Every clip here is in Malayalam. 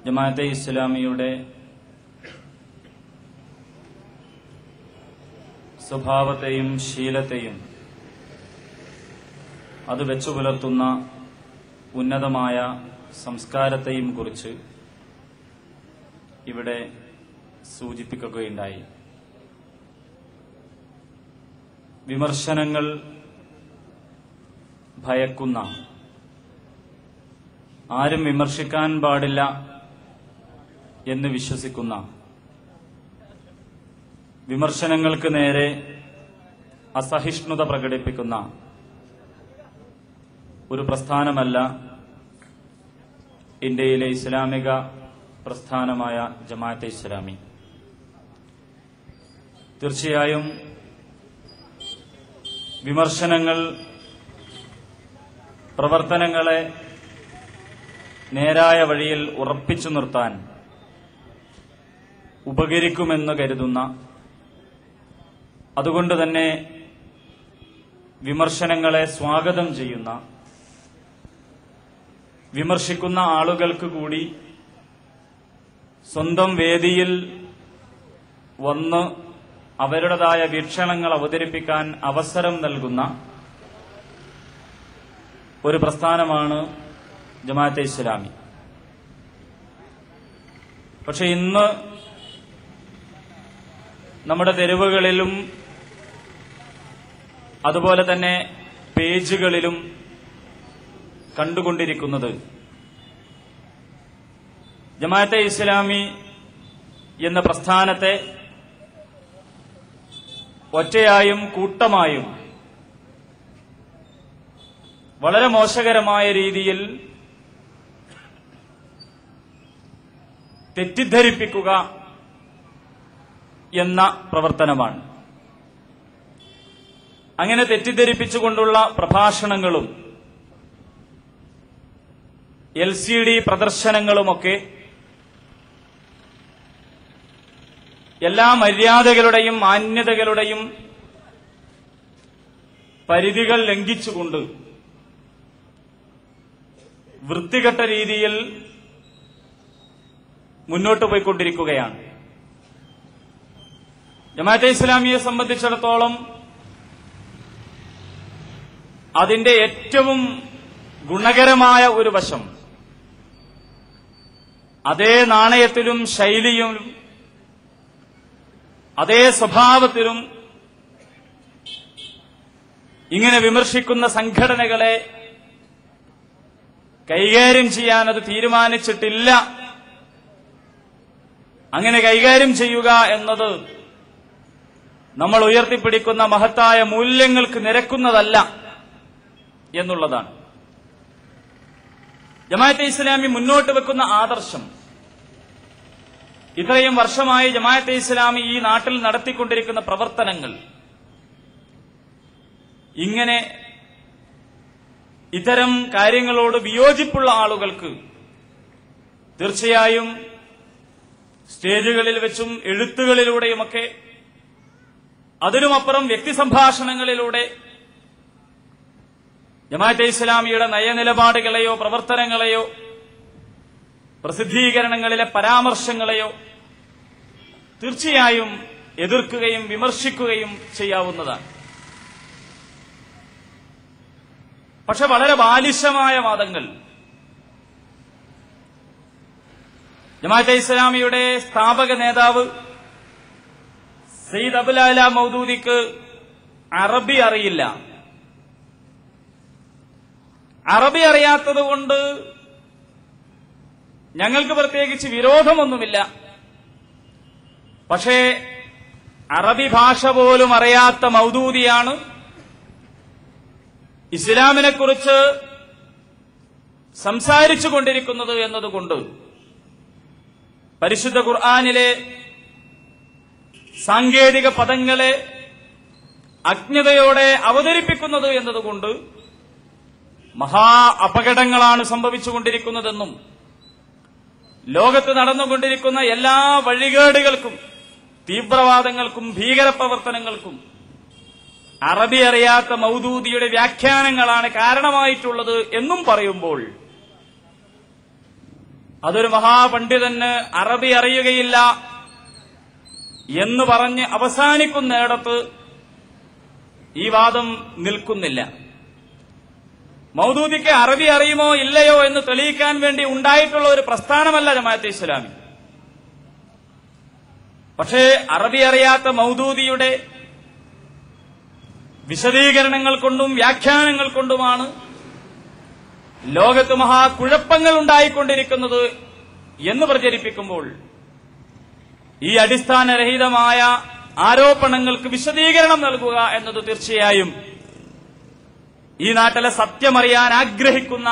ജമാഅത്തെ ഇസ്ലാമിയുടെ സ്വഭാവത്തെയും ശീലത്തെയും അത് വെച്ചു പുലർത്തുന്ന ഉന്നതമായ സംസ്കാരത്തെയും കുറിച്ച് ഇവിടെ സൂചിപ്പിക്കുകയുണ്ടായി വിമർശനങ്ങൾ ഭയക്കുന്ന ആരും വിമർശിക്കാൻ പാടില്ല എന്ന് വിശ്വസിക്കുന്ന വിമർശനങ്ങൾക്ക് നേരെ അസഹിഷ്ണുത പ്രകടിപ്പിക്കുന്ന ഒരു പ്രസ്ഥാനമല്ല ഇന്ത്യയിലെ ഇസ്ലാമിക പ്രസ്ഥാനമായ ജമാഅത്തെ ഇസ്ലാമി തീർച്ചയായും വിമർശനങ്ങൾ പ്രവർത്തനങ്ങളെ നേരായ വഴിയിൽ ഉറപ്പിച്ചു നിർത്താൻ ഉപകരിക്കുമെന്ന് കരുതുന്ന അതുകൊണ്ട് തന്നെ വിമർശനങ്ങളെ സ്വാഗതം ചെയ്യുന്ന വിമർശിക്കുന്ന ആളുകൾക്ക് കൂടി സ്വന്തം വേദിയിൽ വന്ന് അവരുടേതായ വീക്ഷണങ്ങൾ അവതരിപ്പിക്കാൻ അവസരം നൽകുന്ന ഒരു പ്രസ്ഥാനമാണ് ജമാഅത്തെ ഇസ്ലാമി പക്ഷെ ഇന്ന് നമ്മുടെ തെരുവുകളിലും അതുപോലെ തന്നെ പേജുകളിലും കണ്ടുകൊണ്ടിരിക്കുന്നത് ജമാഅത്തെ ഇസ്ലാമി എന്ന പ്രസ്ഥാനത്തെ ഒറ്റയായും കൂട്ടമായും വളരെ മോശകരമായ രീതിയിൽ തെറ്റിദ്ധരിപ്പിക്കുക എന്ന പ്രവർത്തനമാണ് അങ്ങനെ തെറ്റിദ്ധരിപ്പിച്ചുകൊണ്ടുള്ള പ്രഭാഷണങ്ങളും എൽ സി ഡി പ്രദർശനങ്ങളുമൊക്കെ എല്ലാ മര്യാദകളുടെയും മാന്യതകളുടെയും പരിധികൾ ലംഘിച്ചുകൊണ്ട് വൃത്തികെട്ട രീതിയിൽ മുന്നോട്ട് പോയിക്കൊണ്ടിരിക്കുകയാണ് ജമാഅത്തെ ഇസ്ലാമിയെ സംബന്ധിച്ചിടത്തോളം അതിന്റെ ഏറ്റവും ഗുണകരമായ ഒരു വശം അതേ നാണയത്തിലും ശൈലിയിലും അതേ സ്വഭാവത്തിലും ഇങ്ങനെ വിമർശിക്കുന്ന സംഘടനകളെ കൈകാര്യം ചെയ്യാൻ അത് തീരുമാനിച്ചിട്ടില്ല അങ്ങനെ കൈകാര്യം ചെയ്യുക എന്നത് നമ്മൾ ഉയർത്തിപ്പിടിക്കുന്ന മഹത്തായ മൂല്യങ്ങൾക്ക് നിരക്കുന്നതല്ല എന്നുള്ളതാണ് ജമാഅത്തെ ഇസ്ലാമി മുന്നോട്ട് വെക്കുന്ന ആദർശം ഇത്രയും വർഷമായി ജമാഅത്തെ ഇസ്ലാമി ഈ നാട്ടിൽ നടത്തിക്കൊണ്ടിരിക്കുന്ന പ്രവർത്തനങ്ങൾ ഇങ്ങനെ ഇത്തരം കാര്യങ്ങളോട് വിയോജിപ്പുള്ള ആളുകൾക്ക് തീർച്ചയായും സ്റ്റേജുകളിൽ വെച്ചും എഴുത്തുകളിലൂടെയുമൊക്കെ അതിനുമപ്പുറം വ്യക്തിസംഭാഷണങ്ങളിലൂടെ ജമാഅത്തെ ഇസ്ലാമിയുടെ നയനിലപാടുകളെയോ പ്രവർത്തനങ്ങളെയോ പ്രസിദ്ധീകരണങ്ങളിലെ പരാമർശങ്ങളെയോ തീർച്ചയായും എതിർക്കുകയും വിമർശിക്കുകയും ചെയ്യാവുന്നതാണ് പക്ഷെ വളരെ ബാലിശമായ വാദങ്ങൾ ജമാഅത്തെ ഇസ്ലാമിയുടെ സ്ഥാപക നേതാവ് സയ്യിദ് അബുലാല മൗദൂദിക്ക് അറബി അറിയില്ല അറബി അറിയാത്തത് കൊണ്ട് ഞങ്ങൾക്ക് പ്രത്യേകിച്ച് വിരോധമൊന്നുമില്ല പക്ഷേ അറബി ഭാഷ പോലും അറിയാത്ത മൗദൂദിയാണ് ഇസ്ലാമിനെ കുറിച്ച് സംസാരിച്ചു കൊണ്ടിരിക്കുന്നത് എന്നതുകൊണ്ട് പരിശുദ്ധ ഖുർആാനിലെ സാങ്കേതിക പദങ്ങളെ അജ്ഞതയോടെ അവതരിപ്പിക്കുന്നത് എന്നതുകൊണ്ട് മഹാ അപകടങ്ങളാണ് സംഭവിച്ചുകൊണ്ടിരിക്കുന്നതെന്നും ലോകത്ത് നടന്നുകൊണ്ടിരിക്കുന്ന എല്ലാ വഴികേടുകൾക്കും തീവ്രവാദങ്ങൾക്കും ഭീകരപ്രവർത്തനങ്ങൾക്കും അറബി അറിയാത്ത മൗദൂദിയുടെ വ്യാഖ്യാനങ്ങളാണ് കാരണമായിട്ടുള്ളത് എന്നും പറയുമ്പോൾ അതൊരു മഹാപണ്ഡിതന് അറബി അറിയുകയില്ല എന്ന് പറഞ്ഞ് അവസാനിക്കുന്നിടത്ത് ഈ വാദം നിൽക്കുന്നില്ല മൗദൂദിക്ക് അറബി അറിയുമോ ഇല്ലയോ എന്ന് തെളിയിക്കാൻ വേണ്ടി ഉണ്ടായിട്ടുള്ള ഒരു പ്രസ്ഥാനമല്ല ജമാഅത്തെ ഇസ്ലാമി പക്ഷേ അറബി അറിയാത്ത മൗദൂദിയുടെ വിശദീകരണങ്ങൾ കൊണ്ടും വ്യാഖ്യാനങ്ങൾ കൊണ്ടുമാണ് ലോകത്ത് മഹാകുഴപ്പങ്ങൾ ഉണ്ടായിക്കൊണ്ടിരിക്കുന്നത് എന്ന് പ്രചരിപ്പിക്കുമ്പോൾ ഈ അടിസ്ഥാനരഹിതമായ ആരോപണങ്ങൾക്ക് വിശദീകരണം നൽകുക എന്നത് തീർച്ചയായും ഈ നാട്ടിലെ സത്യമറിയാൻ ആഗ്രഹിക്കുന്ന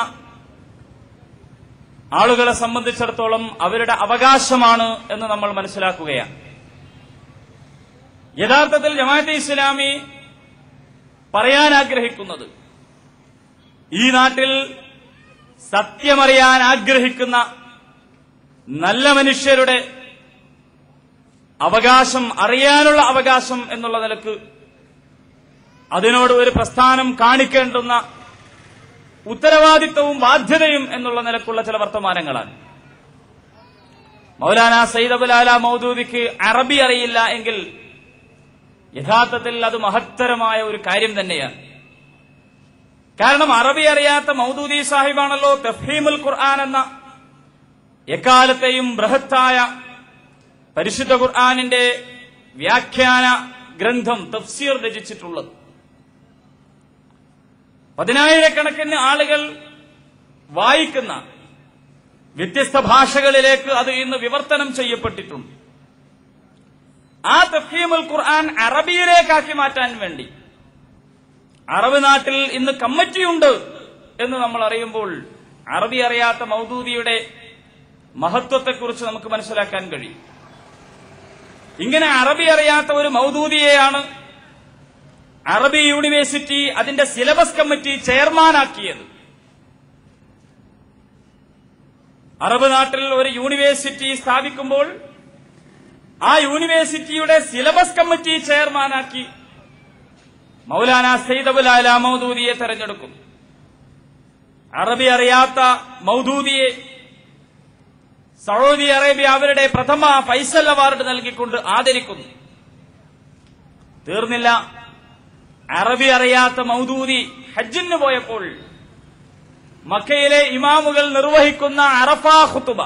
ആളുകളെ സംബന്ധിച്ചിടത്തോളം അവരുടെ അവകാശമാണ് എന്ന് നമ്മൾ മനസ്സിലാക്കുകയാണ് യഥാർത്ഥത്തിൽ ജമാഅത്തെ ഇസ്ലാമി പറയാൻ ആഗ്രഹിക്കുന്നത് ഈ നാട്ടിൽ സത്യമറിയാൻ ആഗ്രഹിക്കുന്ന നല്ല മനുഷ്യരുടെ അവകാശം അറിയാനുള്ള അവകാശം എന്നുള്ള നിലക്ക് അതിനോട് ഒരു പ്രസ്ഥാനം കാണിക്കേണ്ടുന്ന ഉത്തരവാദിത്വവും ബാധ്യതയും എന്നുള്ള നിലക്കുള്ള ചില വർത്തമാനങ്ങളാണ് മൗലാന സയ്യിദ് അബുലാല മൗദൂദിക്ക് അറബി അറിയില്ല എങ്കിൽ യഥാർത്ഥത്തിൽ അത് മഹത്തരമായ ഒരു കാര്യം തന്നെയാണ് കാരണം അറബി അറിയാത്ത മൗദൂദി സാഹിബാണല്ലോ തഫീമുൽ ഖുർആൻ എന്ന എക്കാലത്തെയും ബൃഹത്തായ പരിശുദ്ധ ഖുർആാനിന്റെ വ്യാഖ്യാന ഗ്രന്ഥം തഫ്സീർ രചിച്ചിട്ടുള്ളത് പതിനായിരക്കണക്കിന് ആളുകൾ വായിക്കുന്ന വ്യത്യസ്ത ഭാഷകളിലേക്ക് അത് ഇന്ന് വിവർത്തനം ചെയ്യപ്പെട്ടിട്ടുണ്ട് ആ തഫീമുൽ ഖുർആൻ അറബിയിലേക്കാക്കി മാറ്റാൻ വേണ്ടി അറബ് നാട്ടിൽ ഇന്ന് കമ്മിറ്റിയുണ്ട് എന്ന് നമ്മൾ അറിയുമ്പോൾ അറബി അറിയാത്ത മൗദൂദിയുടെ മഹത്വത്തെക്കുറിച്ച് നമുക്ക് മനസ്സിലാക്കാൻ കഴിയും ഇങ്ങനെ അറബി അറിയാത്ത ഒരു മൗദൂദിയെയാണ് അറബി യൂണിവേഴ്സിറ്റി അതിന്റെ സിലബസ് കമ്മിറ്റി ചെയർമാനാക്കിയത് അറബ് നാട്ടിൽ ഒരു യൂണിവേഴ്സിറ്റി സ്ഥാപിക്കുമ്പോൾ ആ യൂണിവേഴ്സിറ്റിയുടെ സിലബസ് കമ്മിറ്റി ചെയർമാനാക്കി മൗലാന സൈദബുൽ അല മൗദൂദിയെ തെരഞ്ഞെടുക്കും അറബി അറിയാത്ത മൗദൂദിയെ സൗദി അറേബ്യ അവരുടെ പ്രഥമ ഫൈസൽ അവാർഡ് നൽകിക്കൊണ്ട് ആദരിക്കുന്നു തീർന്നില്ല അറബി അറിയാത്ത മൗദൂദി ഹജ്ജിന് പോയപ്പോൾ മക്കയിലെ ഇമാമുകൾ നിർവഹിക്കുന്ന അറഫ ഖുത്തുബ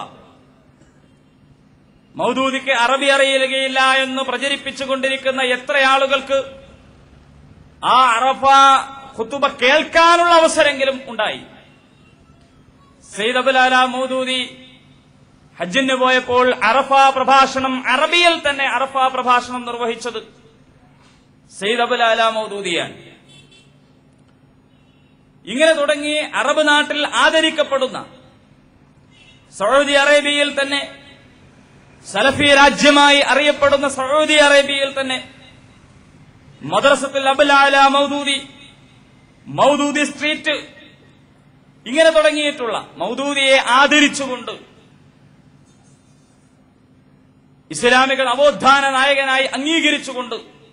മൗദൂദിക്ക് അറബി അറിയുകയില്ല എന്ന് പ്രചരിപ്പിച്ചുകൊണ്ടിരിക്കുന്ന എത്ര ആളുകൾക്ക് ആ അറഫ ഖുത്തുബ കേൾക്കാനുള്ള അവസരമെങ്കിലും ഉണ്ടായി സെയ്ദബുലാല മൗദൂദി ഹജ്ജിന് പോയപ്പോൾ അറഫ പ്രഭാഷണം അറബിയിൽ തന്നെ അറഫ പ്രഭാഷണം നിർവഹിച്ചത് സെയ്ദബുലാല മൗദൂദിയാണ് ഇങ്ങനെ തുടങ്ങി അറബ് നാട്ടിൽ ആദരിക്കപ്പെടുന്ന സൗദി അറേബ്യയിൽ തന്നെ സലഫി രാജ്യമായി അറിയപ്പെടുന്ന സൗദി അറേബ്യയിൽ തന്നെ മദ്രസത്തിൽ അബുലാല മൗദൂദി മൗദൂദി സ്ട്രീറ്റ് ഇങ്ങനെ തുടങ്ങിയിട്ടുള്ള മൗദൂദിയെ ആദരിച്ചുകൊണ്ട് ഇസ്ലാമിക നവോത്ഥാന നായകനായി അംഗീകരിച്ചുകൊണ്ട്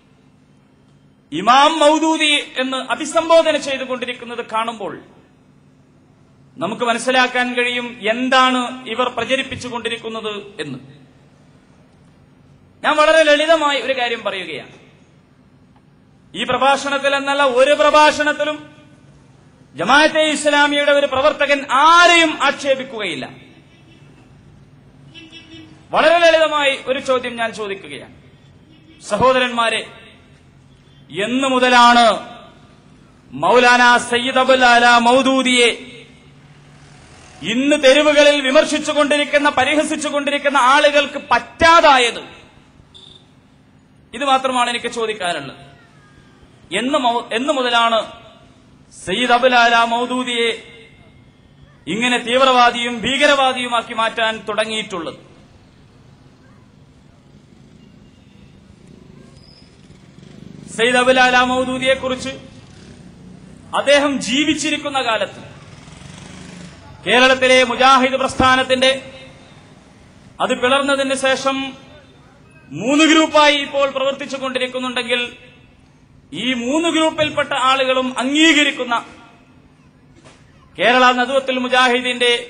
ഇമാം മൗദൂദി എന്ന് അഭിസംബോധന ചെയ്തുകൊണ്ടിരിക്കുന്നത് കാണുമ്പോൾ നമുക്ക് മനസ്സിലാക്കാൻ കഴിയും എന്താണ് ഇവർ പ്രചരിപ്പിച്ചുകൊണ്ടിരിക്കുന്നത് എന്ന് ഞാൻ വളരെ ലളിതമായി ഒരു കാര്യം പറയുകയാണ് ഈ പ്രഭാഷണത്തിൽ എന്നല്ല ഒരു പ്രഭാഷണത്തിലും ജമാഅത്തെ ഇസ്ലാമിയുടെ ഒരു പ്രവർത്തകൻ ആരെയും ആക്ഷേപിക്കുകയില്ല വളരെ ലളിതമായി ഒരു ചോദ്യം ഞാൻ ചോദിക്കുകയാണ് സഹോദരന്മാരെ എന്നു മുതലാണ് മൗലാന സയ്യിദ് അബുൽ അല മൗദൂദിയെ ഇന്ന് തെരുവുകളിൽ വിമർശിച്ചുകൊണ്ടിരിക്കുന്ന പരിഹസിച്ചുകൊണ്ടിരിക്കുന്ന ആളുകൾക്ക് പറ്റാതായത് ഇത് മാത്രമാണ് എനിക്ക് ചോദിക്കാനുള്ളത് എന്ന് മൗ- എന്ന് മുതലാണ് സയ്യിദ് അബുൽ അല മൗദൂദിയെ ഇങ്ങനെ തീവ്രവാദിയും ഭീകരവാദിയുമാക്കി മാറ്റാൻ തുടങ്ങിയിട്ടുള്ളത് സയ്യിദ് അബുൽ അല മൗദൂദിയെ കുറിച്ച് അദ്ദേഹം ജീവിച്ചിരിക്കുന്ന കാലത്ത് കേരളത്തിലെ മുജാഹിദ് പ്രസ്ഥാനത്തിന്റെ അത് പിളർന്നതിന് ശേഷം മൂന്ന് ഗ്രൂപ്പായി ഇപ്പോൾ പ്രവർത്തിച്ചു കൊണ്ടിരിക്കുന്നുണ്ടെങ്കിൽ ഈ മൂന്ന് ഗ്രൂപ്പിൽപ്പെട്ട ആളുകളും അംഗീകരിക്കുന്ന കേരള നദുവത്തുൽ മുജാഹിദിന്റെ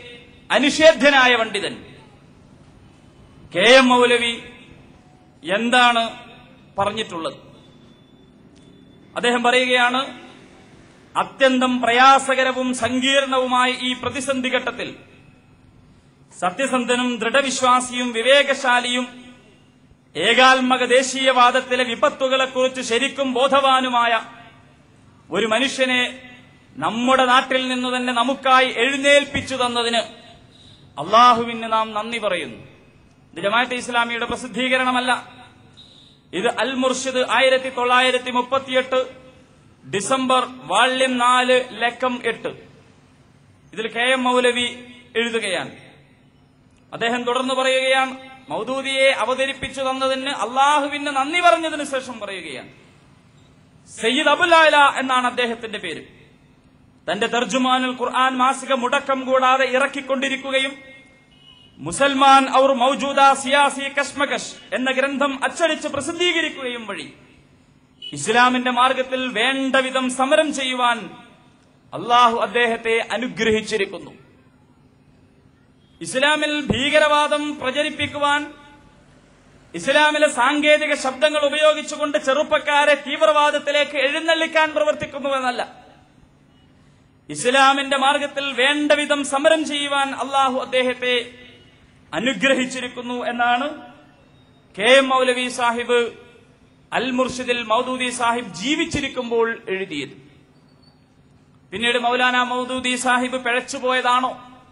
അനിഷേധ്യനായ പണ്ഡിതൻ കെ എം മൗലവി എന്താണ് പറഞ്ഞിട്ടുള്ളത് അദ്ദേഹം പറയുകയാണ് അത്യന്തം പ്രയാസകരവും സങ്കീർണവുമായ ഈ പ്രതിസന്ധി ഘട്ടത്തിൽ സത്യസന്ധനും ദൃഢവിശ്വാസിയും വിവേകശാലിയും ഏകാത്മക ദേശീയവാദത്തിലെ വിപത്തുകളെക്കുറിച്ച് ശരിക്കും ബോധവാനുമായ ഒരു മനുഷ്യനെ നമ്മുടെ നാട്ടിൽ നിന്നു തന്നെ നമുക്കായി എഴുന്നേൽപ്പിച്ചു തന്നതിന് അള്ളാഹുവിന് നാം നന്ദി പറയുന്നു ഇത് ജമാഅത്തെ ഇസ്ലാമിയുടെ പ്രസിദ്ധീകരണമല്ല ഇത് അൽ മുർഷിദ് ആയിരത്തി തൊള്ളായിരത്തി മുപ്പത്തിയെട്ട് ഡിസംബർ വാള്യം നാല് ലക്കം എട്ട് ഇതിൽ കെ എം മൗലവി എഴുതുകയാണ് അദ്ദേഹം തുടർന്ന് പറയുകയാണ് മൗദൂദിയെ അവതരിപ്പിച്ചു തന്നതിന് അള്ളാഹുവിന് നന്ദി പറഞ്ഞതിന് ശേഷം പറയുകയാണ് സയ്യിദ് അബുലാല എന്നാണ് അദ്ദേഹത്തിന്റെ പേര് തന്റെ തർജുമാനുൽ ഖുർആൻ മാസിക മുടക്കം കൂടാതെ ഇറക്കിക്കൊണ്ടിരിക്കുകയും മുസൽമാൻ ഔർ മൗജൂദ സിയാസി കശ്മകഷ് എന്ന ഗ്രന്ഥം അച്ചടിച്ച് പ്രസിദ്ധീകരിക്കുകയും വഴി ഇസ്ലാമിന്റെ മാർഗത്തിൽ വേണ്ട വിധം സമരം ചെയ്യുവാൻ അള്ളാഹു അദ്ദേഹത്തെ അനുഗ്രഹിച്ചിരിക്കുന്നു ഇസ്ലാമിൽ ഭീകരവാദം പ്രചരിപ്പിക്കുവാൻ ഇസ്ലാമിലെ സാങ്കേതിക ശബ്ദങ്ങൾ ഉപയോഗിച്ചുകൊണ്ട് ചെറുപ്പക്കാരെ തീവ്രവാദത്തിലേക്ക് എഴുന്നള്ളിക്കാൻ പ്രവർത്തിക്കുന്നുവെന്നല്ല ഇസ്ലാമിന്റെ മാർഗത്തിൽ വേണ്ട വിധം സമരം ചെയ്യുവാൻ അള്ളാഹു അദ്ദേഹത്തെ അനുഗ്രഹിച്ചിരിക്കുന്നു എന്നാണ് കെ എം മൗലവി സാഹിബ് അൽ മുർഷിദിൽ മൗദൂദി സാഹിബ് ജീവിച്ചിരിക്കുമ്പോൾ എഴുതിയത് പിന്നീട് മൗലാന മൗദൂദി സാഹിബ് പിഴച്ചുപോയതാണോ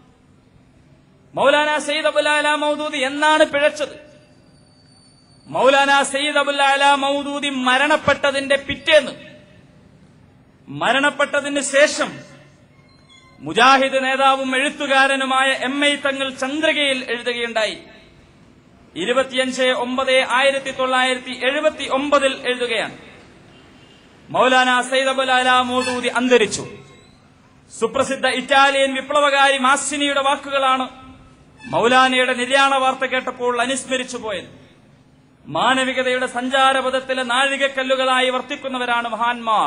മൗലാന സയ്യിദ് അബുലാല മൗദൂദി എന്നാണ് പിഴച്ചത് മൗലാന സയ്യിദ് അബുലാല മൗദൂദി മരണപ്പെട്ടതിന്റെ പിറ്റേന്ന് മരണപ്പെട്ടതിന് ശേഷം മുജാഹിദ് നേതാവും എഴുത്തുകാരനുമായ എം ഐ തങ്ങൾ ചന്ദ്രികയിൽ എഴുതുകയുണ്ടായി ഇരുപത്തിയഞ്ച് ഒമ്പത് ആയിരത്തി തൊള്ളായിരത്തി എഴുപത്തി ഒമ്പതിൽ എഴുതുകയാണ് മൗലാന സയ്യിദ് അബുലാല മൗദൂദി അന്തരിച്ചു സുപ്രസിദ്ധ ഇറ്റാലിയൻ വിപ്ലവകാരി മാസിനിയുടെ വാക്കുകളാണ് മൗലാനയുടെ നിര്യാണ വാർത്ത കേട്ടപ്പോൾ അനുസ്മരിച്ചു പോയത് മാനവികതയുടെ സഞ്ചാരപഥത്തിലെ നാഴികക്കല്ലുകളായി വർത്തിക്കുന്നവരാണ് മഹാന്മാർ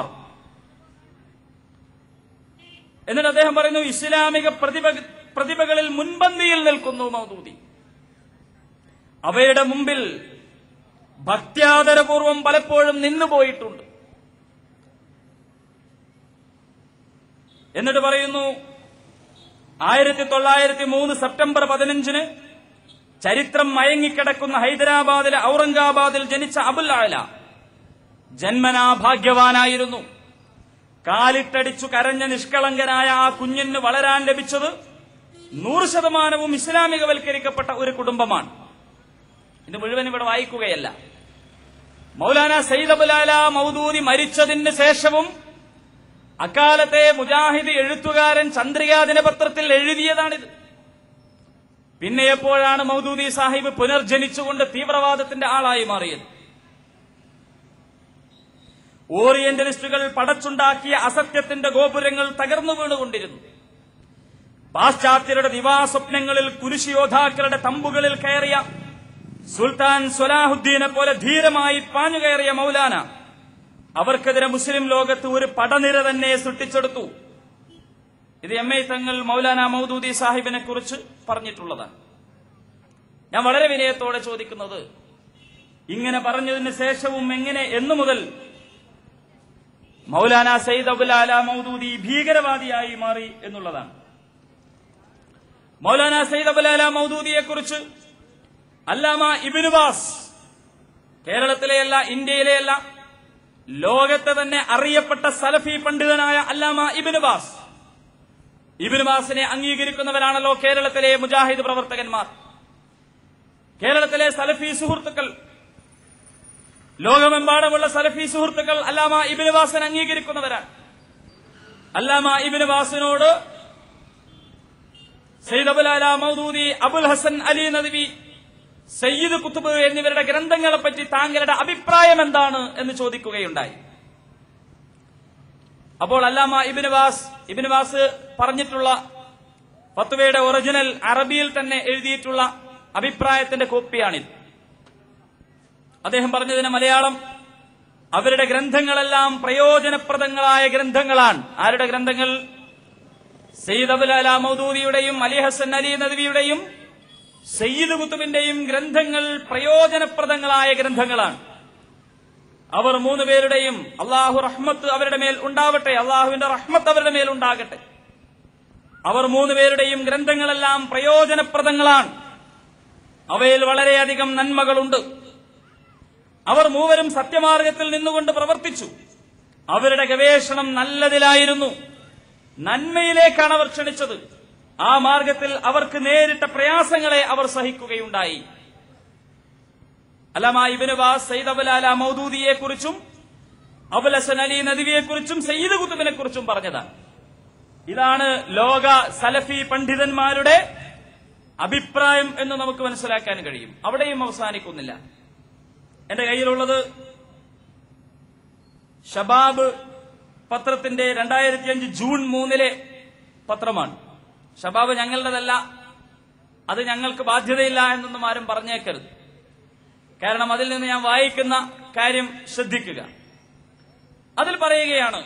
എന്നിട്ട് അദ്ദേഹം പറയുന്നു ഇസ്ലാമിക പ്രതിഭ പ്രതിഭകളിൽ മുൻപന്തിയിൽ നിൽക്കുന്നു മൗദൂദി അവയുടെ മുമ്പിൽ ഭക്ത്യാദരപൂർവം പലപ്പോഴും നിന്നുപോയിട്ടുണ്ട് എന്നിട്ട് പറയുന്നു ആയിരത്തി തൊള്ളായിരത്തി മൂന്ന് സെപ്റ്റംബർ പതിനഞ്ചിന് ചരിത്രം മയങ്ങിക്കിടക്കുന്ന ഹൈദരാബാദിലെ ഔറംഗാബാദിൽ ജനിച്ച അബുൽ ആല ജന്മനാ ഭാഗ്യവാനായിരുന്നു കാലിട്ടടിച്ചു കരഞ്ഞ നിഷ്കളങ്കനായ ആ കുഞ്ഞിന് വളരാൻ ലഭിച്ചത് നൂറ് ശതമാനവും ഇസ്ലാമികവൽക്കരിക്കപ്പെട്ട ഒരു കുടുംബമാണ് ഇത് മുഴുവൻ ഇവിടെ വായിക്കുകയല്ല മൗലാന സയ്യിദ് അബുലാല മൗദൂദി മരിച്ചതിന് ശേഷവും അക്കാലത്തെ മുജാഹിദ് എഴുത്തുകാരൻ ചന്ദ്രികാ ദിനപത്രത്തിൽ എഴുതിയതാണിത് പിന്നെ എപ്പോഴാണ് മൗദൂദി സാഹിബ് പുനർജനിച്ചുകൊണ്ട് തീവ്രവാദത്തിന്റെ ആളായി മാറിയത് ഓറിയന്റലിസ്റ്റുകൾ പടച്ചുണ്ടാക്കിയ അസത്യത്തിന്റെ ഗോപുരങ്ങൾ തകർന്നു വീണുകൊണ്ടിരുന്നു പാശ്ചാത്യരുടെ ദിവാസ്വപ്നങ്ങളിൽ കുരിശിയോദ്ധാക്കളുടെ തമ്പുകളിൽ കയറിയ സുൽത്താൻ സ്വലാഹുദ്ദീനെ പോലെ ധീരമായി പാഞ്ഞുകയറിയ മൗലാന അവർക്കെതിരെ മുസ്ലിം ലോകത്ത് ഒരു പടനിര തന്നെ സൃഷ്ടിച്ചെടുത്തു ഇത് എം ഐ തങ്ങൾ മൗലാന മൗദൂദി സാഹിബിനെ കുറിച്ച് പറഞ്ഞിട്ടുള്ളതാണ് ഞാൻ വളരെ വിനയത്തോടെ ചോദിക്കുന്നത് ഇങ്ങനെ പറഞ്ഞതിന് ശേഷവും എങ്ങനെ എന്നു മുതൽ മൗലാന സയ്യിദ് അബുലാല മൗദൂദി ഭീകരവാദിയായി മാറി എന്നുള്ളതാണ് മൗലാന സയ്യിദ് അബുലാല മൗദൂദിയെ കുറിച്ച് അല്ലാമ ഇബിനുബാസ് കേരളത്തിലെയല്ല ഇന്ത്യയിലെയല്ല ലോകത്തെ തന്നെ അറിയപ്പെട്ട സലഫി പണ്ഡിതനായ അല്ലാമ ഇബിനുബാസ് ഇബിനുബാസിനെ അംഗീകരിക്കുന്നവരാണല്ലോ കേരളത്തിലെ മുജാഹിദ് പ്രവർത്തകന്മാർ കേരളത്തിലെ സലഫി സുഹൃത്തുക്കൾ ലോകമെമ്പാടുമുള്ള സലഫി സുഹൃത്തുക്കൾ അല്ലാമ ഇബിനുബാസിനെ അംഗീകരിക്കുന്നവരാണ് അല്ലാമ ഇബിനുബാസിനോട് സയ്യിദ് അബുലാല മൗദൂദി അബുൽ ഹസൻ അലി നദവി സയ്യിദ് കുത്തുബ് എന്നിവരുടെ ഗ്രന്ഥങ്ങളെ പറ്റി താങ്കളുടെ അഭിപ്രായം എന്താണ് എന്ന് ചോദിക്കുകയുണ്ടായി അപ്പോൾ അല്ലാമ ഇബിനുവാസ് ഇബിനുവാസ് പറഞ്ഞിട്ടുള്ള ഫത്വയുടെ ഒറിജിനൽ അറബിയിൽ തന്നെ എഴുതിയിട്ടുള്ള അഭിപ്രായത്തിന്റെ കോപ്പിയാണിത് അദ്ദേഹം പറഞ്ഞതിന് മലയാളം അവരുടെ ഗ്രന്ഥങ്ങളെല്ലാം പ്രയോജനപ്രദങ്ങളായ ഗ്രന്ഥങ്ങളാണ് ആരുടെ ഗ്രന്ഥങ്ങൾ സയ്യിദ് അബുൽ അല മൗദൂദിയുടെയും അലി ഹസൻ അലി നദവിയുടെയും സയ്യിദ് കുത്തുബിന്റെയും ഗ്രന്ഥങ്ങൾ പ്രയോജനപ്രദങ്ങളായ ഗ്രന്ഥങ്ങളാണ് അവർ മൂന്ന് പേരുടെയും അള്ളാഹു റഹ്മത്ത് അവരുടെ മേൽ ഉണ്ടാവട്ടെ അള്ളാഹുവിന്റെ റഹ്മത്ത് അവരുടെ മേൽ ഉണ്ടാകട്ടെ അവർ മൂന്ന് പേരുടെയും ഗ്രന്ഥങ്ങളെല്ലാം പ്രയോജനപ്രദങ്ങളാണ് അവയിൽ വളരെയധികം നന്മകളുണ്ട് അവർ മൂവരും സത്യമാർഗത്തിൽ നിന്നുകൊണ്ട് പ്രവർത്തിച്ചു അവരുടെ ഗവേഷണം നല്ലതിലായിരുന്നു നന്മയിലേക്കാണ് അവർ ക്ഷണിച്ചത് ആ മാർഗത്തിൽ അവർക്ക് നേരിട്ട പ്രയാസങ്ങളെ അവർ സഹിക്കുകയുണ്ടായി അലമ ഇബിന് ബാസ് സയ്യിദ് അബുൽ അല മൗദൂദിയെ കുറിച്ചും അബുൽ ഹസൻ അലി നദിവിയെ കുറിച്ചും സയ്യിദ് കുത്തുബിനെ കുറിച്ചും പറഞ്ഞതാണ് ഇതാണ് ലോക സലഫി പണ്ഡിതന്മാരുടെ അഭിപ്രായം എന്ന് നമുക്ക് മനസ്സിലാക്കാൻ കഴിയും അവിടെയും അവസാനിക്കുന്നില്ല എന്റെ കയ്യിലുള്ളത് ഷബാബ് പത്രത്തിന്റെ രണ്ടായിരത്തി അഞ്ച് ജൂൺ മൂന്നിലെ പത്രമാണ് ഷബാബ് ഞങ്ങളുടേതല്ല അത് ഞങ്ങൾക്ക് ബാധ്യതയില്ല എന്നൊന്നും ആരും പറഞ്ഞേക്കരുത് കാരണം അതിൽ നിന്ന് ഞാൻ വായിക്കുന്ന കാര്യം ശ്രദ്ധിക്കുക അതിൽ പറയുകയാണ്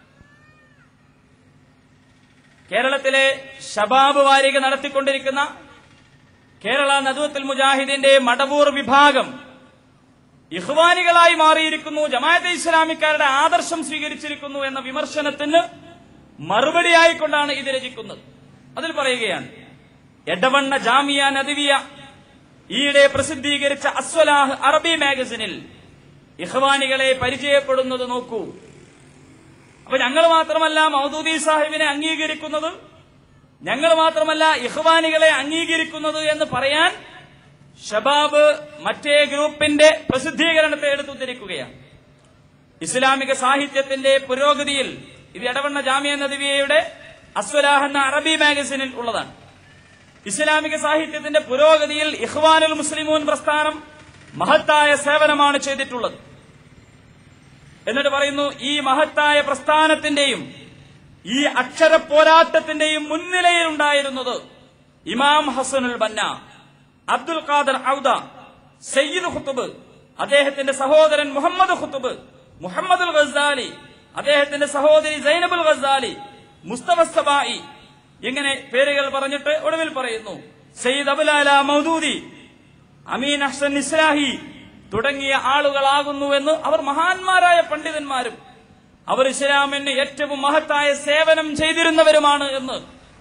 കേരളത്തിലെ ഷബാബ് വാരിക നടത്തിക്കൊണ്ടിരിക്കുന്ന കേരള നദുവത്തുൽ മുജാഹിദിന്റെ മടവൂർ വിഭാഗം ഇഹ്വാനികളായി മാറിയിരിക്കുന്നു ജമാഅത്തെ ഇസ്ലാമിക്കാരുടെ ആദർശം സ്വീകരിച്ചിരിക്കുന്നു എന്ന വിമർശനത്തിന് മറുപടിയായിക്കൊണ്ടാണ് ഇത് രചിക്കുന്നത് അതിൽ പറയുകയാണ് എടവണ്ണ ജാമിയ നദിവിയ ഈയിടെ പ്രസിദ്ധീകരിച്ച അസ്വലാഹ് അറബി മാഗസിനിൽ ഇഹ്വാനികളെ പരിചയപ്പെടുന്നത് നോക്കൂ അപ്പൊ ഞങ്ങൾ മാത്രമല്ല മൗദൂദി സാഹിബിനെ അംഗീകരിക്കുന്നത് ഞങ്ങൾ മാത്രമല്ല ഇഹ്വാനികളെ അംഗീകരിക്കുന്നത് എന്ന് പറയാൻ ഷബാബ് മറ്റേ ഗ്രൂപ്പിന്റെ പ്രസിദ്ധീകരണത്തെ എടുത്തുദ്ധരിക്കുകയാണ് ഇസ്ലാമിക സാഹിത്യത്തിന്റെ പുരോഗതിയിൽ ഇത് എടവണ്ണ ജാമ്യ നദിവിയയുടെ അസ്വലാഹ് എന്ന അറബി മാഗസിനിൽ ഉള്ളതാണ് ഇസ്ലാമിക സാഹിത്യത്തിന്റെ പുരോഗതിയിൽ ഇഹ്വാനുൽ മുസ്ലിമൂൻ പ്രസ്ഥാനം മഹത്തായ സേവനമാണ് ചെയ്തിട്ടുള്ളത് എന്നിട്ട് പറയുന്നു ഈ മഹത്തായ പ്രസ്ഥാനത്തിന്റെയും ഈ അക്ഷര പോരാട്ടത്തിന്റെയും മുൻനിലയിൽ ഉണ്ടായിരുന്നത് ഇമാം ഹസനുൽ ബന്ന അബ്ദുൽ ഖാദർ ഔദ സയ്യിദ് ഖുത്തുബ് അദ്ദേഹത്തിന്റെ സഹോദരൻ മുഹമ്മദ് ഖുത്തുബ് മുഹമ്മദുൽ ഗസാലി അദ്ദേഹത്തിന്റെ സഹോദരി സൈനബുൽ ഗസാലി മുസ്തഫ സബായി ഇങ്ങനെ പേരുകൾ പറഞ്ഞിട്ട് ഒടുവിൽ പറയുന്നു സയ്യിദ് അബുലാല മൗദൂദി അമീൻ അഹ്സൻ ഇസ്ലാഹി തുടങ്ങിയ ആളുകളാകുന്നുവെന്ന് അവർ മഹാന്മാരായ പണ്ഡിതന്മാരും അവർ ഇസ്ലാമിന് ഏറ്റവും മഹത്തായ സേവനം ചെയ്തിരുന്നവരുമാണ് എന്ന്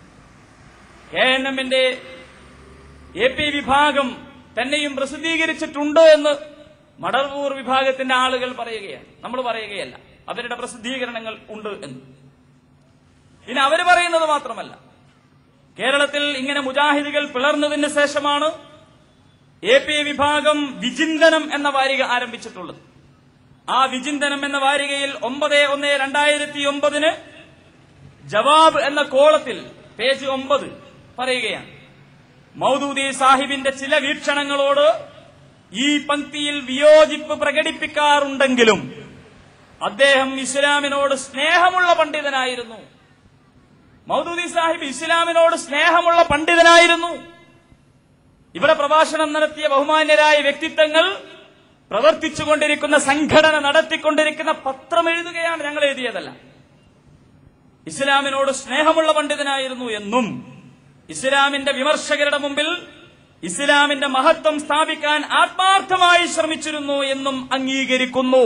കെ എൻ എമ്മിന്റെ എ പി വിഭാഗം തന്നെയും പ്രസിദ്ധീകരിച്ചിട്ടുണ്ട് എന്ന് മടവൂർ വിഭാഗത്തിന്റെ ആളുകൾ പറയുകയാണ് നമ്മൾ പറയുകയല്ല അവരുടെ പ്രസിദ്ധീകരണങ്ങൾ ഉണ്ട് എന്ന് പിന്നെ അവര് പറയുന്നത് മാത്രമല്ല കേരളത്തിൽ ഇങ്ങനെ മുജാഹിദുകൾ പിളർന്നതിന് ശേഷമാണ് എ പി വിഭാഗം വിചിന്തനം എന്ന വാരിക ആരംഭിച്ചിട്ടുള്ളത് ആ വിചിന്തനം എന്ന വാരികയിൽ ഒമ്പത് ഒന്ന് രണ്ടായിരത്തി ഒമ്പതിന് ജവാബ് എന്ന കോളത്തിൽ പേജ് ഒമ്പത് പറയുകയാണ് മൗദൂദി സാഹിബിന്റെ ചില വീക്ഷണങ്ങളോട് ഈ പങ്ക്തിയിൽ വിയോജിപ്പ് പ്രകടിപ്പിക്കാറുണ്ടെങ്കിലും അദ്ദേഹം ഇസ്ലാമിനോട് സ്നേഹമുള്ള പണ്ഡിതനായിരുന്നു മൗദൂദി സാഹിബ് ഇസ്ലാമിനോട് സ്നേഹമുള്ള പണ്ഡിതനായിരുന്നു ഇവിടെ പ്രഭാഷണം നടത്തിയ ബഹുമാന്യരായ വ്യക്തിത്വങ്ങൾ പ്രവർത്തിച്ചുകൊണ്ടിരിക്കുന്ന സംഘടന നടത്തിക്കൊണ്ടിരിക്കുന്ന പത്രം എഴുതുകയാണ് ഞങ്ങൾ എഴുതിയതല്ല ഇസ്ലാമിനോട് സ്നേഹമുള്ള പണ്ഡിതനായിരുന്നു എന്നും ഇസ്ലാമിന്റെ വിമർശകരുടെ മുമ്പിൽ ഇസ്ലാമിന്റെ മഹത്വം സ്ഥാപിക്കാൻ ആത്മാർത്ഥമായി ശ്രമിച്ചിരുന്നു എന്നും അംഗീകരിക്കുന്നു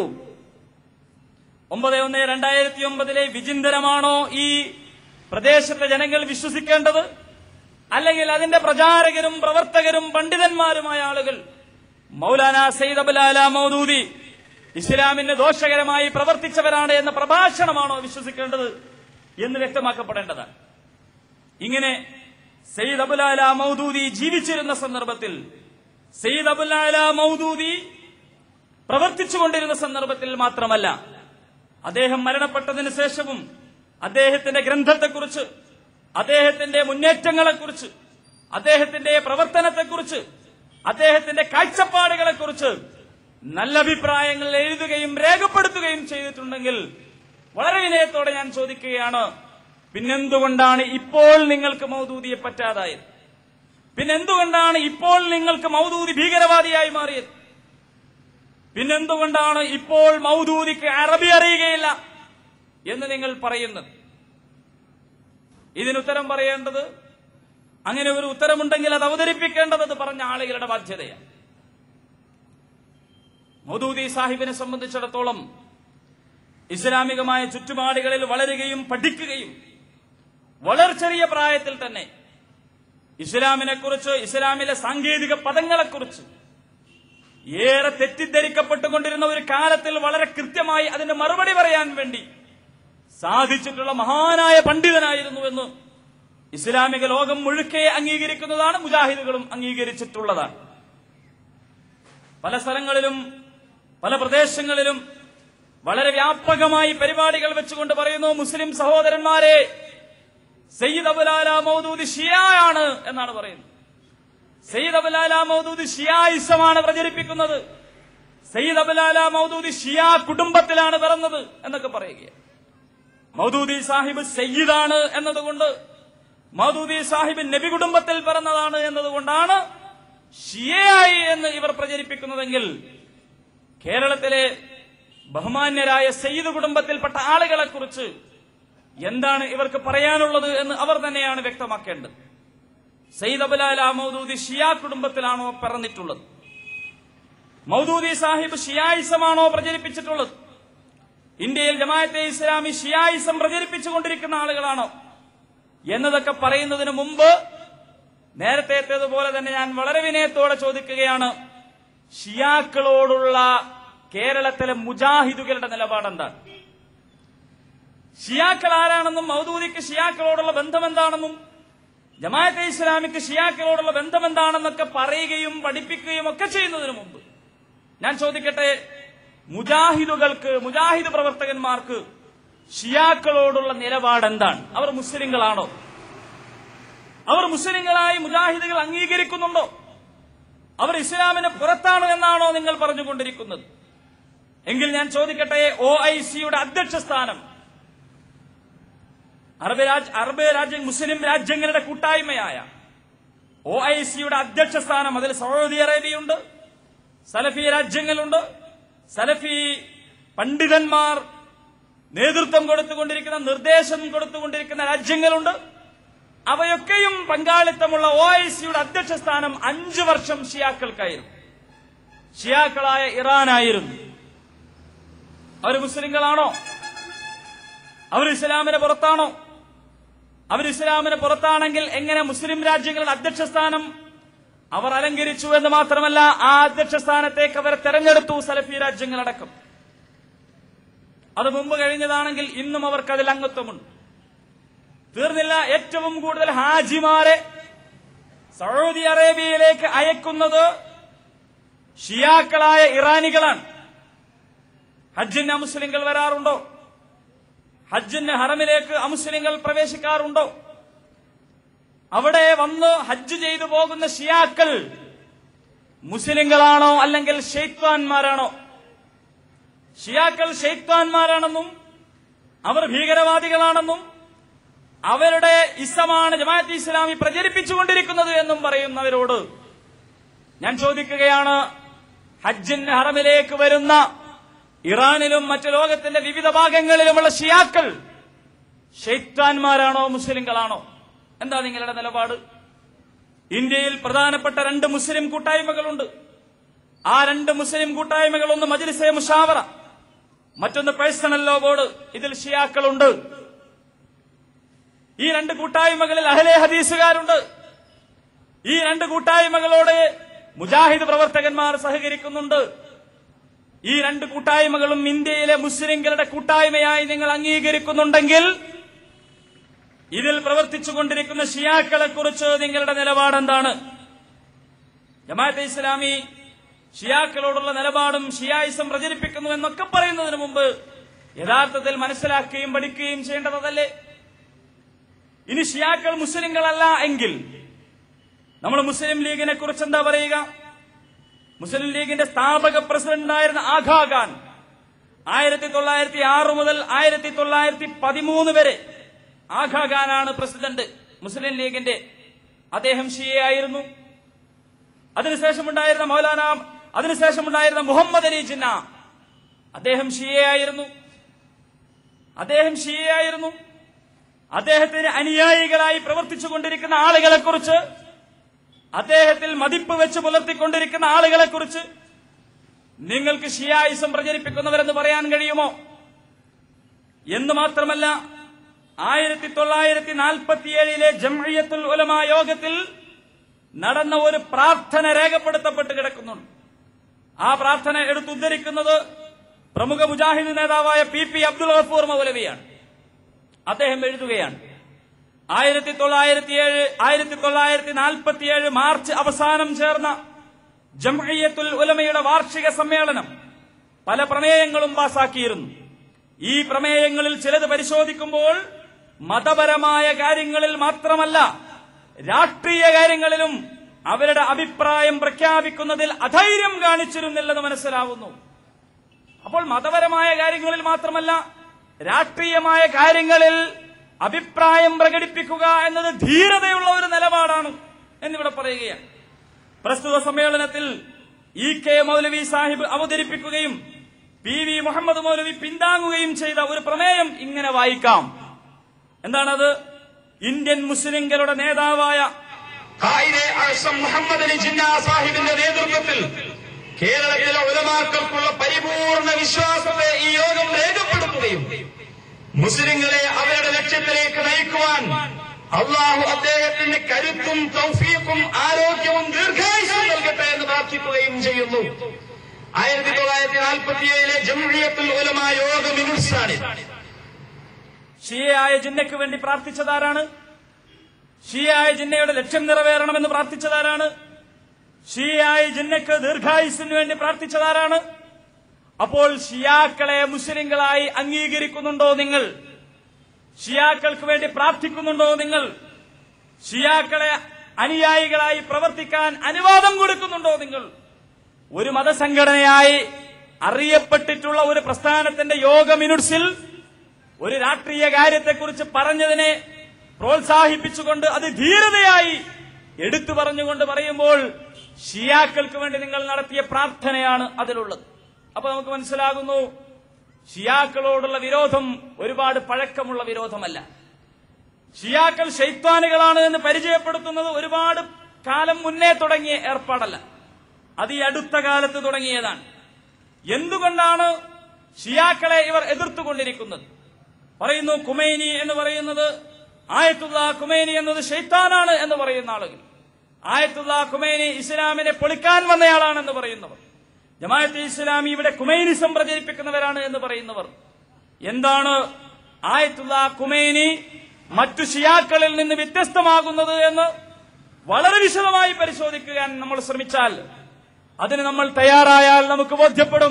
ഒമ്പത് ഒന്ന് രണ്ടായിരത്തി ഒമ്പതിലെ വിചിന്തനമാണോ ഈ പ്രദേശത്തെ ജനങ്ങൾ വിശ്വസിക്കേണ്ടത് അല്ലെങ്കിൽ അതിന്റെ പ്രചാരകരും പ്രവർത്തകരും പണ്ഡിതന്മാരുമായ ആളുകൾ മൗലാന സയ്യിദ് അബുലാല മൗദൂദി ഇസ്ലാമിന് ദോഷകരമായി പ്രവർത്തിച്ചവരാണ് എന്ന പ്രഭാഷണമാണോ വിശ്വസിക്കേണ്ടത് എന്ന് വ്യക്തമാക്കപ്പെടേണ്ടതാണ് ഇങ്ങനെ സയ്യിദ് അബുലാല മൗദൂദി ജീവിച്ചിരുന്ന സന്ദർഭത്തിൽ സയ്യിദ് അബുലാല മൗദൂദി പ്രവർത്തിച്ചുകൊണ്ടിരുന്ന സന്ദർഭത്തിൽ മാത്രമല്ല അദ്ദേഹം മരണപ്പെട്ടതിന് ശേഷവും അദ്ദേഹത്തിന്റെ ഗ്രന്ഥത്തെക്കുറിച്ച് അദ്ദേഹത്തിന്റെ മുന്നേറ്റങ്ങളെക്കുറിച്ച് അദ്ദേഹത്തിന്റെ പ്രവർത്തനത്തെക്കുറിച്ച് അദ്ദേഹത്തിന്റെ കാഴ്ചപ്പാടുകളെക്കുറിച്ച് നല്ല അഭിപ്രായങ്ങൾ എഴുതുകയും രേഖപ്പെടുത്തുകയും ചെയ്തിട്ടുണ്ടെങ്കിൽ വളരെ വിനയത്തോടെ ഞാൻ ചോദിക്കുകയാണ് പിന്നെന്തുകൊണ്ടാണ് ഇപ്പോൾ നിങ്ങൾക്ക് മൗദൂദിയെ പറ്റാതായത് പിന്നെന്തുകൊണ്ടാണ് ഇപ്പോൾ നിങ്ങൾക്ക് മൗദൂദി ഭീകരവാദിയായി മാറിയത് പിന്നെന്തുകൊണ്ടാണ് ഇപ്പോൾ മൗദൂദിക്ക് അറബി അറിയുകയില്ല എന്ന് നിങ്ങൾ പറയുന്നത് ഇതിനുത്തരം പറയേണ്ടത് അങ്ങനെ ഒരു ഉത്തരമുണ്ടെങ്കിൽ അത് അവതരിപ്പിക്കേണ്ടത് അത് പറഞ്ഞ ആളുകളുടെ ബാധ്യതയാണ് മൗദൂദി സാഹിബിനെ സംബന്ധിച്ചിടത്തോളം ഇസ്ലാമികമായ ചുറ്റുപാടുകളിൽ വളരുകയും പഠിക്കുകയും വളരെ ചെറിയ പ്രായത്തിൽ തന്നെ ഇസ്ലാമിനെ കുറിച്ച് ഇസ്ലാമിലെ സാങ്കേതിക പദങ്ങളെക്കുറിച്ച് ഏറെ തെറ്റിദ്ധരിക്കപ്പെട്ടുകൊണ്ടിരുന്ന ഒരു കാലത്തിൽ വളരെ കൃത്യമായി അതിന് മറുപടി പറയാൻ വേണ്ടി സാധിച്ചിട്ടുള്ള മഹാനായ പണ്ഡിതനായിരുന്നുവെന്ന് ഇസ്ലാമിക ലോകം മുഴുക്കെ അംഗീകരിക്കുന്നതാണ് മുജാഹിദുകളും അംഗീകരിച്ചിട്ടുള്ളതാണ് പല സ്ഥലങ്ങളിലും പല പ്രദേശങ്ങളിലും വളരെ വ്യാപകമായി പരിപാടികൾ വെച്ചുകൊണ്ട് പറയുന്നു മുസ്ലിം സഹോദരന്മാരെ സയ്യിദ് അബുലാല മൗദൂദ് ഷിയായാണ് എന്നാണ് പറയുന്നത് സയ്യിദ് അബുലാല മൗദൂദ് ഷിയായിസമാണ് പ്രചരിപ്പിക്കുന്നത് സയ്യിദ് അബുലാല മൗദൂദ് ഷിയാ കുടുംബത്തിലാണ് പിറന്നത് എന്നൊക്കെ പറയുകയാണ് മൗദൂദി സാഹിബ് സയ്യിദാണ് എന്നതുകൊണ്ട് മൗദൂദി സാഹിബ് നബി കുടുംബത്തിൽ പിറന്നതാണ് എന്നതുകൊണ്ടാണ് ഷിയയായി എന്ന് ഇവർ പ്രചരിപ്പിക്കുന്നതെങ്കിൽ കേരളത്തിലെ ബഹുമാന്യരായ സയ്യിദ് കുടുംബത്തിൽപ്പെട്ട ആളുകളെ കുറിച്ച് എന്താണ് ഇവർക്ക് പറയാനുള്ളത് എന്ന് അവർ തന്നെയാണ് വ്യക്തമാക്കേണ്ടത് സയ്യിദ് അബുലാല മൗദൂദി ഷിയാ കുടുംബത്തിലാണോ പിറന്നിട്ടുള്ളത് മൗദൂദി സാഹിബ് ഷിയായിസമാണോ പ്രചരിപ്പിച്ചിട്ടുള്ളത് ഇന്ത്യയിൽ ജമാഅത്തെ ഇസ്ലാമി ഷിയായിസം പ്രചരിപ്പിച്ചുകൊണ്ടിരിക്കുന്ന ആളുകളാണോ എന്നതൊക്കെ പറയുന്നതിന് മുമ്പ് നേരത്തേതുപോലെ തന്നെ ഞാൻ വളരെ വിനയത്തോടെ ചോദിക്കുകയാണ് ഷിയാക്കളോടുള്ള കേരളത്തിലെ മുജാഹിദുകളുടെ നിലപാടെന്താണ് ഷിയാക്കൾ ആരാണെന്നും മൗദൂദിക്ക് ഷിയാക്കളോടുള്ള ബന്ധം എന്താണെന്നും ജമാഅത്തെ ഇസ്ലാമിക്ക് ഷിയാക്കളോടുള്ള ബന്ധം എന്താണെന്നൊക്കെ പറയുകയും പഠിപ്പിക്കുകയും ഒക്കെ ചെയ്യുന്നതിന് മുമ്പ് ഞാൻ ചോദിക്കട്ടെ മുജാഹിദുകൾക്ക് മുജാഹിദ് പ്രവർത്തകന്മാർക്ക് ഷിയാക്കളോടുള്ള നിലപാട് എന്താണ് അവർ മുസ്ലിങ്ങളാണോ അവർ മുസ്ലിങ്ങളായി മുജാഹിദുകൾ അംഗീകരിക്കുന്നുണ്ടോ അവർ ഇസ്ലാമിന് പുറത്താണ് എന്നാണോ നിങ്ങൾ പറഞ്ഞുകൊണ്ടിരിക്കുന്നത് എങ്കിൽ ഞാൻ ചോദിക്കട്ടെ ഒ ഐ സിയുടെ അധ്യക്ഷ സ്ഥാനം അറബ് രാജ് അറബ് രാജ്യ മുസ്ലിം രാജ്യങ്ങളുടെ കൂട്ടായ്മയായ ഒ ഐ സിയുടെ അധ്യക്ഷ സ്ഥാനം അതിൽ സൗദി അറേബ്യയുണ്ട് സലഫി രാജ്യങ്ങളുണ്ട് സലഫി പണ്ഡിതന്മാർ നേതൃത്വം കൊടുത്തുകൊണ്ടിരിക്കുന്ന നിർദ്ദേശം കൊടുത്തുകൊണ്ടിരിക്കുന്ന രാജ്യങ്ങളുണ്ട് അവയൊക്കെയും പങ്കാളിത്തമുള്ള ഒ ഐ സിയുടെ അധ്യക്ഷ സ്ഥാനം അഞ്ചു വർഷം ഷിയാക്കൾക്കായിരുന്നു ഷിയാക്കളായ ഇറാനായിരുന്നു അവർ മുസ്ലിങ്ങളാണോ അവർ ഇസ്ലാമിന് പുറത്താണോ അവർ ഇസ്ലാമിന് പുറത്താണെങ്കിൽ എങ്ങനെ മുസ്ലിം രാജ്യങ്ങളുടെ അധ്യക്ഷ സ്ഥാനം അവർ അലങ്കരിച്ചു എന്ന് മാത്രമല്ല ആ അധ്യക്ഷ സ്ഥാനത്തേക്ക് അവരെ തെരഞ്ഞെടുത്തു സലഫി രാജ്യങ്ങളടക്കം അത് മുമ്പ് കഴിഞ്ഞതാണെങ്കിൽ ഇന്നും അവർക്ക് അതിൽ അംഗത്വമുണ്ട് തീർന്നില്ല ഏറ്റവും കൂടുതൽ ഹാജിമാരെ സൗദി അറേബ്യയിലേക്ക് അയക്കുന്നത് ഷിയാക്കളായ ഇറാനികളാണ് ഹജ്ജിന് അമുസ്ലിങ്ങൾ വരാറുണ്ടോ ഹജ്ജിന് ഹറമിലേക്ക് അമുസ്ലിങ്ങൾ പ്രവേശിക്കാറുണ്ടോ അവിടെ വന്ന് ഹജ്ജ് ചെയ്തു പോകുന്ന ഷിയാക്കൾ മുസ്ലിങ്ങളാണോ അല്ലെങ്കിൽ ഷെയ്ത്വാൻമാരാണോ ഷിയാക്കൾ ഷെയ്ത്വാൻമാരാണെന്നും അവർ ഭീകരവാദികളാണെന്നും അവരുടെ ഇസമാണ് ജമാഅത്ത് ഇസ്ലാമി പ്രചരിപ്പിച്ചുകൊണ്ടിരിക്കുന്നത് എന്നും പറയുന്നവരോട് ഞാൻ ചോദിക്കുകയാണ് ഹജ്ജിന് ഹറമിലേക്ക് വരുന്ന ഇറാനിലും മറ്റു ലോകത്തിന്റെ വിവിധ ഭാഗങ്ങളിലുമുള്ള ഷിയാക്കൾ ഷെയ്ത്താൻമാരാണോ മുസ്ലിങ്ങളാണോ എന്താ നിങ്ങളുടെ നിലപാട് ഇന്ത്യയിൽ പ്രധാനപ്പെട്ട രണ്ട് മുസ്ലിം കൂട്ടായ്മകളുണ്ട് ആ രണ്ട് മുസ്ലിം കൂട്ടായ്മകൾ ഒന്ന് മജ്ലിസെ മുഷാവറ മറ്റൊന്ന് പേഴ്സണൽ ലോ ബോർഡ് ഇതിൽ ഷിയാക്കളുണ്ട് ഈ രണ്ട് കൂട്ടായ്മകളിൽ അഹലെ ഹദീസുകാരുണ്ട് ഈ രണ്ട് കൂട്ടായ്മകളോട് മുജാഹിദ് പ്രവർത്തകന്മാർ സഹകരിക്കുന്നുണ്ട് ഈ രണ്ട് കൂട്ടായ്മകളും ഇന്ത്യയിലെ മുസ്ലിങ്ങളുടെ കൂട്ടായ്മയായി നിങ്ങൾ അംഗീകരിക്കുന്നുണ്ടെങ്കിൽ ഇതിൽ പ്രവർത്തിച്ചുകൊണ്ടിരിക്കുന്ന ഷിയാക്കളെ കുറിച്ച് നിങ്ങളുടെ നിലപാടെന്താണ് ജമാഅത്തെ ഇസ്ലാമി ഷിയാക്കളോടുള്ള നിലപാടും ഷിയായിസം പ്രചരിപ്പിക്കുന്നു എന്നൊക്കെ പറയുന്നതിന് മുമ്പ് യഥാർത്ഥത്തിൽ മനസ്സിലാക്കുകയും പഠിക്കുകയും ചെയ്യേണ്ടതല്ലേ ഇനി ഷിയാക്കൾ മുസ്ലിങ്ങളല്ല എങ്കിൽ നമ്മൾ മുസ്ലിം ലീഗിനെ കുറിച്ച് എന്താ പറയുക മുസ്ലിം ലീഗിന്റെ സ്ഥാപക പ്രസിഡന്റായിരുന്ന ആഘാ ഖാൻ ആയിരത്തി തൊള്ളായിരത്തി ആറ് മുതൽ ആയിരത്തി തൊള്ളായിരത്തി പതിമൂന്ന് വരെ ആഘാ ഖാനാണ് പ്രസിഡന്റ് മുസ്ലിം ലീഗിന്റെ അദ്ദേഹം ഷിയയായിരുന്നു അതിനുശേഷമുണ്ടായിരുന്ന മൗലാന അതിനുശേഷമുണ്ടായിരുന്ന മുഹമ്മദ് അലി ജിന്ന അദ്ദേഹം ഷിയയായിരുന്നു അദ്ദേഹം ഷിയയായിരുന്നു അദ്ദേഹത്തിന് അനുയായികളായി പ്രവർത്തിച്ചുകൊണ്ടിരിക്കുന്ന ആളുകളെക്കുറിച്ച് അദ്ദേഹത്തിൽ മതിപ്പ് വെച്ച് പുലർത്തിക്കൊണ്ടിരിക്കുന്ന ആളുകളെക്കുറിച്ച് നിങ്ങൾക്ക് ഷിയായിസം പ്രചരിപ്പിക്കുന്നവരെന്ന് പറയാൻ കഴിയുമോ എന്ന് മാത്രമല്ല ആയിരത്തി തൊള്ളായിരത്തി നാൽപ്പത്തിയേഴിലെ ജംഇയ്യത്തുൽ ഉലമ യോഗത്തിൽ നടന്ന ഒരു പ്രാർത്ഥന രേഖപ്പെടുത്തപ്പെട്ട് കിടക്കുന്നുണ്ട് ആ പ്രാർത്ഥന എടുത്തുദ്ധരിക്കുന്നത് പ്രമുഖ മുജാഹിദ് നേതാവായ പി പി അബ്ദുൽ ഗഫൂർ മൗലവിയാണ് അദ്ദേഹം എഴുതുകയാണ് ആയിരത്തി തൊള്ളായിരത്തി ഏഴ് ആയിരത്തി തൊള്ളായിരത്തി നാൽപ്പത്തിയേഴ് മാർച്ച് അവസാനം ചേർന്ന ജംഇയ്യത്തുൽ ഉലമയുടെ വാർഷിക സമ്മേളനം പല പ്രമേയങ്ങളും പാസാക്കിയിരുന്നു ഈ പ്രമേയങ്ങളിൽ ചിലത് പരിശോധിക്കുമ്പോൾ മതപരമായ കാര്യങ്ങളിൽ മാത്രമല്ല രാഷ്ട്രീയ കാര്യങ്ങളിലും അവരുടെ അഭിപ്രായം പ്രഖ്യാപിക്കുന്നതിൽ അധൈര്യം കാണിച്ചിരുന്നില്ലെന്ന് മനസ്സിലാവുന്നു അപ്പോൾ മതപരമായ കാര്യങ്ങളിൽ മാത്രമല്ല രാഷ്ട്രീയമായ കാര്യങ്ങളിൽ അഭിപ്രായം പ്രകടിപ്പിക്കുക എന്നത് ധീരതയുള്ള ഒരു നിലപാടാണ് എന്നിവിടെ പറയുകയാണ് പ്രസ്തുത സമ്മേളനത്തിൽ ഇ കെ മൗലവി സാഹിബ് അവതരിപ്പിക്കുകയും പി വി മുഹമ്മദ് മൗലവി പിന്താങ്ങുകയും ചെയ്ത ഒരു പ്രമേയം ഇങ്ങനെ വായിക്കാം എന്താണത് ഇന്ത്യൻ മുസ്ലിംകളുടെ നേതാവായ ഖായിദെ അഹ്സം മുഹമ്മദ് അലി ജിന്ന സാഹിബിന്റെ നേതൃത്വത്തിൽ കേരളത്തിലെ ഉലമാക്കൾക്കുള്ള പരിപൂർണ വിശ്വാസത്തെ ഈ യോഗം രേഖപ്പെടുത്തുകയും മുസ്ലിങ്ങളെ അവരുടെ ലക്ഷ്യത്തിലേക്ക് നയിക്കുവാൻ അള്ളാഹു അദ്ദേഹത്തിന് കരുത്തും തൗഫീഖും ആരോഗ്യവും ദീർഘായുസും നൽകട്ടെ എന്ന് പ്രാർത്ഥിക്കുകയും ചെയ്യുന്നു ആയിരത്തി തൊള്ളായിരത്തി നാൽപ്പത്തിയേഴിലെ ജംഇയ്യത്തുൽ ഉലമ യോഗ മിനുസാണ് ഷിയയായ ജിന്നയ്ക്ക് വേണ്ടി പ്രാർത്ഥിച്ചതാരാണ് ഷിയയായ ജിന്നയുടെ ലക്ഷ്യം നിറവേറണമെന്ന് പ്രാർത്ഥിച്ചതാരാണ് ഷിയയായ ജിന്നയ്ക്ക് ദീർഘായുസിന് വേണ്ടി പ്രാർത്ഥിച്ചതാരാണ് അപ്പോൾ ഷിയാക്കളെ മുസ്ലിങ്ങളായി അംഗീകരിക്കുന്നുണ്ടോ നിങ്ങൾ ഷിയാക്കൾക്ക് വേണ്ടി പ്രാർത്ഥിക്കുന്നുണ്ടോ നിങ്ങൾ ഷിയാക്കളെ അനുയായികളായി പ്രവർത്തിക്കാൻ അനുവാദം കൊടുക്കുന്നുണ്ടോ നിങ്ങൾ ഒരു മതസംഘടനയായി അറിയപ്പെട്ടിട്ടുള്ള ഒരു പ്രസ്ഥാനത്തിന്റെ യോഗ മിനുട്സിൽ ഒരു രാഷ്ട്രീയ കാര്യത്തെക്കുറിച്ച് പറഞ്ഞതിനെ പ്രോത്സാഹിപ്പിച്ചുകൊണ്ട് അത് ധീരതയായി എടുത്തു പറഞ്ഞുകൊണ്ട് പറയുമ്പോൾ ഷിയാക്കൾക്ക് വേണ്ടി നിങ്ങൾ നടത്തിയ പ്രാർത്ഥനയാണ് അതിലുള്ളത് അപ്പൊ നമുക്ക് മനസ്സിലാകുന്നു ഷിയാക്കളോടുള്ള വിരോധം ഒരുപാട് പഴക്കമുള്ള വിരോധമല്ല ഷിയാക്കൾ ശൈത്വാനികളാണ് എന്ന് പരിചയപ്പെടുത്തുന്നത് ഒരുപാട് കാലം മുന്നേ തുടങ്ങിയ ഏർപ്പാടല്ല അത് ഈ അടുത്ത കാലത്ത് തുടങ്ങിയതാണ് എന്തുകൊണ്ടാണ് ഷിയാക്കളെ ഇവർ എതിർത്തുകൊണ്ടിരിക്കുന്നത് പറയുന്നു കുമൈനി എന്ന് പറയുന്നത് ആയത്തുള്ള കുമൈനി എന്നത് ഷെയ്ത്താനാണ് എന്ന് പറയുന്ന ആളുകൾ ആയത്തുള്ള കുമൈനി ഇസ്ലാമിനെ പൊളിക്കാൻ വന്നയാളാണെന്ന് പറയുന്നവർ ജമാഅത്തെ ഇസ്ലാമി ഇവിടെ കുമൈനിസം പ്രചരിപ്പിക്കുന്നവരാണ് എന്ന് പറയുന്നവർ എന്താണ് ആയത്തുള്ള കുമൈനി മറ്റു ഷിയാക്കളിൽ നിന്ന് വ്യത്യസ്തമാകുന്നത് എന്ന് വളരെ വിശദമായി പരിശോധിക്കാൻ നമ്മൾ ശ്രമിച്ചാൽ അതിന് നമ്മൾ തയ്യാറായാൽ നമുക്ക് ബോധ്യപ്പെടും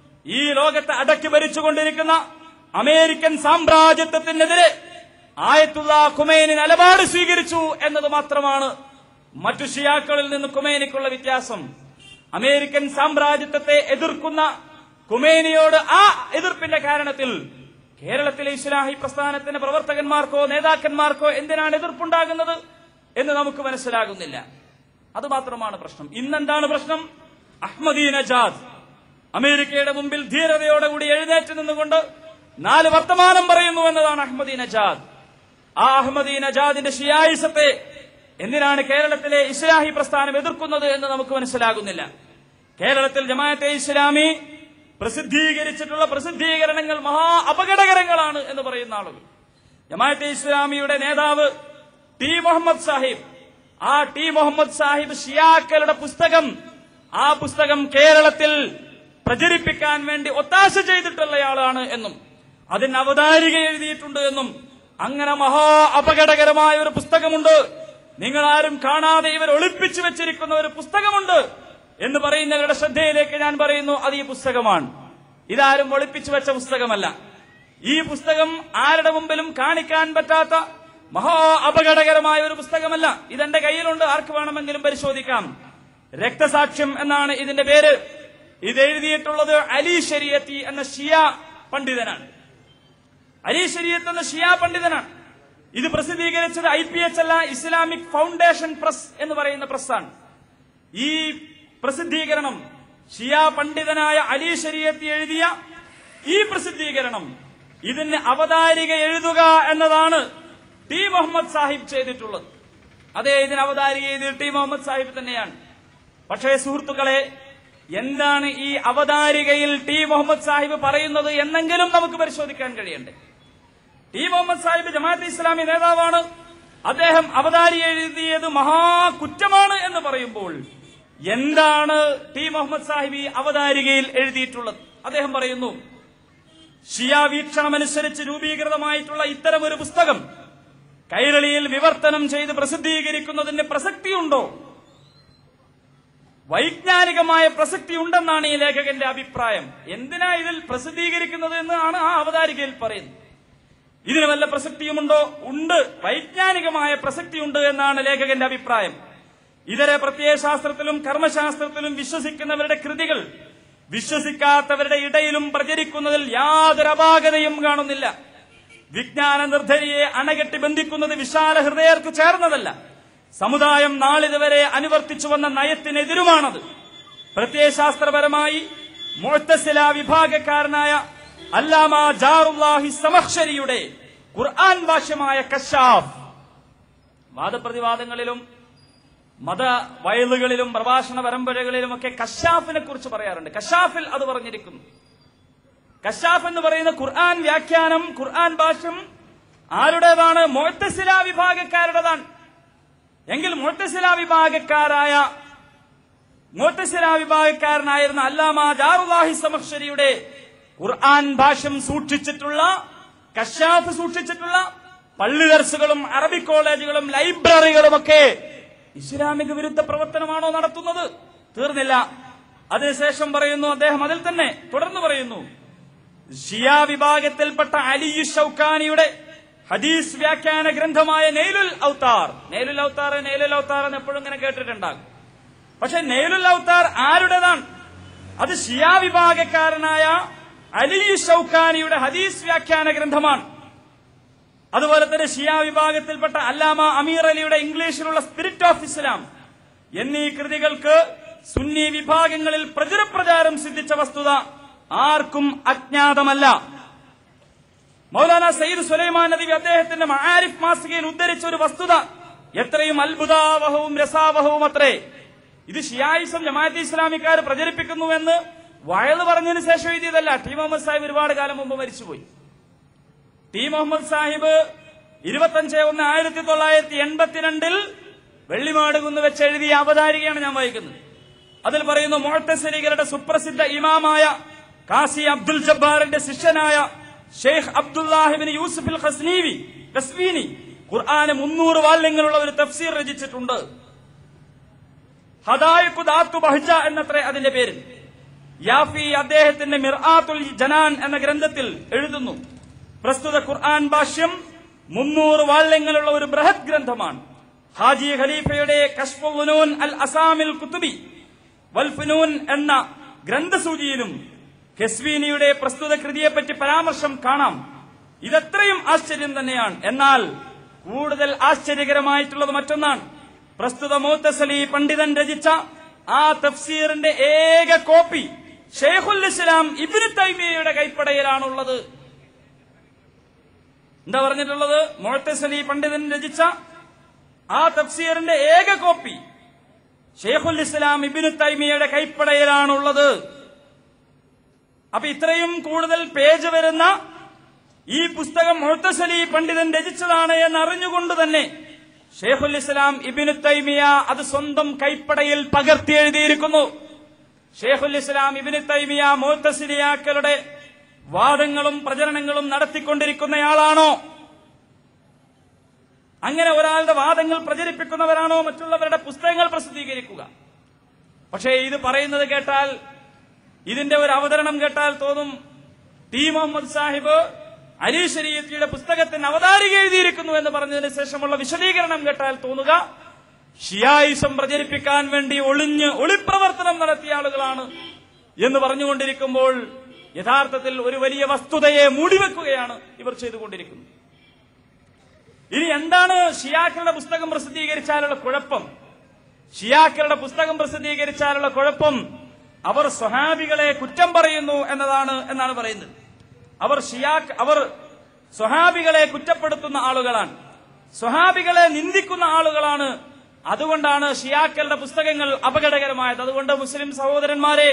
ഈ ലോകത്തെ അടക്കി ഭരിച്ചുകൊണ്ടിരിക്കുന്ന അമേരിക്കൻ സാമ്രാജ്യത്വത്തിനെതിരെ ആയത്തുള്ള കുമേനി നിലപാട് സ്വീകരിച്ചു എന്നത് മാത്രമാണ് മറ്റു ഷിയാക്കളിൽ നിന്ന് കുമേനിക്കുള്ള വ്യത്യാസം അമേരിക്കൻ സാമ്രാജ്യത്വത്തെ എതിർക്കുന്ന കുമേനിയോട് ആ എതിർപ്പിന്റെ കാരണത്തിൽ കേരളത്തിലെ ഇസ്ലാഹി പ്രസ്ഥാനത്തിന്റെ പ്രവർത്തകന്മാർക്കോ നേതാക്കന്മാർക്കോ എന്തിനാണ് എതിർപ്പുണ്ടാകുന്നത് എന്ന് നമുക്ക് മനസ്സിലാകുന്നില്ല അത് മാത്രമാണ് പ്രശ്നം ഇന്നെന്താണ് പ്രശ്നം അഹ്മദി നജാദ് അമേരിക്കയുടെ മുമ്പിൽ ധീരതയോടെ കൂടി എഴുന്നേറ്റ് നിന്നുകൊണ്ട് നാല് വർത്തമാനം പറയുന്നു എന്നതാണ് അഹ്മദി നജാദ് ആ അഹമ്മദി നജാദിന്റെ ഷിയായിസത്തെ എന്തിനാണ് കേരളത്തിലെ ഇസ്ലാഹി പ്രസ്ഥാനം എതിർക്കുന്നത് എന്ന് നമുക്ക് മനസ്സിലാകുന്നില്ല കേരളത്തിൽ ജമാഅത്തെ ഇസ്ലാമി പ്രസിദ്ധീകരിച്ചിട്ടുള്ള പ്രസിദ്ധീകരണങ്ങൾ മഹാ അപകടകരങ്ങളാണ് എന്ന് പറയുന്ന ആളുകൾ ജമാഅത്തെ ഇസ്ലാമിയുടെ നേതാവ് ടി മുഹമ്മദ് സാഹിബ് ആ ടി മുഹമ്മദ് സാഹിബ് ഷിയാക്കളുടെ പുസ്തകം ആ പുസ്തകം കേരളത്തിൽ പ്രചരിപ്പിക്കാൻ വേണ്ടി ഒത്താശ ചെയ്തിട്ടുള്ളയാളാണ് എന്നും അതിന് അവതാരിക എഴുതിയിട്ടുണ്ട് എന്നും അങ്ങനെ മഹാ അപകടകരമായ ഒരു പുസ്തകമുണ്ട് നിങ്ങൾ ആരും കാണാതെ ഇവർ ഒളിപ്പിച്ചു വെച്ചിരിക്കുന്ന ഒരു പുസ്തകമുണ്ട് എന്ന് പറയുന്നവരുടെ ശ്രദ്ധയിലേക്ക് ഞാൻ പറയുന്നു അത് ഈ പുസ്തകമാണ് ഇതാരും ഒളിപ്പിച്ചു വെച്ച പുസ്തകമല്ല ഈ പുസ്തകം ആരുടെ മുമ്പിലും കാണിക്കാൻ പറ്റാത്ത മഹാ അപകടകരമായ ഒരു പുസ്തകമല്ല ഇതെന്റെ കയ്യിലുണ്ട് ആർക്ക് വേണമെങ്കിലും പരിശോധിക്കാം രക്തസാക്ഷ്യം എന്നാണ് ഇതിന്റെ പേര് ഇത് എഴുതിയിട്ടുള്ളത് അലി ശരിയത്തി എന്ന ഷിയ പണ്ഡിതനാണ് അലി ശരീയത്ത് എന്ന ഷിയ പണ്ഡിതനാണ് ഇത് പ്രസിദ്ധീകരിച്ചത് ഐ പി എച്ച് അല്ല ഇസ്ലാമിക് ഫൗണ്ടേഷൻ പ്രസ് എന്ന് പറയുന്ന പ്രസ്സാണ് ഈ പ്രസിദ്ധീകരണം ഷിയ പണ്ഡിതനായ അലി ശരീയത്ത് എഴുതിയ ഈ പ്രസിദ്ധീകരണം ഇതിന് അവതാരിക എഴുതുക എന്നതാണ് ടി മുഹമ്മദ് സാഹിബ് ചെയ്തിട്ടുള്ളത് അതേ ഇതിന് അവതാരിക ചെയ്ത് ടി മുഹമ്മദ് സാഹിബ് തന്നെയാണ് പക്ഷേ സുഹൃത്തുക്കളെ എന്താണ് ഈ അവതാരികയിൽ ടി മുഹമ്മദ് സാഹിബ് പറയുന്നത് എന്നെങ്കിലും നമുക്ക് പരിശോധിക്കാൻ കഴിയണ്ടേ ടി മുഹമ്മദ് സാഹിബ് ജമാഅത്ത് ഇസ്ലാമി നേതാവാണ് അദ്ദേഹം അവതാരി എഴുതിയത് മഹാകുറ്റമാണ് എന്ന് പറയുമ്പോൾ എന്താണ് ടി മുഹമ്മദ് സാഹിബ് ഈ അവതാരികയിൽ എഴുതിയിട്ടുള്ളത് അദ്ദേഹം പറയുന്നു ഷിയ വീക്ഷണമനുസരിച്ച് രൂപീകൃതമായിട്ടുള്ള ഇത്തരം ഒരു പുസ്തകം കൈരളിയിൽ വിവർത്തനം ചെയ്ത് പ്രസിദ്ധീകരിക്കുന്നതിന് പ്രസക്തിയുണ്ടോ വൈജ്ഞാനികമായ പ്രസക്തി ഉണ്ടെന്നാണ് ഈ ലേഖകന്റെ അഭിപ്രായം എന്തിനാ ഇതിൽ പ്രസിദ്ധീകരിക്കുന്നത് എന്നാണ് ആ അവതാരികയിൽ പറയുന്നത് ഇതിന് വല്ല പ്രസക്തിയുമുണ്ടോ ഉണ്ട് വൈജ്ഞാനികമായ പ്രസക്തിയുണ്ട് എന്നാണ് ലേഖകന്റെ അഭിപ്രായം ഇതര പ്രത്യയശാസ്ത്രത്തിലും കർമ്മശാസ്ത്രത്തിലും വിശ്വസിക്കുന്നവരുടെ കൃതികൾ വിശ്വസിക്കാത്തവരുടെ ഇടയിലും പ്രചരിക്കുന്നതിൽ യാതൊരു അപാകതയും കാണുന്നില്ല വിജ്ഞാന നിർദ്ധരിയെ അണകെട്ടി ബന്ധിക്കുന്നത് വിശാല ഹൃദയർക്ക് ചേർന്നതല്ല സമുദായം നാളിതുവരെ അനുവർത്തിച്ചു വന്ന നയത്തിനെതിരുമാണത് പ്രത്യയശാസ്ത്രപരമായി മുഴത്തസില വിഭാഗക്കാരനായ അല്ലാമ ജാറുല്ലാഹി സമക്ഷരിയുടെ ഖുർആൻ ഭാഷ്യമായ കശാഫ് വാദപ്രതിവാദങ്ങളിലും മത വയലുകളിലും പ്രഭാഷണ പരമ്പരകളിലുമൊക്കെ കശാഫിനെ കുറിച്ച് പറയാറുണ്ട് കശാഫിൽ അത് പറഞ്ഞിരിക്കുന്നു കശാഫ് എന്ന് പറയുന്ന ഖുർആൻ വ്യാഖ്യാനം ഖുർആൻ ഭാഷ്യം ആരുടേതാണ് മുഴത്തസില വിഭാഗക്കാരുടേതാണ് എങ്കിൽ മുഴത്തസില വിഭാഗക്കാരായ മുഴത്തസില വിഭാഗക്കാരനായിരുന്ന അല്ലാമ ജാറുല്ലാഹി സമക്ഷരിയുടെ ഖുർആൻ ഭാഷ്യം സൂക്ഷിച്ചിട്ടുള്ള കശാഫ് സൂക്ഷിച്ചിട്ടുള്ള പള്ളി ദർസുകളും അറബി കോളേജുകളും ലൈബ്രറികളുമൊക്കെ ഇസ്ലാമിക വിരുദ്ധ പ്രവർത്തനമാണോ നടത്തുന്നത് തീർന്നില്ല അതിനുശേഷം പറയുന്നു അദ്ദേഹം അതിൽ തന്നെ തുടർന്ന് പറയുന്നു ഷിയ വിഭാഗത്തിൽപ്പെട്ട അലിയു ഷൌക്കാനിയുടെ ഹദീസ് വ്യാഖ്യാന ഗ്രന്ഥമായ നെയ്ലുൽ ഔത്താർ നെയ്ലുൽ ഔത്താർ നെയ്ലുൽ ഔത്താർ എന്ന് എപ്പോഴും ഇങ്ങനെ കേട്ടിട്ടുണ്ടാകും പക്ഷെ നെയ്ലുൽ ഔത്താർ ആരുടേതാണ് അത് ഷിയ വിഭാഗക്കാരനായ അലിയു ഷൌക്കാനിയുടെ ഹദീസ് വ്യാഖ്യാന ഗ്രന്ഥമാണ് അതുപോലെ തന്നെ ഷിയ വിഭാഗത്തിൽപ്പെട്ട അല്ലാമ അമീർ അലിയുടെ ഇംഗ്ലീഷിലുള്ള സ്പിരിറ്റ് ഓഫ് ഇസ്ലാം എന്നീ കൃതികൾക്ക് സുന്നി വിഭാഗങ്ങളിൽ പ്രചുരപ്രചാരം സിദ്ധിച്ച വസ്തുത ആർക്കും അജ്ഞാതമല്ല മൗലാന സയ്യിദ് സുലൈമാൻ നദി അദ്ദേഹത്തിന്റെ മആരിഫ് മാസികയിൽ ഉദ്ധരിച്ച ഒരു വസ്തുത എത്രയും അത്ഭുതാവഹവും രസാവഹവും അത്രേ ഇത് ഷിയായിസം ജമാഅത്ത് ഇസ്ലാമിക്കാർ പ്രചരിപ്പിക്കുന്നുവെന്ന് വയല് പറഞ്ഞതിന് ശേഷം എഴുതിയതല്ല ടി മുഹമ്മദ് സാഹിബ് ഒരുപാട് കാലം മുമ്പ് മരിച്ചുപോയി ടി മുഹമ്മദ് സാഹിബ് ഇരുപത്തഞ്ച് ഒന്ന് ആയിരത്തി തൊള്ളായിരത്തി എൺപത്തിരണ്ടിൽ വെള്ളിമാട് കുന്ന് വെച്ച് എഴുതിയ അവതാരികയാണ് ഞാൻ വായിക്കുന്നത് അതിൽ പറയുന്നു മോട്ടസരികളുടെ സുപ്രസിദ്ധ ഇമാമായ കാസി അബ്ദുൽ ജബ്ബാറിന്റെ ശിഷ്യനായ ഷെയ്ഖ് അബ്ദുല്ലാഹിബിൻ യൂസുഫിൽ ഖസ്നീവി ഖസ്വീനി ഖുർആന് മുന്നൂറ് വാല്യങ്ങളുള്ള ഒരു തഫ്സീർ രചിച്ചിട്ടുണ്ട് ഹദായിഖു ദാത്തു ബഹ്ജ എന്നത്രേ അതിന്റെ പേര് യാഫി അദ്ദേഹത്തിന്റെ മിർആത്തുൽ ജനാൻ എന്ന ഗ്രന്ഥത്തിൽ എഴുതുന്നു പ്രസ്തുത ഖുർആൻ ഭാഷ്യം മുന്നൂറ് വാള്യങ്ങളുള്ള ഒരു ബൃഹത് ഗ്രന്ഥമാണ് ഹാജി ഖലീഫയുടെ കഷ്ഫുനൂൻ അൽ അസാമിൽ കുത്തുബി വൽഫുനൂൻ എന്ന ഗ്രന്ഥസൂചിയിലും ഹെസ്വീനിയുടെ പ്രസ്തുത കൃതിയെപ്പറ്റി പരാമർശം കാണാം ഇതത്രയും ആശ്ചര്യം തന്നെയാണ് എന്നാൽ കൂടുതൽ ആശ്ചര്യകരമായിട്ടുള്ളത് മറ്റൊന്നാണ് പ്രസ്തുത മൂത്തസലി പണ്ഡിതൻ രചിച്ച ആ തഫ്സീറിന്റെ ഏക കോപ്പി ഷെയ്ഖുൽ ഇസ്ലാം ഇബ്നു തൈമിയയുടെ കൈപ്പടയിലാണുള്ളത് എന്താ പറഞ്ഞിട്ടുള്ളത് മുഴത്തസലി പണ്ഡിതൻ രചിച്ച ആ തഫ്സീറിന്റെ ഏക കോപ്പി ഷെയ്ഖുൽ ഇസ്ലാം ഇബിനു തൈമിയയുടെ കൈപ്പടയിലാണുള്ളത് അപ്പൊ ഇത്രയും കൂടുതൽ പേജ് വരുന്ന ഈ പുസ്തകം മുഴത്തസലി പണ്ഡിതൻ രചിച്ചതാണ് എന്ന് അറിഞ്ഞുകൊണ്ട് തന്നെ ഷെയ്ഖുൽ ഇസ്ലാം ഇബിനു തൈമിയ അത് സ്വന്തം കൈപ്പടയിൽ പകർത്തി എഴുതിയിരിക്കുന്നു ഷെയ്ഖുൽ ഇസ്ലാം ഇബിനു തൈമിയ മുഴത്തസിലിയാക്കളുടെ വാദങ്ങളും പ്രചരണങ്ങളും നടത്തിക്കൊണ്ടിരിക്കുന്നയാളാണോ അങ്ങനെ ഒരാളുടെ വാദങ്ങൾ പ്രചരിപ്പിക്കുന്നവരാണോ മറ്റുള്ളവരുടെ പുസ്തകങ്ങൾ പ്രസിദ്ധീകരിക്കുക പക്ഷേ ഇത് പറയുന്നത് കേട്ടാൽ ഇതിന്റെ ഒരു അവതരണം കേട്ടാൽ തോന്നും ടി മുഹമ്മദ് സാഹിബ് അലി ശരീയത്തിയുടെ പുസ്തകത്തിന് അവതാരിക എഴുതിയിരിക്കുന്നു എന്ന് പറഞ്ഞതിന് ശേഷമുള്ള വിശദീകരണം കേട്ടാൽ തോന്നുക ഷിയായിസം പ്രചരിപ്പിക്കാൻ വേണ്ടി ഒളിഞ്ഞ് ഒളിപ്രവർത്തനം നടത്തിയ ആളുകളാണ് എന്ന് പറഞ്ഞുകൊണ്ടിരിക്കുമ്പോൾ യഥാർത്ഥത്തിൽ ഒരു വലിയ വസ്തുതയെ മൂടിവെക്കുകയാണ് ഇവർ ചെയ്തുകൊണ്ടിരിക്കുന്നത് ഇനി എന്താണ് ഷിയാക്കളുടെ പുസ്തകം പ്രസിദ്ധീകരിച്ചാലുള്ള കുഴപ്പം ഷിയാക്കളുടെ പുസ്തകം പ്രസിദ്ധീകരിച്ചാലുള്ള കുഴപ്പം അവർ സ്വഹാബികളെ കുറ്റം പറയുന്നു എന്നതാണ് എന്നാണ് പറയുന്നത് അവർ ഷിയാക്ക് അവർ സ്വഹാബികളെ കുറ്റപ്പെടുത്തുന്ന ആളുകളാണ് സ്വഹാബികളെ നിന്ദിക്കുന്ന ആളുകളാണ് അതുകൊണ്ടാണ് ഷിയാക്കളുടെ പുസ്തകങ്ങൾ അപകടകരമായത് അതുകൊണ്ട് മുസ്ലിം സഹോദരന്മാരെ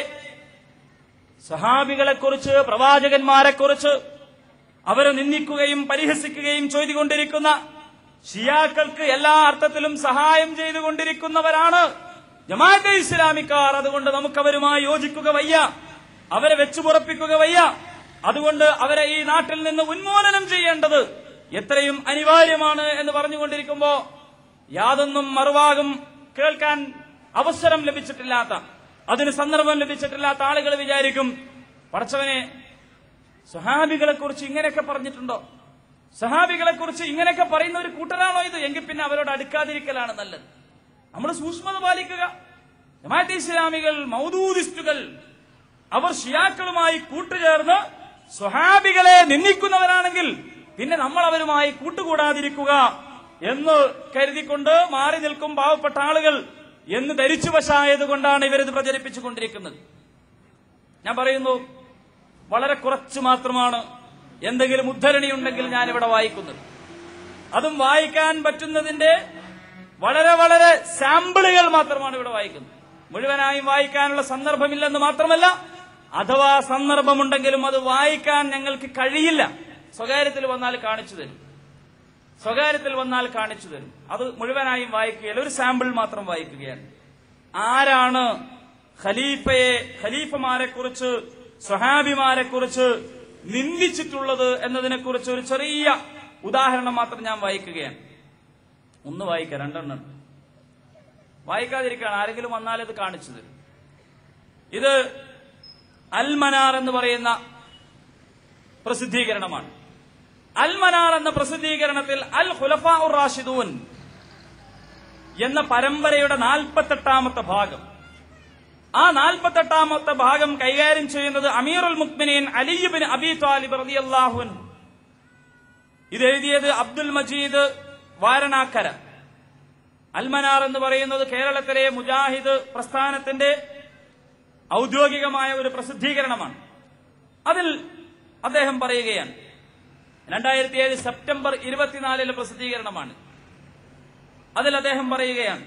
സഹാബികളെക്കുറിച്ച് പ്രവാചകന്മാരെക്കുറിച്ച് അവരെ നിന്ദിക്കുകയും പരിഹസിക്കുകയും ചെയ്തുകൊണ്ടിരിക്കുന്ന ഷിയാക്കൾക്ക് എല്ലാ അർത്ഥത്തിലും സഹായം ചെയ്തുകൊണ്ടിരിക്കുന്നവരാണ് ജമാഅത്തെ ഇസ്ലാമിക്കാർ അതുകൊണ്ട് നമുക്ക് അവരുമായി യോജിക്കുക വയ്യ അവരെ വെച്ചുപുറപ്പിക്കുക വയ്യ അതുകൊണ്ട് അവരെ ഈ നാട്ടിൽ നിന്ന് ഉന്മൂലനം ചെയ്യേണ്ടത് എത്രയും അനിവാര്യമാണ് എന്ന് പറഞ്ഞുകൊണ്ടിരിക്കുമ്പോ യാതൊന്നും മറുവാകും കേൾക്കാൻ അവസരം ലഭിച്ചിട്ടില്ലാത്ത അതിന് സന്ദർഭം ലഭിച്ചിട്ടില്ലാത്ത ആളുകൾ വിചാരിക്കും പടച്ചവനെ സഹാബികളെ കുറിച്ച് ഇങ്ങനെയൊക്കെ പറഞ്ഞിട്ടുണ്ടോ സഹാബികളെ കുറിച്ച് ഇങ്ങനെയൊക്കെ പറയുന്ന ഒരു കൂട്ടരാണോ ഇത് എങ്കിൽ പിന്നെ അവരോട് അടുക്കാതിരിക്കലാണ് നല്ലത് നമ്മൾ സൂക്ഷ്മത പാലിക്കുക ജമാഅത്തെ ഇസ്ലാമികൾ മൗദൂദിസ്റ്റുകൾ അവർ ഷിയാക്കളുമായി കൂട്ടുചേർന്ന് സ്വഹാബികളെ നിന്ദിക്കുന്നവരാണെങ്കിൽ പിന്നെ നമ്മൾ അവരുമായി കൂട്ടുകൂടാതിരിക്കുക എന്ന് കരുതിക്കൊണ്ട് മാറി നിൽക്കും പാവപ്പെട്ട ആളുകൾ എന്ന് ധരിച്ചു വശായത് കൊണ്ടാണ് ഇവരിത് പ്രചരിപ്പിച്ചുകൊണ്ടിരിക്കുന്നത് ഞാൻ പറയുന്നു വളരെ കുറച്ച് മാത്രമാണ് എന്തെങ്കിലും ഉദ്ധരണി ഉണ്ടെങ്കിൽ ഞാൻ ഇവിടെ വായിക്കുന്നത് അതും വായിക്കാൻ പറ്റുന്നതിന്റെ വളരെ വളരെ സാമ്പിളുകൾ മാത്രമാണ് ഇവിടെ വായിക്കുന്നത് മുഴുവനായും വായിക്കാനുള്ള സന്ദർഭമില്ലെന്ന് മാത്രമല്ല അഥവാ സന്ദർഭമുണ്ടെങ്കിലും അത് വായിക്കാൻ ഞങ്ങൾക്ക് കഴിയില്ല സ്വകാര്യത്തിൽ വന്നാൽ കാണിച്ചു തരും സ്വകാര്യത്തിൽ വന്നാൽ കാണിച്ചു തരും അത് മുഴുവനായും വായിക്കുകയല്ല ഒരു സാമ്പിൾ മാത്രം വായിക്കുകയാണ് ആരാണ് ഖലീഫയെ ഖലീഫമാരെ കുറിച്ച് സ്വഹാബിമാരെ കുറിച്ച് നിന്ദിച്ചിട്ടുള്ളത് എന്നതിനെ കുറിച്ച് ഒരു ചെറിയ ഉദാഹരണം മാത്രം ഞാൻ വായിക്കുകയാണ് ഒന്ന് വായിക്കാം രണ്ടെണ്ണം വായിക്കാതിരിക്കുകയാണ് ആരെങ്കിലും വന്നാൽ ഇത് കാണിച്ചു തരും ഇത് അൽമനാർ എന്ന് പറയുന്ന പ്രസിദ്ധീകരണമാണ് അൽമനാർ എന്ന പ്രസിദ്ധീകരണത്തിൽ അൽ ഖുലഫ ഉർ റാഷിദൂൻ എന്ന പരമ്പരയുടെ നാൽപ്പത്തെട്ടാമത്തെ ഭാഗം ആ നാൽപ്പത്തെട്ടാമത്തെ ഭാഗം കൈകാര്യം ചെയ്യുന്നത് അമീറുൽ മുക്മിനീൻ അലിയുബിൻ അബി താലിബ് റളിയല്ലാഹുൻ ഇത് എഴുതിയത് അബ്ദുൽ മജീദ് വാരണാക്കര അൽമനാർ എന്ന് പറയുന്നത് കേരളത്തിലെ മുജാഹിദ് പ്രസ്ഥാനത്തിന്റെ ഔദ്യോഗികമായ ഒരു പ്രസിദ്ധീകരണമാണ് അതിൽ അദ്ദേഹം പറയുകയാണ് രണ്ടായിരത്തി ഏഴ് സെപ്റ്റംബർ ഇരുപത്തിനാലിലെ പ്രസിദ്ധീകരണമാണ് അതിൽ അദ്ദേഹം പറയുകയാണ്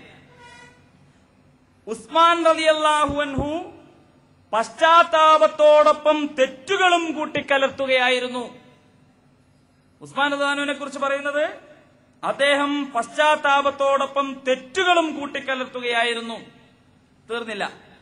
ഉസ്മാൻ റളിയല്ലാഹുഅൻഹു പശ്ചാത്താപത്തോടൊപ്പം തെറ്റുകളും കൂട്ടിക്കലർത്തുകയായിരുന്നു ഉസ്മാൻ റദാനുവിനെ കുറിച്ച് പറയുന്നത് അദ്ദേഹം പശ്ചാത്താപത്തോടൊപ്പം തെറ്റുകളും കൂട്ടിക്കലർത്തുകയായിരുന്നു തീർന്നില്ല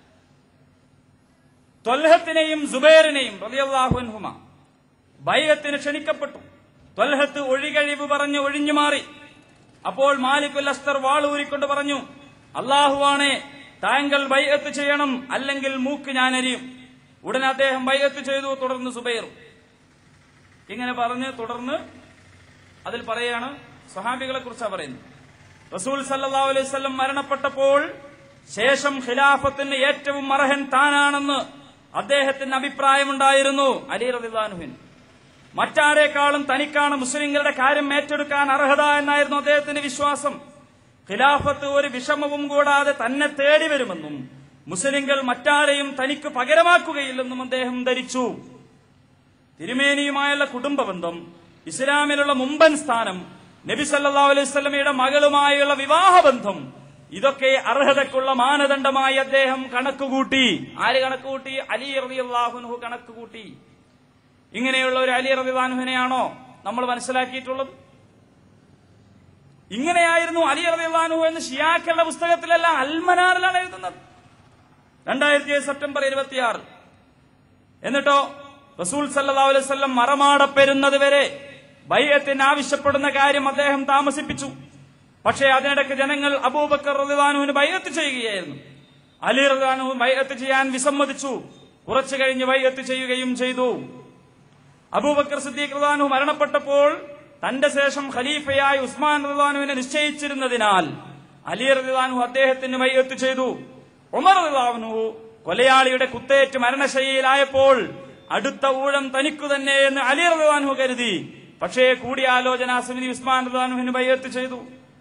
ത്വൽഹത്തിനെയും സുബൈറിനെയും റളിയല്ലാഹുഅൻഹുമ ബൈഅത്തിന് ക്ഷണിക്കപ്പെട്ടു ത്വൽഹത്ത് ഒഴികഴിവ് പറഞ്ഞ് ഒഴിഞ്ഞു മാറി അപ്പോൾ മാലിക്കുൽ അസ്തർ വാളൂരിക്കൊണ്ട് പറഞ്ഞു അള്ളാഹുവാണേ താങ്കൾ ബൈഅത്ത് ചെയ്യണം അല്ലെങ്കിൽ മൂക്ക് ഞാൻ അരിയും ഉടനെ അദ്ദേഹം ബൈഅത്ത് ചെയ്തു തുടർന്ന് സുബൈർ ഇങ്ങനെ പറഞ്ഞ് തുടർന്ന് അതിൽ പറയാണ് സ്വഹാബികളെ കുറിച്ചാണ് പറയുന്നത് റസൂൽ സല്ലല്ലാഹു അലൈഹി വസല്ലം മരണപ്പെട്ടപ്പോൾ ശേഷം ഖിലാഫത്തിന് ഏറ്റവും അർഹൻ താനാണെന്ന് അദ്ദേഹത്തിന് അഭിപ്രായമുണ്ടായിരുന്നു അലി റദിദാനുഹിന് മറ്റാരേക്കാളും തനിക്കാണ് മുസ്ലിങ്ങളുടെ കാര്യം ഏറ്റെടുക്കാൻ അർഹത എന്നായിരുന്നു അദ്ദേഹത്തിന്റെ വിശ്വാസം ഖിലാഫത്ത് ഒരു വിഷമവും കൂടാതെ തന്നെ തേടി വരുമെന്നും മുസ്ലിങ്ങൾ മറ്റാരെയും തനിക്ക് പകരമാക്കുകയില്ലെന്നും അദ്ദേഹം ധരിച്ചു തിരുമേനിയുമായുള്ള കുടുംബ ബന്ധം ഇസ്ലാമിലുള്ള മുമ്പൻ സ്ഥാനം നബി സല്ലല്ലാഹു അലൈഹി വസല്ലമയുടെ മകളുമായുള്ള വിവാഹബന്ധം ഇതൊക്കെ അർഹതക്കുള്ള മാനദണ്ഡമായി അദ്ദേഹം കണക്കുകൂട്ടി ആര് കണക്കുകൂട്ടി അലി റളിയല്ലാഹുൻഹു കണക്കുകൂട്ടി ഇങ്ങനെയുള്ള ഒരു അലി റളിയല്ലാഹുവിനെയാണോ നമ്മൾ മനസ്സിലാക്കിയിട്ടുള്ളത് ഇങ്ങനെയായിരുന്നു അലി റളിയല്ലാഹു എന്ന് ഷിയാക്കളുടെ പുസ്തകത്തിലല്ല അൽമനാറിലാണ് എഴുതുന്നത് രണ്ടായിരത്തി ഏഴ് സെപ്റ്റംബർ ഇരുപത്തിയാറ് എന്നിട്ടോ റസൂൽ സല്ലല്ലാഹു അലൈഹി വസല്ലം മറമാടപ്പെരുന്നത് വരെ ബൈഅത്തിന് ആവശ്യപ്പെടുന്ന കാര്യം അദ്ദേഹം താമസിപ്പിച്ചു പക്ഷേ അതിനിടയ്ക്ക് ജനങ്ങൾ അബൂബക്കർ റളിയല്ലാഹുവിന് ബൈഅത്ത് ചെയ്യുകയായിരുന്നു അലി റളിയല്ലാഹു ബൈഅത്ത് ചെയ്യാൻ വിസമ്മതിച്ചു കുറച്ചു കഴിഞ്ഞ് ബൈഅത്ത് ചെയ്യുകയും ചെയ്തു അബൂബക്കർ സിദ്ദീഖ് റളിയല്ലാഹു മരണപ്പെട്ടപ്പോൾ തന്റെ ശേഷം ഖലീഫയായി ഉസ്മാൻ റളിയല്ലാഹുവിനെ നിശ്ചയിച്ചിരുന്നതിനാൽ അലി റളിയല്ലാഹു അദ്ദേഹത്തിന് ബൈഅത്ത് ചെയ്തു ഉമർ റളിയല്ലാഹു കൊലയാളിയുടെ കുത്തേറ്റ് മരണശയ്യയിലായപ്പോൾ അടുത്ത ഊഴം തനിക്കു തന്നെ എന്ന് അലി റളിയല്ലാഹു കരുതി പക്ഷേ കൂടിയാലോചന സമിതി ഉസ്മാൻ റളിയല്ലാഹുവിന് ബൈഅത്ത് ചെയ്തു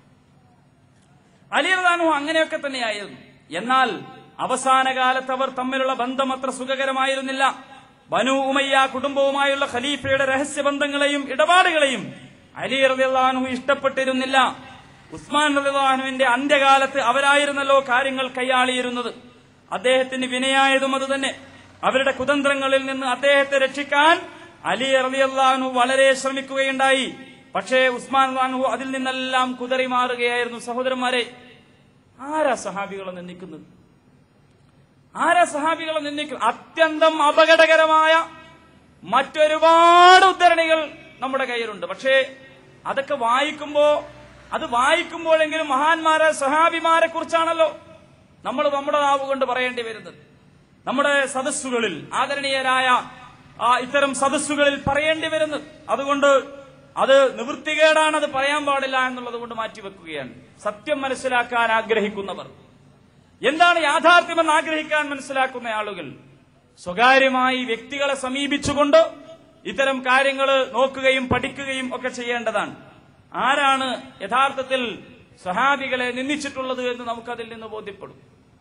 അലി റളിയല്ലാഹു അങ്ങനെയൊക്കെ തന്നെയായിരുന്നു എന്നാൽ അവസാന കാലത്ത് അവർ തമ്മിലുള്ള ബന്ധം അത്ര സുഖകരമായിരുന്നില്ല ബനു ഉമയ്യ കുടുംബവുമായുള്ള ഖലീഫയുടെ രഹസ്യബന്ധങ്ങളെയും ഇടപാടുകളെയും അലി റളിയല്ലാഹു ഇഷ്ടപ്പെട്ടിരുന്നില്ല ഉസ്മാൻ റളിയല്ലാഹുവിന്റെ അന്ത്യകാലത്ത് അവരായിരുന്നല്ലോ കാര്യങ്ങൾ കൈയാളിയിരുന്നത് അദ്ദേഹത്തിന് വിനയായതും അതുതന്നെ അവരുടെ കുതന്ത്രങ്ങളിൽ നിന്ന് അദ്ദേഹത്തെ രക്ഷിക്കാൻ അലി റളിയല്ലാഹു വളരെ ശ്രമിക്കുകയുണ്ടായി പക്ഷേ ഉസ്മാൻ റളിയല്ലാഹു അതിൽ നിന്നെല്ലാം കുതറി മാറുകയായിരുന്നു സഹോദരന്മാരെ ആരാ സഹാബികളെ നിന്ദിക്കുന്നത് ആരാ സഹാബികളെ നിന്ദിക്കുന്നത് അത്യന്തം അപകടകരമായ മറ്റൊരുപാട് ഉദ്ധരണികൾ നമ്മുടെ കയ്യിലുണ്ട് പക്ഷേ അതൊക്കെ വായിക്കുമ്പോ അത് വായിക്കുമ്പോഴെങ്കിലും മഹാന്മാരെ സഹാബിമാരെ കുറിച്ചാണല്ലോ നമ്മൾ നമ്മുടെ നാവ് കൊണ്ട് പറയേണ്ടി വരുന്നത് നമ്മുടെ സദസ്സുകളിൽ ആദരണീയരായ ആ ഇത്തരം സദസ്സുകളിൽ പറയേണ്ടി വരുന്നത് അതുകൊണ്ട് അത് നിവൃത്തികേടാണ് അത് പറയാൻ പാടില്ല എന്നുള്ളത് കൊണ്ട് മാറ്റിവെക്കുകയാണ് സത്യം മനസ്സിലാക്കാൻ ആഗ്രഹിക്കുന്നവർ എന്താണ് യാഥാർത്ഥ്യമെന്ന് ആഗ്രഹിക്കാൻ മനസ്സിലാക്കുന്ന ആളുകൾ സ്വകാര്യമായി വ്യക്തികളെ സമീപിച്ചുകൊണ്ട് ഇത്തരം കാര്യങ്ങൾ നോക്കുകയും പഠിക്കുകയും ഒക്കെ ചെയ്യേണ്ടതാണ് ആരാണ് യഥാർത്ഥത്തിൽ സ്വഹാബികളെ നിന്ദിച്ചിട്ടുള്ളത് എന്ന് നമുക്കതിൽ നിന്ന് ബോധ്യപ്പെടും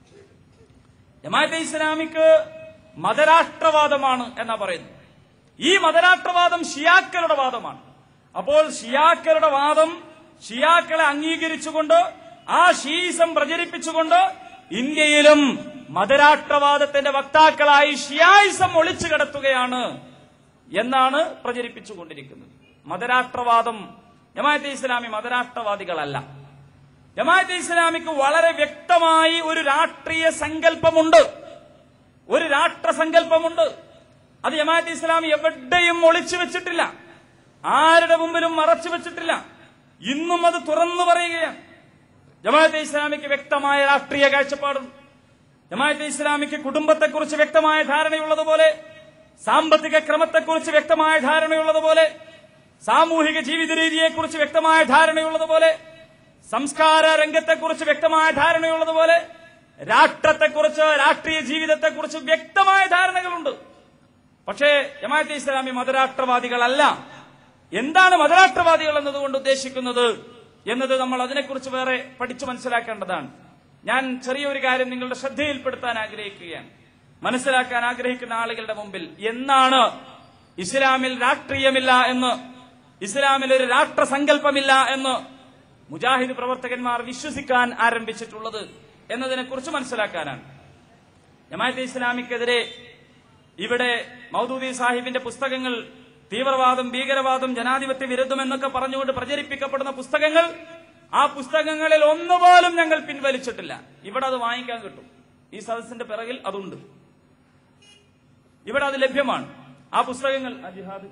ജമാഅത്തെ ഇസ്ലാമിക്ക് മതരാഷ്ട്രവാദമാണ് എന്നാ പറയുന്നത് ഈ മതരാഷ്ട്രവാദം ഷിയാക്കളുടെ വാദമാണ് അപ്പോൾ ഷിയാക്കളുടെ വാദം ഷിയാക്കളെ അംഗീകരിച്ചുകൊണ്ട് ആ ഷീസം പ്രചരിപ്പിച്ചുകൊണ്ട് ഇന്ത്യയിലും മതരാഷ്ട്രവാദത്തിന്റെ വക്താക്കളായി ഷിയായിസം ഒളിച്ചു കിടത്തുകയാണ് എന്നാണ് പ്രചരിപ്പിച്ചുകൊണ്ടിരിക്കുന്നത് മതരാഷ്ട്രവാദം ജമാഅത്തെ ഇസ്ലാമി മതരാഷ്ട്രവാദികളല്ല ജമാഅത്തെ ഇസ്ലാമിക്ക് വളരെ വ്യക്തമായി ഒരു രാഷ്ട്രീയ സങ്കല്പമുണ്ട് ഒരു രാഷ്ട്രസങ്കല്പമുണ്ട് അത് ജമാഅത്തെ ഇസ്ലാമി എവിടെയും ഒളിച്ചു വെച്ചിട്ടില്ല ആരുടെ മുമ്പിലും മറച്ചു വെച്ചിട്ടില്ല ഇന്നും അത് തുറന്നു പറയുകയാണ് ജമാഅത്തെ ഇസ്ലാമിക്ക് വ്യക്തമായ രാഷ്ട്രീയ കാഴ്ചപ്പാടുണ്ട് ജമാഅത്തെ ഇസ്ലാമിക്ക് കുടുംബത്തെക്കുറിച്ച് വ്യക്തമായ ധാരണയുള്ളതുപോലെ സാമ്പത്തിക ക്രമത്തെക്കുറിച്ച് വ്യക്തമായ ധാരണയുള്ളതുപോലെ സാമൂഹിക ജീവിത രീതിയെക്കുറിച്ച് വ്യക്തമായ ധാരണയുള്ളതുപോലെ സംസ്കാര രംഗത്തെക്കുറിച്ച് വ്യക്തമായ ധാരണയുള്ളതുപോലെ രാഷ്ട്രത്തെക്കുറിച്ച് രാഷ്ട്രീയ ജീവിതത്തെക്കുറിച്ച് വ്യക്തമായ ധാരണകളുണ്ട് പക്ഷേ ജമാഅത്തെ ഇസ്ലാമി മതരാഷ്ട്രവാദികളല്ല എന്താണ് മതരാഷ്ട്രവാദികൾ എന്നതുകൊണ്ട് ഉദ്ദേശിക്കുന്നത് എന്നത് നമ്മൾ അതിനെക്കുറിച്ച് വേറെ പഠിച്ചു മനസ്സിലാക്കേണ്ടതാണ് ഞാൻ ചെറിയൊരു കാര്യം നിങ്ങളുടെ ശ്രദ്ധയിൽപ്പെടുത്താൻ ആഗ്രഹിക്കുകയാണ് മനസ്സിലാക്കാൻ ആഗ്രഹിക്കുന്ന ആളുകളുടെ മുമ്പിൽ എന്നാണ് ഇസ്ലാമിൽ രാഷ്ട്രീയമില്ല എന്ന് ഇസ്ലാമിൽ ഒരു രാഷ്ട്രസങ്കല്പമില്ല എന്ന് മുജാഹിദ് പ്രവർത്തകന്മാർ വിശ്വസിക്കാൻ ആരംഭിച്ചിട്ടുള്ളത് എന്നതിനെക്കുറിച്ച് മനസ്സിലാക്കാനാണ് ജമാഅത്തെ ഇസ്ലാമിക്കെതിരെ ഇവിടെ മൗദൂദി സാഹിബിന്റെ പുസ്തകങ്ങൾ തീവ്രവാദം ഭീകരവാദം ജനാധിപത്യ വിരുദ്ധം എന്നൊക്കെ പറഞ്ഞുകൊണ്ട് പ്രചരിപ്പിക്കപ്പെടുന്ന പുസ്തകങ്ങൾ ആ പുസ്തകങ്ങളിൽ ഒന്നുപോലും ഞങ്ങൾ പിൻവലിച്ചിട്ടില്ല ഇവിടെ അത് വാങ്ങിക്കാൻ കിട്ടും ഈ സദസ്സിന്റെ പിറകിൽ അതുണ്ട് ഇവിടെ അത് ലഭ്യമാണ് ആ പുസ്തകങ്ങൾ ആ ജിഹാദ്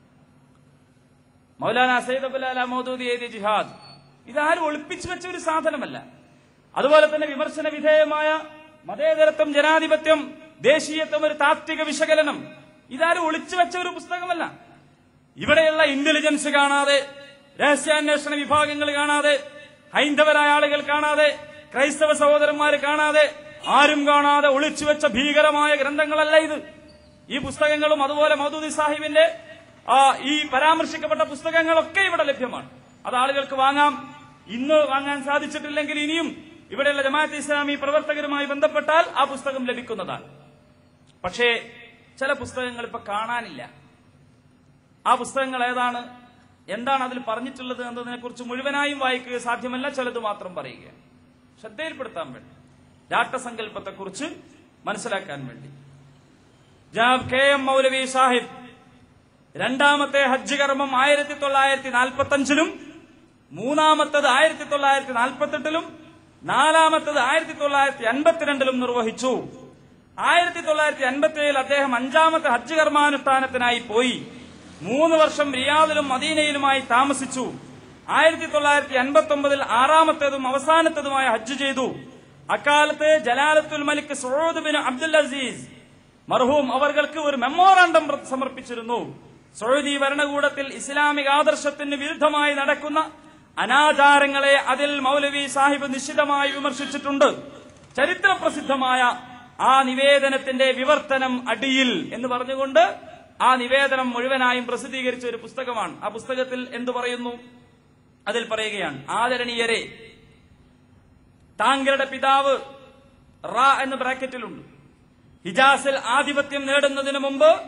മൗലാന സയ്യിദ് അബുലാല മൗദൂദി എഴുതിയ ജിഹാദ് ഇതാരും ഒളിപ്പിച്ചു വെച്ച ഒരു സാധനമല്ല അതുപോലെ തന്നെ വിമർശന വിധേയമായ മതേതരത്വം ജനാധിപത്യം ദേശീയത്വം ഒരു താത്വിക വിശകലനം ഇതാരും ഒളിച്ചു വെച്ച ഒരു പുസ്തകമല്ല ഇവിടെയുള്ള ഇന്റലിജൻസ് കാണാതെ രഹസ്യാന്വേഷണ വിഭാഗങ്ങൾ കാണാതെ ഹൈന്ദവരായ ആളുകൾ കാണാതെ ക്രൈസ്തവ സഹോദരന്മാർ കാണാതെ ആരും കാണാതെ ഒളിച്ചു വെച്ച ഭീകരമായ ഗ്രന്ഥങ്ങളല്ല ഇത് ഈ പുസ്തകങ്ങളും അതുപോലെ മൗദൂദി സാഹിബിന്റെ ആ, ഈ പരാമർശിക്കപ്പെട്ട പുസ്തകങ്ങളൊക്കെ ഇവിടെ ലഭ്യമാണ് അത് ആളുകൾക്ക് വാങ്ങാം ഇന്ന് വാങ്ങാൻ സാധിച്ചിട്ടില്ലെങ്കിൽ ഇനിയും ഇവിടെയുള്ള ജമാഅത്ത് ഇസ്ലാമി പ്രവർത്തകരുമായി ബന്ധപ്പെട്ടാൽ ആ പുസ്തകം ലഭിക്കുന്നതാണ് പക്ഷേ ചില പുസ്തകങ്ങൾ ഇപ്പൊ കാണാനില്ല ആ പുസ്തകങ്ങൾ ഏതാണ് എന്താണ് അതിൽ പറഞ്ഞിട്ടുള്ളത് എന്നതിനെ കുറിച്ച് മുഴുവനായും വായിക്കുക സാധ്യമല്ല ചിലത് മാത്രം പറയുക ശ്രദ്ധയിൽപ്പെടുത്താൻ വേണ്ടി രാഷ്ട്രസങ്കല്പത്തെക്കുറിച്ച് മനസ്സിലാക്കാൻ വേണ്ടി ജനാബ് കെ എം മൗലവി സാഹിബ് രണ്ടാമത്തെ ഹജ്ജ് കർമ്മം ആയിരത്തി തൊള്ളായിരത്തി നാൽപ്പത്തി അഞ്ചിലും മൂന്നാമത്തത് ആയിരത്തി തൊള്ളായിരത്തി നാൽപ്പത്തെട്ടിലും നാലാമത്തത് ആയിരത്തി തൊള്ളായിരത്തി അൻപത്തിരണ്ടിലും നിർവഹിച്ചു ആയിരത്തി തൊള്ളായിരത്തി അൻപത്തി ഏഴിൽ അദ്ദേഹം അഞ്ചാമത്തെ ഹജ്ജ് കർമാനുഷ്ഠാനത്തിനായി പോയി മൂന്ന് വർഷം റിയാദിലും മദീനയിലുമായി താമസിച്ചു ആയിരത്തി തൊള്ളായിരത്തി അൻപത്തി ഒമ്പതിൽ ആറാമത്തേതും അവസാനത്തേതുമായ ഹജ്ജ് ചെയ്തു അക്കാലത്ത് ജലാലത്തുൽ മലിക് സൗദ് ബിൻ അബ്ദുൽ അസീസ് മർഹൂം അവർക്ക് ഒരു മെമ്മോറാണ്ടം സമർപ്പിച്ചിരുന്നു സൗദി ഭരണകൂടത്തിൽ ഇസ്ലാമിക ആദർശത്തിന് വിരുദ്ധമായി നടക്കുന്ന അനാചാരങ്ങളെ അതിൽ മൗലവി സാഹിബ് നിശ്ചിതമായി വിമർശിച്ചിട്ടുണ്ട് ചരിത്ര പ്രസിദ്ധമായ ആ നിവേദനത്തിന്റെ വിവർത്തനം അടിയിൽ എന്ന് പറഞ്ഞുകൊണ്ട് ആ നിവേദനം മുഴുവനായും പ്രസിദ്ധീകരിച്ച ഒരു പുസ്തകമാണ് ആ പുസ്തകത്തിൽ എന്തു പറയുന്നു അതിൽ പറയുകയാണ് ആദരണീയരെ താങ്കളുടെ പിതാവ് റ എന്ന് ബ്രാക്കറ്റിലുണ്ട് ഹിജാസിൽ ആധിപത്യം നേടുന്നതിന് മുമ്പ്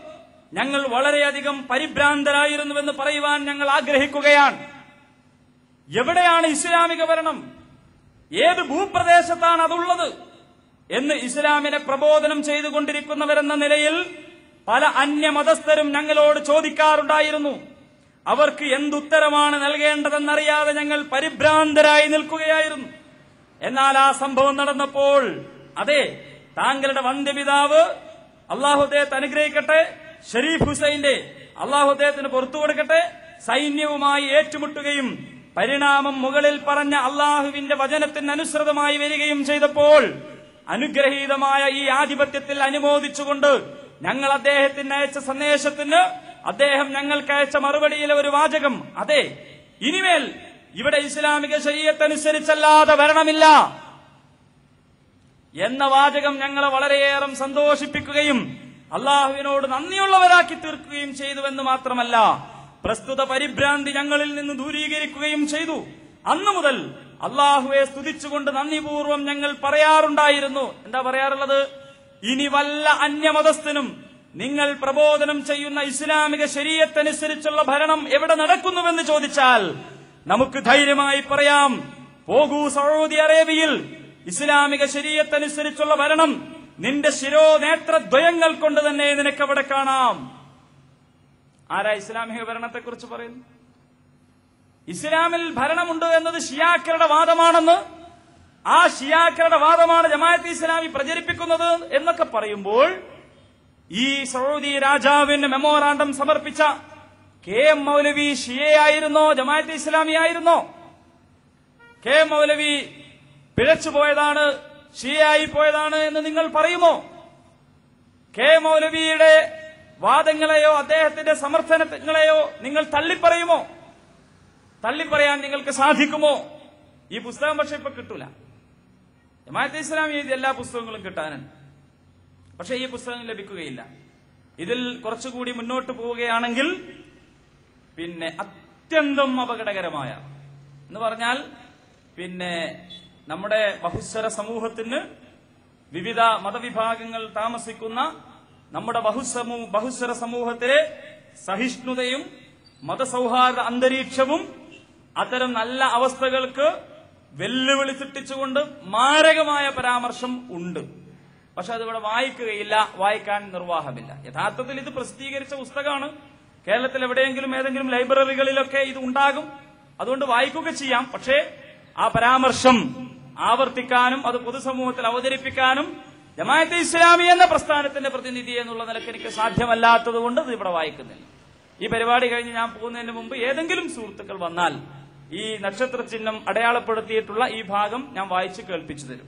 ഞങ്ങൾ വളരെയധികം പരിഭ്രാന്തരായിരുന്നുവെന്ന് പറയുവാൻ ഞങ്ങൾ ആഗ്രഹിക്കുകയാണ് എവിടെയാണ് ഇസ്ലാമിക ഭരണം ഏത് ഭൂപ്രദേശത്താണ് അതുള്ളത് എന്ന് ഇസ്ലാമിനെ പ്രബോധനം ചെയ്തുകൊണ്ടിരിക്കുന്നവരെന്ന നിലയിൽ പല അന്യമതസ്ഥരും ഞങ്ങളോട് ചോദിക്കാറുണ്ടായിരുന്നു അവർക്ക് എന്തുത്തരമാണ് നൽകേണ്ടതെന്നറിയാതെ ഞങ്ങൾ പരിഭ്രാന്തരായി നിൽക്കുകയായിരുന്നു എന്നാൽ ആ സംഭവം നടന്നപ്പോൾ അതെ താങ്കളുടെ വന്ധ്യപിതാവ് അള്ളാഹു അദ്ദേഹത്തെ അനുഗ്രഹിക്കട്ടെ ഷരീഫ് ഹുസൈന്റെ അള്ളാഹു അദ്ദേഹത്തിന് പുറത്തു കൊടുക്കട്ടെ സൈന്യവുമായി ഏറ്റുമുട്ടുകയും പരിണാമം മുകളിൽ പറഞ്ഞ അള്ളാഹുവിന്റെ വചനത്തിന് അനുസൃതമായി വരികയും ചെയ്തപ്പോൾ അനുഗ്രഹീതമായ ഈ ആധിപത്യത്തിൽ അനുമോദിച്ചുകൊണ്ട് ഞങ്ങൾ അദ്ദേഹത്തിന് അയച്ച സന്ദേശത്തിന് അദ്ദേഹം ഞങ്ങൾക്ക് അയച്ച മറുപടിയിലെ ഒരു വാചകം അതെ ഇനിമേൽ ഇവിടെ ഇസ്ലാമിക ശരീരത്തനുസരിച്ചല്ലാതെ വരണമില്ല എന്ന വാചകം ഞങ്ങളെ വളരെയേറെ സന്തോഷിപ്പിക്കുകയും അള്ളാഹുവിനോട് നന്ദിയുള്ളവരാക്കി തീർക്കുകയും ചെയ്തുവെന്ന് മാത്രമല്ല പ്രസ്തുത പരിഭ്രാന്തി ഞങ്ങളിൽ നിന്ന് ദൂരീകരിക്കുകയും ചെയ്തു അന്നു മുതൽ അള്ളാഹുവെ സ്തുതിച്ചുകൊണ്ട് നന്ദിപൂർവ്വം ഞങ്ങൾ പറയാറുണ്ടായിരുന്നു എന്താ പറയാറുള്ളത് ഇനി വല്ല അന്യമതസ്ഥനും നിങ്ങൾ പ്രബോധനം ചെയ്യുന്ന ഇസ്ലാമിക ശരീരത്തനുസരിച്ചുള്ള ഭരണം എവിടെ നടക്കുന്നുവെന്ന് ചോദിച്ചാൽ നമുക്ക് ധൈര്യമായി പറയാം പോകൂ സൗദി അറേബ്യയിൽ ഇസ്ലാമിക ശരീരത്തനുസരിച്ചുള്ള ഭരണം നിന്റെ ശിരോ നേത്രദ്വയങ്ങൾ കൊണ്ട് തന്നെ നിനക്ക് അവിടെ കാണാം ആരാ ഇസ്ലാമിക ഭരണത്തെക്കുറിച്ച് പറയുന്നു ഇസ്ലാമിൽ ഭരണമുണ്ട് എന്നത് ഷിയാക്കളുടെ വാദമാണെന്ന് ആ ഷിയാക്കളുടെ വാദമാണ് ജമാഅത്ത് ഇസ്ലാമി പ്രചരിപ്പിക്കുന്നത് എന്നൊക്കെ പറയുമ്പോൾ ഈ സൗദി രാജാവിന് മെമ്മോറാണ്ടം സമർപ്പിച്ച കെ എം മൗലവി ഷിയയായിരുന്നോ ജമാഅത്ത് ഇസ്ലാമി ആയിരുന്നോ കെ എം മൗലവി പിഴച്ചുപോയതാണ് ഷിയായി പോയതാണ് എന്ന് നിങ്ങൾ പറയുമോ കെ മൗലവിയുടെ വാദങ്ങളെയോ അദ്ദേഹത്തിന്റെ സമർത്ഥനങ്ങളെയോ നിങ്ങൾ തള്ളിപ്പറയുമോ തള്ളിപ്പറയാൻ നിങ്ങൾക്ക് സാധിക്കുമോ ഈ പുസ്തകം പക്ഷെ ഇപ്പൊ കിട്ടൂല ജമാഅത്ത് ഇസ്ലാമി എഴുതിയ എല്ലാ പുസ്തകങ്ങളും കിട്ടാനുണ്ട് പക്ഷെ ഈ പുസ്തകം ലഭിക്കുകയില്ല ഇതിൽ കുറച്ചുകൂടി മുന്നോട്ട് പോവുകയാണെങ്കിൽ പിന്നെ അത്യന്തം അപകടകരമായ എന്ന് പറഞ്ഞാൽ പിന്നെ നമ്മുടെ ബഹുസ്വര സമൂഹത്തിന് വിവിധ മതവിഭാഗങ്ങൾ താമസിക്കുന്ന നമ്മുടെ ബഹുസമൂ ബഹുസ്വര സമൂഹത്തിലെ സഹിഷ്ണുതയും മതസൗഹാർദ്ദ അന്തരീക്ഷവും അത്തരം നല്ല അവസ്ഥകൾക്ക് വെല്ലുവിളി സൃഷ്ടിച്ചുകൊണ്ട് മാരകമായ പരാമർശം ഉണ്ട് പക്ഷെ അതിവിടെ വായിക്കുകയില്ല വായിക്കാൻ നിർവാഹമില്ല യഥാർത്ഥത്തിൽ ഇത് പ്രസിദ്ധീകരിച്ച പുസ്തകമാണ് കേരളത്തിൽ എവിടെയെങ്കിലും ഏതെങ്കിലും ലൈബ്രറികളിലൊക്കെ ഇത് ഉണ്ടാകും അതുകൊണ്ട് വായിക്കുക ചെയ്യാം പക്ഷേ ആ പരാമർശം ആവർത്തിക്കാനും അത് പൊതുസമൂഹത്തിൽ അവതരിപ്പിക്കാനും ജമാഅത്തെ ഇസ്ലാമി എന്ന പ്രസ്ഥാനത്തിന്റെ പ്രതിനിധി എന്നുള്ള നിലക്ക് എനിക്ക് സാധ്യമല്ലാത്തത് കൊണ്ട് ഇത് ഇവിടെ വായിക്കുന്നില്ല ഈ പരിപാടി കഴിഞ്ഞ് ഞാൻ പോകുന്നതിന് മുമ്പ് ഏതെങ്കിലും സുഹൃത്തുക്കൾ വന്നാൽ ഈ നക്ഷത്ര ചിഹ്നം അടയാളപ്പെടുത്തിയിട്ടുള്ള ഈ ഭാഗം ഞാൻ വായിച്ച് കേൾപ്പിച്ചു തരും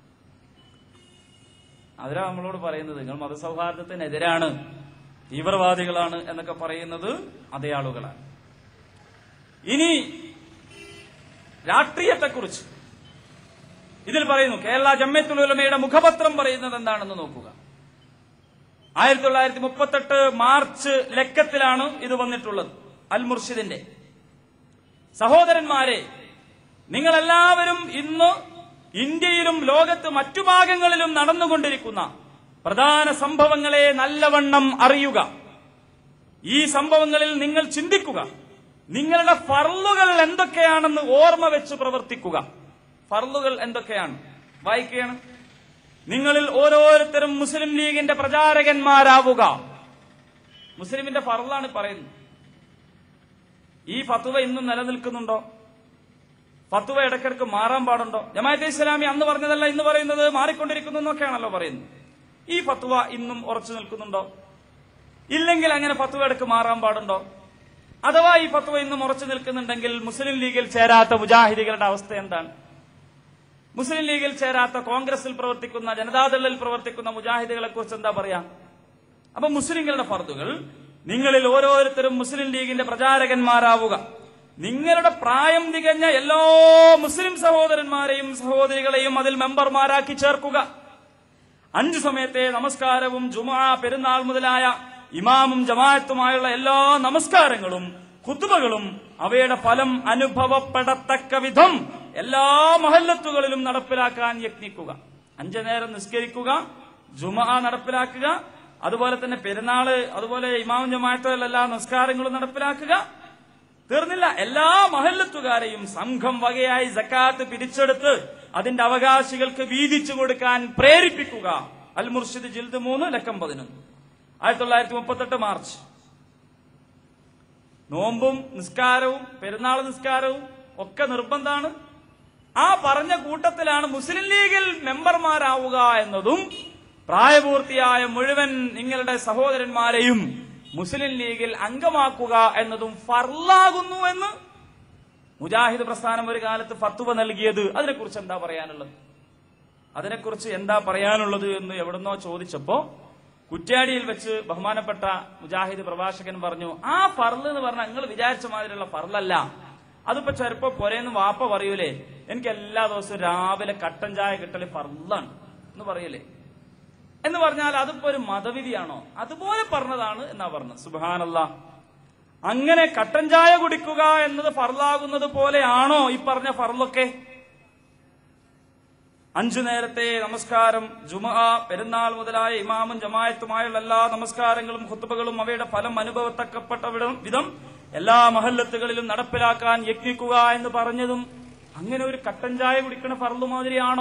അവരാ നമ്മളോട് പറയുന്നത് നിങ്ങൾ മതസൗഹാർദ്ദത്തിനെതിരാണ് തീവ്രവാദികളാണ് എന്നൊക്കെ പറയുന്നത് അതേ ആളുകളാണ് ഇനി രാഷ്ട്രീയത്തെക്കുറിച്ച് ഇതിൽ പറയുന്നു കേരള ജമ്മത്തുൽ ഉലമയുടെ മുഖപത്രം പറയുന്നത് എന്താണെന്ന് നോക്കുക ആയിരത്തി തൊള്ളായിരത്തി മുപ്പത്തെട്ട് മാർച്ച് ലക്കത്തിലാണ് ഇത് വന്നിട്ടുള്ളത് അൽ മുർഷിദിന്റെ സഹോദരന്മാരെ നിങ്ങളെല്ലാവരും ഇന്ന് ഇന്ത്യയിലും ലോകത്ത് മറ്റു ഭാഗങ്ങളിലും നടന്നുകൊണ്ടിരിക്കുന്ന പ്രധാന സംഭവങ്ങളെ നല്ലവണ്ണം അറിയുക ഈ സംഭവങ്ങളിൽ നിങ്ങൾ ചിന്തിക്കുക നിങ്ങളുടെ ഫർളുകൾ എന്തൊക്കെയാണെന്ന് ഓർമ്മ വെച്ച് പ്രവർത്തിക്കുക ഫർളുകൾ എന്തൊക്കെയാണ് വായിക്കുകയാണ് നിങ്ങളിൽ ഓരോരുത്തരും മുസ്ലിം ലീഗിന്റെ പ്രചാരകന്മാരാവുക മുസ്ലിമിന്റെ ഫർളാണ് പറയുന്നത് ഈ ഫത്തുവ ഇന്നും നിലനിൽക്കുന്നുണ്ടോ ഫത്തുവ ഇടയ്ക്കിടയ്ക്ക് മാറാൻ പാടുണ്ടോ ജമാഅത്തെ ഇസ്ലാമി അന്ന് പറഞ്ഞതല്ല ഇന്ന് പറയുന്നത് മാറിക്കൊണ്ടിരിക്കുന്നു എന്നൊക്കെയാണല്ലോ പറയുന്നത് ഈ ഫത്തുവ ഇന്നും ഉറച്ചു നിൽക്കുന്നുണ്ടോ ഇല്ലെങ്കിൽ അങ്ങനെ ഫത്തുവ ഇടയ്ക്ക് മാറാൻ പാടുണ്ടോ അഥവാ ഈ ഫത്തുവ ഇന്നും ഉറച്ചു നിൽക്കുന്നുണ്ടെങ്കിൽ മുസ്ലിം ലീഗിൽ ചേരാത്ത മുജാഹിദികളുടെ അവസ്ഥ എന്താണ് മുസ്ലിം ലീഗിൽ ചേരാത്ത കോൺഗ്രസിൽ പ്രവർത്തിക്കുന്ന ജനതാദളിൽ പ്രവർത്തിക്കുന്ന മുജാഹിദുകളെ കുറിച്ച് എന്താ പറയാ അപ്പൊ മുസ്ലിങ്ങളുടെ ഫർദുകൾ നിങ്ങളിൽ ഓരോരുത്തരും മുസ്ലിം ലീഗിന്റെ പ്രചാരകന്മാരാവുക നിങ്ങളുടെ പ്രായം തികഞ്ഞ എല്ലാ മുസ്ലിം സഹോദരന്മാരെയും സഹോദരികളെയും അതിൽ മെമ്പർമാരാക്കി ചേർക്കുക അഞ്ചു സമയത്തെ നമസ്കാരവും ജുമാ പെരുന്നാൾ മുതലായ ഇമാമും ജമാഅത്തുമായുള്ള എല്ലാ നമസ്കാരങ്ങളും ഖുത്തുബകളും അവയുടെ ഫലം അനുഭവപ്പെടത്തക്ക വിധം എല്ലാ മഹല്ലത്തുകളിലും നടപ്പിലാക്കാൻ യത്നിക്കുക അഞ്ചു നേരം നിസ്കരിക്കുക ജുമാ നടപ്പിലാക്കുക അതുപോലെ തന്നെ പെരുന്നാള് അതുപോലെ ഇമാം ജമാഅത്തുകളെല്ലാ നിസ്കാരങ്ങളും നടപ്പിലാക്കുക തീർന്നില്ല എല്ലാ മഹല്ലത്തുകാരെയും സംഘം വകയായി ജക്കാത്ത് പിരിച്ചെടുത്ത് അതിന്റെ അവകാശികൾക്ക് വീതിച്ചു കൊടുക്കാൻ പ്രേരിപ്പിക്കുക അൽ മുർഷിദ് ജിൽദ് മൂന്ന് ലക്കം പതിനൊന്ന് ആയിരത്തി തൊള്ളായിരത്തി മുപ്പത്തെട്ട് മാർച്ച് നോമ്പും നിസ്കാരവും പെരുന്നാൾ നിസ്കാരവും ഒക്കെ നിർബന്ധമാണ് ആ പറഞ്ഞ കൂട്ടത്തിലാണ് മുസ്ലിം ലീഗിൽ മെമ്പർമാരാവുക എന്നതും പ്രായപൂർത്തിയായ മുഴുവൻ നിങ്ങളുടെ സഹോദരന്മാരെയും മുസ്ലിം ലീഗിൽ അംഗമാക്കുക എന്നതും ഫർലാകുന്നു എന്ന് മുജാഹിദ് പ്രസ്ഥാനം ഒരു കാലത്ത് ഫത്തുവ നൽകിയത് അതിനെക്കുറിച്ച് എന്താ പറയാനുള്ളത് അതിനെക്കുറിച്ച് എന്താ പറയാനുള്ളത് എന്ന് എവിടുന്നോ ചോദിച്ചപ്പോ കുറ്റ്യാടിയിൽ വെച്ച് ബഹുമാനപ്പെട്ട മുജാഹിദ് പ്രഭാഷകൻ പറഞ്ഞു ആ ഫർള് എന്ന് പറഞ്ഞാൽ നിങ്ങൾ വിചാരിച്ച മാതിരിയുള്ള ഫർളല്ല അതിപ്പോ ചെറുപ്പം പൊരേന്ന് വാപ്പ പറയൂലേ എനിക്ക് എല്ലാ ദിവസവും രാവിലെ കട്ടൻ ചായ കിട്ടല് ഫർളാണ് എന്ന് പറയൂലേ എന്ന് പറഞ്ഞാൽ അതിപ്പോ ഒരു മതവിധിയാണോ അതുപോലെ പറഞ്ഞതാണ് എന്നാ പറഞ്ഞത് സുബാനല്ല അങ്ങനെ കട്ടൻ ചായ കുടിക്കുക എന്നത് ഫർലാകുന്നത് പോലെയാണോ ഈ പറഞ്ഞ ഫർലൊക്കെ അഞ്ചു നേരത്തെ നമസ്കാരം ജുമഅ പെരുന്നാൾ മുതലായ ഇമാമും ജമായത്തുമായുള്ള എല്ലാ നമസ്കാരങ്ങളും ഖുത്തുബകളും അവയുടെ ഫലം അനുഭവത്തക്കപ്പെട്ട വിധം- വിധം എല്ലാ മഹല്ലത്തുകളിലും നടപ്പിലാക്കാൻ യജ്ഞിക്കുക എന്ന് പറഞ്ഞതും അങ്ങനെ ഒരു കട്ടൻ ചായ കുടിക്കണ ഫർളു മാതിരിയാണോ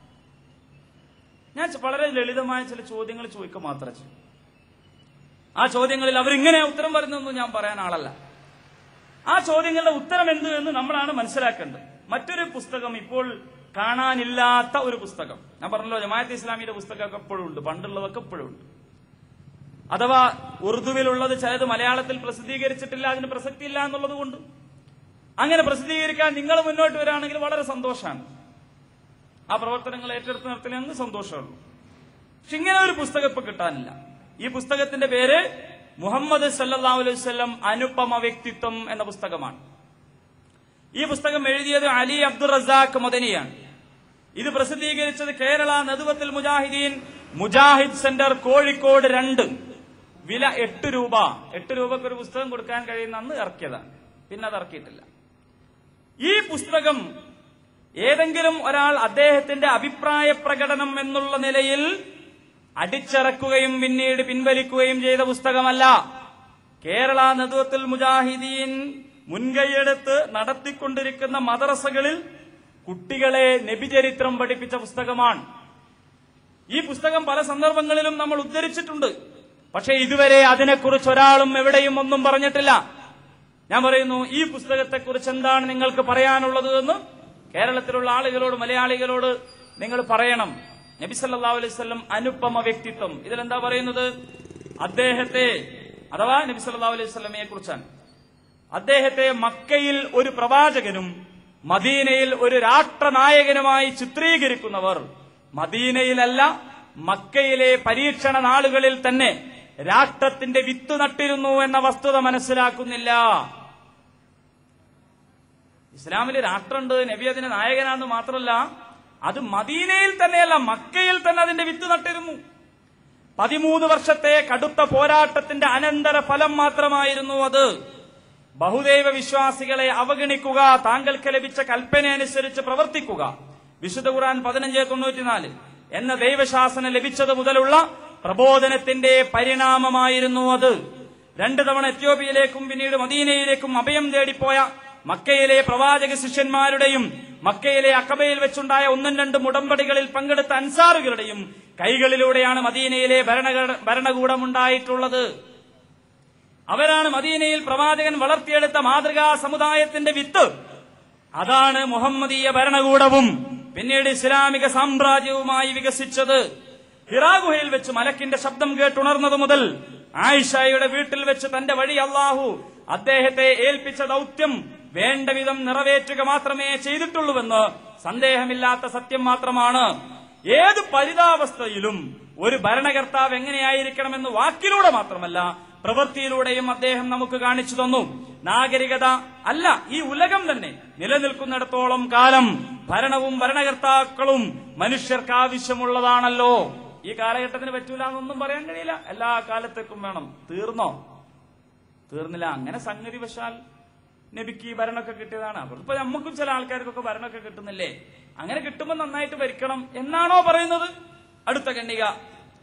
ഞാൻ ച- വളരെ ലളിതമായ ചില ചോദ്യങ്ങൾ ചോദിക്കുക മാത്രം ചെയ്യും. ആ ചോദ്യങ്ങളിൽ അവരിങ്ങനെ ഉത്തരം പറയുന്നതെന്ന് ഞാൻ പറയാൻ ആളല്ല ആ ചോദ്യങ്ങളുടെ ഉത്തരം എന്ത് എന്ന് നമ്മളാണ് മനസ്സിലാക്കേണ്ടത് മറ്റൊരു പുസ്തകം ഇപ്പോൾ കാണാനില്ലാത്ത ഒരു പുസ്തകം ഞാൻ പറഞ്ഞല്ലോ ജമാഅത്ത് ഇസ്ലാമിയുടെ പുസ്തകമൊക്കെ എപ്പോഴും ഉണ്ട് പണ്ടുള്ളതൊക്കെ എപ്പോഴും ഉണ്ട് അഥവാ ഉറുദുവിലുള്ളത് ചിലത് മലയാളത്തിൽ പ്രസിദ്ധീകരിച്ചിട്ടില്ല അതിന് പ്രസക്തിയില്ല എന്നുള്ളത് കൊണ്ട് അങ്ങനെ പ്രസിദ്ധീകരിക്കാൻ നിങ്ങൾ മുന്നോട്ട് വരികയാണെങ്കിൽ വളരെ സന്തോഷമാണ് ആ പ്രവർത്തനങ്ങൾ ഏറ്റെടുത്ത് നടത്തില്ലെന്ന് സന്തോഷമുള്ളൂ പക്ഷെ ഇങ്ങനെ ഒരു പുസ്തകം ഇപ്പൊ കിട്ടാനില്ല ഈ പുസ്തകത്തിന്റെ പേര് മുഹമ്മദ് സല്ലല്ലാഹു അലൈഹി വസല്ലം അനുപമ വ്യക്തിത്വം എന്ന പുസ്തകമാണ് ഈ പുസ്തകം എഴുതിയത് അലി അബ്ദുൾ റസാഖ് മദനിയാണ് ഇത് പ്രസിദ്ധീകരിച്ചത് കേരള നദുവത്തിൽ മുജാഹിദീൻ മുജാഹിദ് സെന്റർ കോഴിക്കോട് രണ്ട് വില എട്ട് രൂപ എട്ട് രൂപക്ക് ഒരു പുസ്തകം കൊടുക്കാൻ കഴിയുന്ന അന്ന് ഇറക്കിയതാണ് പിന്നെ അത് ഇറക്കിയിട്ടില്ല ഈ പുസ്തകം ഏതെങ്കിലും ഒരാൾ അദ്ദേഹത്തിന്റെ അഭിപ്രായ പ്രകടനം എന്നുള്ള നിലയിൽ അടിച്ചിറക്കുകയും പിന്നീട് പിൻവലിക്കുകയും ചെയ്ത പുസ്തകമല്ല കേരള നദുവത്തുൽ മുജാഹിദീൻ മുൻകൈയെടുത്ത് നടത്തിക്കൊണ്ടിരിക്കുന്ന മദ്രസകളിൽ കുട്ടികളെ നബിചരിത്രം പഠിപ്പിച്ച പുസ്തകമാണ് ഈ പുസ്തകം പല സന്ദർഭങ്ങളിലും നമ്മൾ ഉദ്ധരിച്ചിട്ടുണ്ട് പക്ഷേ ഇതുവരെ അതിനെക്കുറിച്ച് ഒരാളും എവിടെയും ഒന്നും പറഞ്ഞിട്ടില്ല ഞാൻ പറയുന്നു ഈ പുസ്തകത്തെക്കുറിച്ച് എന്താണ് നിങ്ങൾക്ക് പറയാനുള്ളത് എന്ന് കേരളത്തിലുള്ള ആളുകളോട് മലയാളികളോട് നിങ്ങൾ പറയണം നബി സല്ലല്ലാഹു അലൈഹി വസല്ലം അനുപമ വ്യക്തിത്വം ഇതിലെന്താ പറയുന്നത് അദ്ദേഹത്തെ അഥവാ നബി സല്ലല്ലാഹു അലൈഹി വസല്ലമയെ കുറിച്ചാണ് അദ്ദേഹത്തെ മക്കയിൽ ഒരു പ്രവാചകനും മദീനയിൽ ഒരു രാഷ്ട്രനായകനുമായി ചിത്രീകരിക്കുന്നവർ മദീനയിലല്ല മക്കയിലെ പരീക്ഷണ നാളുകളിൽ തന്നെ രാഷ്ട്രത്തിന്റെ വിത്ത് നട്ടിരുന്നു എന്ന വസ്തുത മനസ്സിലാക്കുന്നില്ല ഇസ്ലാമിൽ രാഷ്ട്രമുണ്ട് നബി അതിന്റെ നായകനാണെന്ന് മാത്രമല്ല അത് മദീനയിൽ തന്നെയല്ല മക്കയിൽ തന്നെ അതിന്റെ വിത്ത് നട്ടിരുന്നു പതിമൂന്ന് വർഷത്തെ കടുത്ത പോരാട്ടത്തിന്റെ അനന്തര ഫലം മാത്രമായിരുന്നു അത് ബഹുദൈവ വിശ്വാസികളെ അവഗണിക്കുക താങ്കൾക്ക് ലഭിച്ച കൽപ്പന അനുസരിച്ച് പ്രവർത്തിക്കുക വിശുദ്ധ ഖുർആൻ പതിനഞ്ച് തൊണ്ണൂറ്റിനാല് എന്ന ദൈവശാസനം ലഭിച്ചത് മുതലുള്ള പ്രബോധനത്തിന്റെ പരിണാമമായിരുന്നു അത് രണ്ടു തവണ എത്യോപ്യയിലേക്കും പിന്നീട് മദീനയിലേക്കും അഭയം തേടിപ്പോയ മക്കയിലെ പ്രവാചക ശിഷ്യന്മാരുടെയും മക്കയിലെ അക്കബയിൽ വെച്ചുണ്ടായ ഒന്നും രണ്ടും ഉടമ്പടികളിൽ പങ്കെടുത്ത അൻസാറുകളുടെയും കൈകളിലൂടെയാണ് മദീനയിലെ ഭരണഘട- ഭരണകൂടമുണ്ടായിട്ടുള്ളത് അവരാണ് മദീനയിൽ പ്രവാചകൻ വളർത്തിയെടുത്ത മാതൃകാ സമുദായത്തിന്റെ വിത്ത് അതാണ് മുഹമ്മദീയ ഭരണകൂടവും പിന്നീട് ഇസ്ലാമിക സാമ്രാജ്യവുമായി വികസിച്ചത് ഹിറാ ഗുഹയിൽ വെച്ച് മലക്കിന്റെ ശബ്ദം കേട്ടുണർന്നത് മുതൽ ആയിഷയുടെ വീട്ടിൽ വെച്ച് തന്റെ വഴി അള്ളാഹു അദ്ദേഹത്തെ ഏൽപ്പിച്ച ദൗത്യം വേണ്ട വിധം നിറവേറ്റുക മാത്രമേ ചെയ്തിട്ടുള്ളൂവെന്ന് സന്ദേഹമില്ലാത്ത സത്യം മാത്രമാണ് ഏത് പരിതാവസ്ഥയിലും ഒരു ഭരണകർത്താവ് എങ്ങനെയായിരിക്കണമെന്ന് വാക്കിലൂടെ മാത്രമല്ല പ്രവൃത്തിയിലൂടെയും അദ്ദേഹം നമുക്ക് കാണിച്ചു തന്നു നാഗരികത അല്ല ഈ ഉലകം തന്നെ നിലനിൽക്കുന്നിടത്തോളം കാലം ഭരണവും ഭരണകർത്താക്കളും മനുഷ്യർക്ക് ആവശ്യമുള്ളതാണല്ലോ ഈ കാലഘട്ടത്തിന് പറ്റൂല എന്നൊന്നും പറയാൻ കഴിയില്ല എല്ലാ കാലത്തേക്കും വേണം തീർന്നോ തീർന്നില്ല അങ്ങനെ സംഗതി വശാൽ നബിക്ക് ഈ ഭരണമൊക്കെ കിട്ടിയതാണ് അവരിപ്പോ നമുക്കും ചില ആൾക്കാർക്കൊക്കെ ഭരണമൊക്കെ കിട്ടുന്നില്ലേ അങ്ങനെ കിട്ടുമ്പോൾ നന്നായിട്ട് ഭരിക്കണം എന്നാണോ പറയുന്നത് അടുത്ത കണ്ണിക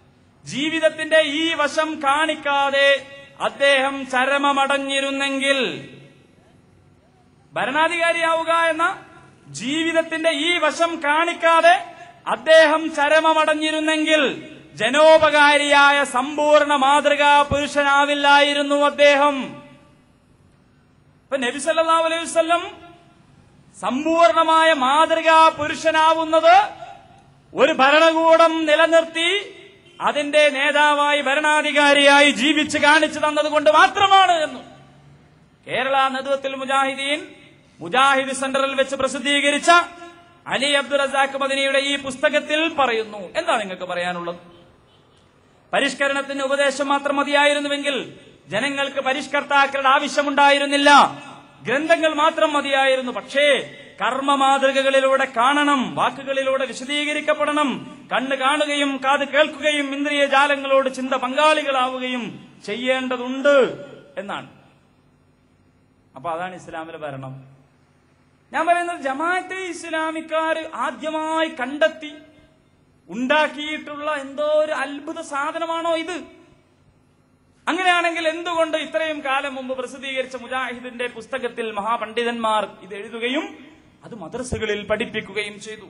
ജീവിതത്തിന്റെ ഈ വശം കാണിക്കാതെ അദ്ദേഹം ചരമമടഞ്ഞിരുന്നെങ്കിൽ ഭരണാധികാരിയാവുക എന്ന ജീവിതത്തിന്റെ ഈ വശം കാണിക്കാതെ അദ്ദേഹം ചരമമടഞ്ഞിരുന്നെങ്കിൽ ജനോപകാരിയായ സമ്പൂർണ്ണ മാതൃകാ പുരുഷനാവില്ലായിരുന്നു അദ്ദേഹം ഇപ്പൊ നബി സല്ലല്ലാഹു അലൈഹി വസല്ലം സമ്പൂർണമായ മാതൃകാ പുരുഷനാവുന്നത് ഒരു ഭരണകൂടം നിലനിർത്തി അതിന്റെ നേതാവായി ഭരണാധികാരിയായി ജീവിച്ച് കാണിച്ചു തന്നതുകൊണ്ട് മാത്രമാണ് എന്ന് കേരള നേതൃത്വത്തിൽ മുജാഹിദീൻ മുജാഹിദ് സെന്ററിൽ വെച്ച് പ്രസിദ്ധീകരിച്ച അലി അബ്ദുൽ റസാഖ് മദനിയുടെ ഈ പുസ്തകത്തിൽ പറയുന്നു എന്താ നിങ്ങൾക്ക് പറയാനുള്ളത് പരിഷ്കരണത്തിന് ഉപദേശം മാത്രം മതിയായിരുന്നുവെങ്കിൽ ജനങ്ങൾക്ക് പരിഷ്കർത്താക്കളുടെ ആവശ്യമുണ്ടായിരുന്നില്ല ഗ്രന്ഥങ്ങൾ മാത്രം മതിയായിരുന്നു പക്ഷേ കർമ്മ മാതൃകകളിലൂടെ കാണണം വാക്കുകളിലൂടെ വിശദീകരിക്കപ്പെടണം കണ്ണ് കാണുകയും കാത് കേൾക്കുകയും ഇന്ദ്രിയ ജാലങ്ങളോട് ചിന്ത പങ്കാളികളാവുകയും ചെയ്യേണ്ടതുണ്ട് എന്നാണ് അപ്പൊ അതാണ് ഇസ്ലാമിലെ ഭരണം ഞാൻ പറയുന്നത് ജമാഅത്തെ ഇസ്ലാമിക്കാർ ആദ്യമായി കണ്ടെത്തി ഉണ്ടാക്കിയിട്ടുള്ള എന്തോ ഒരു അത്ഭുത സാധനമാണോ ഇത് അങ്ങനെയാണെങ്കിൽ എന്തുകൊണ്ട് ഇത്രയും കാലം മുമ്പ് പ്രസിദ്ധീകരിച്ച മുജാഹിദിന്റെ പുസ്തകത്തിൽ മഹാപണ്ഡിതന്മാർ ഇത് എഴുതുകയും അത് മദ്രസകളിൽ പഠിപ്പിക്കുകയും ചെയ്തു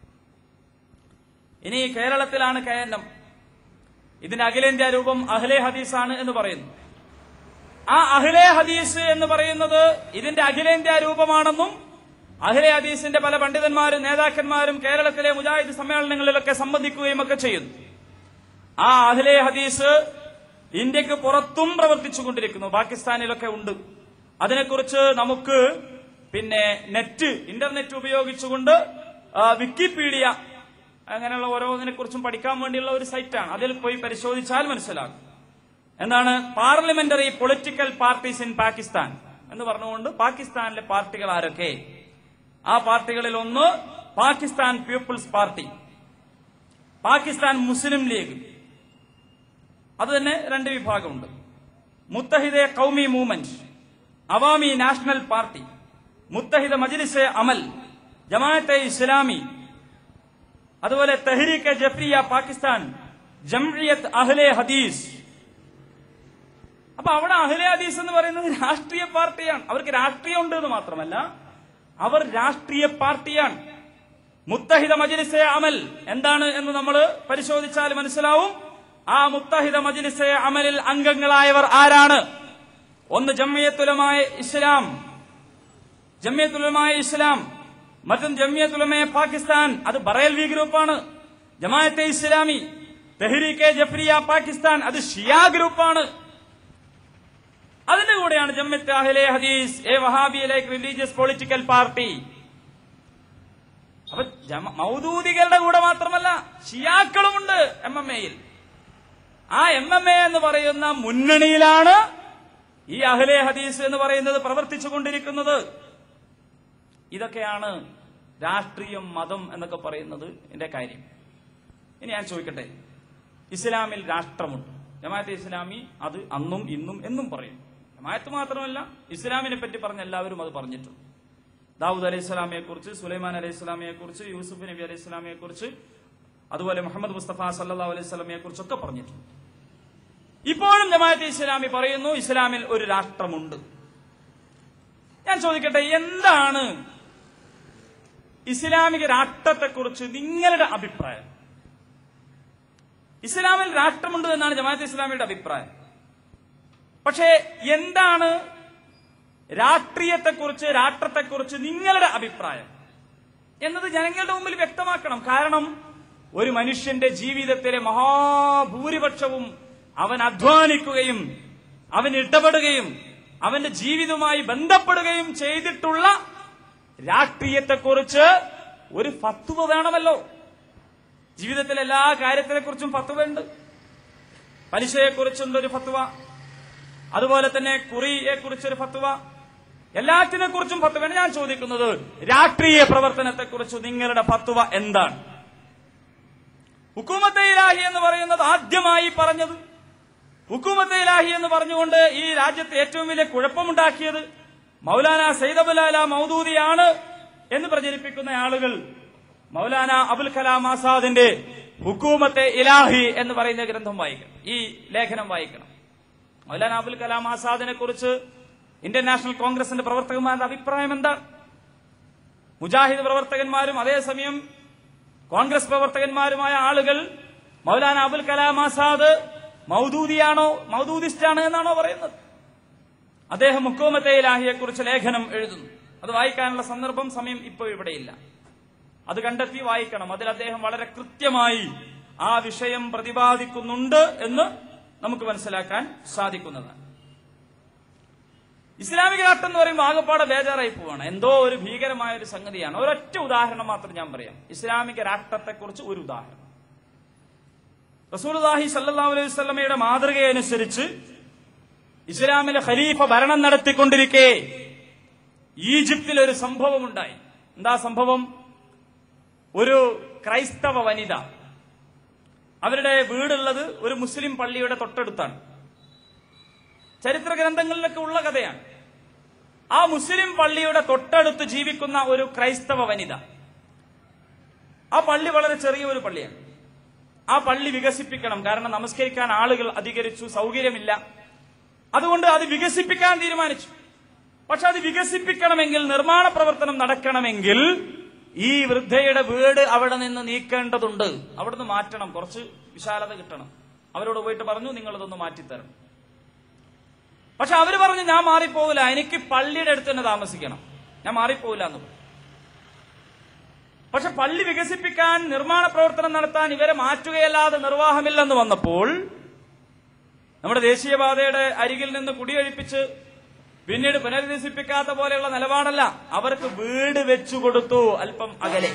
ഇനി കേരളത്തിലാണ് കയന്നം ഇതിന്റെ അഖിലേന്ത്യാ രൂപം അഹ്ലെ ഹദീസാണ് എന്ന് പറയുന്നു ആ അഹ്ലെ ഹദീസ് എന്ന് പറയുന്നത് ഇതിന്റെ അഖിലേന്ത്യാ രൂപമാണെന്നും അഹ്ലെ ഹദീസിന്റെ പല പണ്ഡിതന്മാരും നേതാക്കന്മാരും കേരളത്തിലെ മുജാഹിദ് സമ്മേളനങ്ങളിലൊക്കെ സംബന്ധിക്കുകയും ഒക്കെ ചെയ്യുന്നു ആ അഹ്ലെ ഹദീസ് ഇന്ത്യക്ക് പുറത്തും പ്രവർത്തിച്ചുകൊണ്ടിരിക്കുന്നു പാകിസ്ഥാനിലൊക്കെ ഉണ്ട് അതിനെക്കുറിച്ച് നമുക്ക് പിന്നെ നെറ്റ് ഇന്റർനെറ്റ് ഉപയോഗിച്ചുകൊണ്ട് ആ, വിക്കിപീഡിയ അങ്ങനെയുള്ള ഓരോന്നിനെ കുറിച്ചും പഠിക്കാൻ വേണ്ടിയുള്ള ഒരു സൈറ്റാണ് അതിൽ പോയി പരിശോധിച്ചാൽ മനസ്സിലാകും എന്താണ് parliamentary political parties in Pakistan എന്ന് പറഞ്ഞുകൊണ്ട് പാകിസ്ഥാനിലെ പാർട്ടികൾ ആരൊക്കെ ആ പാർട്ടികളിൽ ഒന്ന് Pakistan Peoples Party Pakistan Muslim League അത് തന്നെ രണ്ട് വിഭാഗമുണ്ട് Muttahida Qaumi Movement Awami National Party Muttahida Majlise Amal Jamaate Islami അതുപോലെ തെഹ്രീക്ക് ജഫ്രിയ പാകിസ്ഥാൻ ജംഇയത്ത് അഹ്ലെ ഹദീസ് അപ്പൊ അവിടെ അഹ്ലെ ഹദീസ് എന്ന് പറയുന്നത് രാഷ്ട്രീയ പാർട്ടിയാണ് അവർക്ക് രാഷ്ട്രീയം ഉണ്ട് എന്ന് മാത്രമല്ല അവർ രാഷ്ട്രീയ പാർട്ടിയാണ് മുത്തഹിദ മജ്ലിസെ അമൽ എന്താണ് എന്ന് നമ്മൾ പരിശോധിച്ചാൽ മനസ്സിലാവും ആ മുത്തഹിദ മജ്ലിസെ അമലിൽ അംഗങ്ങളായവർ ആരാണ് ഒന്ന് ജമ്മിയത്തുലമായ ഇസ്ലാം ജമ്മിയത്തുലമായ ഇസ്ലാം മറ്റും ജമ്മിയത്തുലമായ പാകിസ്ഥാൻ അത് ബറേൽവി ഗ്രൂപ്പാണ് ജമാഅത്തെ ഇസ്ലാമി തെഹ്രീക്കെ ജഫ്രിയ പാകിസ്ഥാൻ അത് ഷിയ ഗ്രൂപ്പാണ് അതിന്റെ കൂടെയാണ് Jamiat Ahle Hadith a Wahhabi like religious political party അപ്പൊ ജമ- മൗദൂദികളുടെ കൂടെ മാത്രമല്ല ഷിയാക്കളുമുണ്ട് എം എം എയിൽ ആ എം എം എ എന്ന് പറയുന്ന മുന്നണിയിലാണ് ഈ അഹ്ലെ ഹദീസ് എന്ന് പറയുന്നത് പ്രവർത്തിച്ചുകൊണ്ടിരിക്കുന്നത് ഇതൊക്കെയാണ് രാഷ്ട്രീയം മതം എന്നൊക്കെ പറയുന്നത് എന്റെ കാര്യം ഇനി ഞാൻ ചോദിക്കട്ടെ ഇസ്ലാമിൽ രാഷ്ട്രമുണ്ട് ജമാഅത്തെ ഇസ്ലാമി അത് അന്നും ഇന്നും എന്നും പറയും ജമാഅത്ത് മാത്രമല്ല ഇസ്ലാമിനെ പറ്റി പറഞ്ഞ എല്ലാവരും അത് പറഞ്ഞിട്ടുണ്ട് ദാവൂദ് അലൈഹി സ്വലാമിയെ കുറിച്ച് സുലൈമാൻ അലൈഹി സ്വലാമിയെ കുറിച്ച് യൂസുഫ് നബി അലൈഹി സ്വലാമിയെ കുറിച്ച് അതുപോലെ മുഹമ്മദ് മുസ്തഫ സല്ലാ അലൈഹി സ്വലാമിയെ കുറിച്ചൊക്കെ പറഞ്ഞിട്ടുണ്ട് ഇപ്പോഴും ജമാഅത്തെ ഇസ്ലാമി പറയുന്നു ഇസ്ലാമിൽ ഒരു രാഷ്ട്രമുണ്ട് ഞാൻ ചോദിക്കട്ടെ എന്താണ് ഇസ്ലാമിക രാഷ്ട്രത്തെക്കുറിച്ച് നിങ്ങളുടെ അഭിപ്രായം ഇസ്ലാമിൽ രാഷ്ട്രമുണ്ട് എന്നാണ് ജമാഅത്ത് ഇസ്ലാമിയുടെ അഭിപ്രായം പക്ഷേ എന്താണ് രാഷ്ട്രീയത്തെക്കുറിച്ച് രാഷ്ട്രത്തെക്കുറിച്ച് നിങ്ങളുടെ അഭിപ്രായം എന്നത് ജനങ്ങളുടെ മുമ്പിൽ വ്യക്തമാക്കണം കാരണം ഒരു മനുഷ്യന്റെ ജീവിതത്തിലെ മഹാഭൂരിപക്ഷവും അവൻ അധ്വാനിക്കുകയും അവൻ ഇടപെടുകയും അവന്റെ ജീവിതവുമായി ബന്ധപ്പെടുകയും ചെയ്തിട്ടുള്ള രാഷ്ട്രീയത്തെക്കുറിച്ച് ഒരു ഫത്വ വേണമല്ലോ ജീവിതത്തിലെ എല്ലാ കാര്യത്തിനെക്കുറിച്ചും ഫത്വയുണ്ട് പലിശയെക്കുറിച്ചുണ്ട് ഒരു ഫത്വ അതുപോലെ തന്നെ കുറിയെ കുറിച്ചൊരു ഫത്വ എല്ലാത്തിനെ കുറിച്ചും ഫത്വയാണ് ഞാൻ ചോദിക്കുന്നത് രാഷ്ട്രീയ പ്രവർത്തനത്തെക്കുറിച്ച് നിങ്ങളുടെ ഫത്വ എന്താണ് ഹുക്കൂമത്തെ ഇലാഹി എന്ന് പറയുന്നത് ആദ്യമായി പറഞ്ഞത് ഹുക്കൂമത്തെ ഇലാഹി എന്ന് പറഞ്ഞുകൊണ്ട് ഈ രാജ്യത്ത് ഏറ്റവും വലിയ കുഴപ്പമുണ്ടാക്കിയത് മൗലാന സൈദബുലാല മൗദൂദിയാണ് എന്ന് പ്രചരിപ്പിക്കുന്ന ആളുകൾ മൗലാന അബുൽ കലാം ആസാദിന്റെ ഹുക്കൂമത്തെ ഇലാഹി എന്ന് പറയുന്ന ഗ്രന്ഥം വായിക്കണം ഈ ലേഖനം വായിക്കണം മൗലാന അബുൽ കലാം ആസാദിനെ കുറിച്ച് ഇന്ത്യൻ നാഷണൽ കോൺഗ്രസിന്റെ പ്രവർത്തകന്മാരുടെ അഭിപ്രായം എന്താ മുജാഹിദ് പ്രവർത്തകന്മാരും അതേസമയം കോൺഗ്രസ് പ്രവർത്തകന്മാരുമായ ആളുകൾ മൗലാന അബുൽ കലാം ആസാദ് മൗദൂദിയാണോ മൗദൂദിസ്റ്റാണ് എന്നാണോ പറയുന്നത് അദ്ദേഹം മുക്കോമത്തെ ഇലാഹിയെ കുറിച്ച് ലേഖനം എഴുതുന്നു അത് വായിക്കാനുള്ള സന്ദർഭം സമയം ഇപ്പോൾ ഇവിടെയില്ല അത് കണ്ടെത്തി വായിക്കണം അതിൽ അദ്ദേഹം വളരെ കൃത്യമായി ആ വിഷയം പ്രതിപാദിക്കുന്നുണ്ട് എന്ന് നമുക്ക് മനസ്സിലാക്കാൻ സാധിക്കുന്നതാണ് ഇസ്ലാമിക രാഷ്ട്രം എന്ന് പറയുമ്പോൾ ആകപ്പാടെ ബേജാറായി പോവാണ് എന്തോ ഒരു ഭീകരമായ ഒരു സംഗതിയാണ് ഒരൊറ്റ ഉദാഹരണം മാത്രം ഞാൻ പറയാം ഇസ്ലാമിക രാഷ്ട്രത്തെക്കുറിച്ച് ഒരു ഉദാഹരണം റസൂൽഹി സല്ലാ അലൈഹി വസ്ലമയുടെ മാതൃകയനുസരിച്ച് ഇസ്ലാമിലെ ഖലീഫ ഭരണം നടത്തിക്കൊണ്ടിരിക്കെ ഈജിപ്തിൽ ഒരു സംഭവമുണ്ടായി എന്താ സംഭവം ഒരു ക്രൈസ്തവ വനിത അവരുടെ വീടുള്ളത് ഒരു മുസ്ലിം പള്ളിയുടെ തൊട്ടടുത്താണ് ചരിത്ര ഗ്രന്ഥങ്ങളിലൊക്കെ ഉള്ള കഥയാണ് ആ മുസ്ലിം പള്ളിയുടെ തൊട്ടടുത്ത് ജീവിക്കുന്ന ഒരു ക്രൈസ്തവ വനിത ആ പള്ളി വളരെ ചെറിയ ഒരു പള്ളിയാണ് ആ പള്ളി വികസിപ്പിക്കണം കാരണം നമസ്കരിക്കാൻ ആളുകൾ അധികരിച്ചു സൗകര്യമില്ല അതുകൊണ്ട് അത് വികസിപ്പിക്കാൻ തീരുമാനിച്ചു പക്ഷെ അത് വികസിപ്പിക്കണമെങ്കിൽ നിർമ്മാണ പ്രവർത്തനം നടക്കണമെങ്കിൽ ഈ വൃദ്ധയുടെ വീട് അവിടെ നിന്ന് നീക്കേണ്ടതുണ്ട് അവിടെ നിന്ന് മാറ്റണം കുറച്ച് വിശാലത കിട്ടണം അവരോട് പോയിട്ട് പറഞ്ഞു നിങ്ങളതൊന്ന് മാറ്റിത്തരണം പക്ഷെ അവര് പറഞ്ഞു ഞാൻ മാറിപ്പോകില്ല എനിക്ക് പള്ളിയുടെ അടുത്ത് തന്നെ താമസിക്കണം ഞാൻ മാറിപ്പോകില്ല എന്ന് പറഞ്ഞു പക്ഷെ പള്ളി വികസിപ്പിക്കാൻ നിർമ്മാണ പ്രവർത്തനം നടത്താൻ ഇവരെ മാറ്റുകയല്ലാതെ നിർവാഹമില്ലെന്ന് വന്നപ്പോൾ നമ്മുടെ ദേശീയപാതയുടെ അരികിൽ നിന്ന് കുടിയൊഴിപ്പിച്ച് പിന്നീട് പുനരധിവസിപ്പിക്കാത്ത പോലെയുള്ള നിലപാടല്ല അവർക്ക് വീട് വെച്ചു കൊടുത്തു അല്പം അകലെ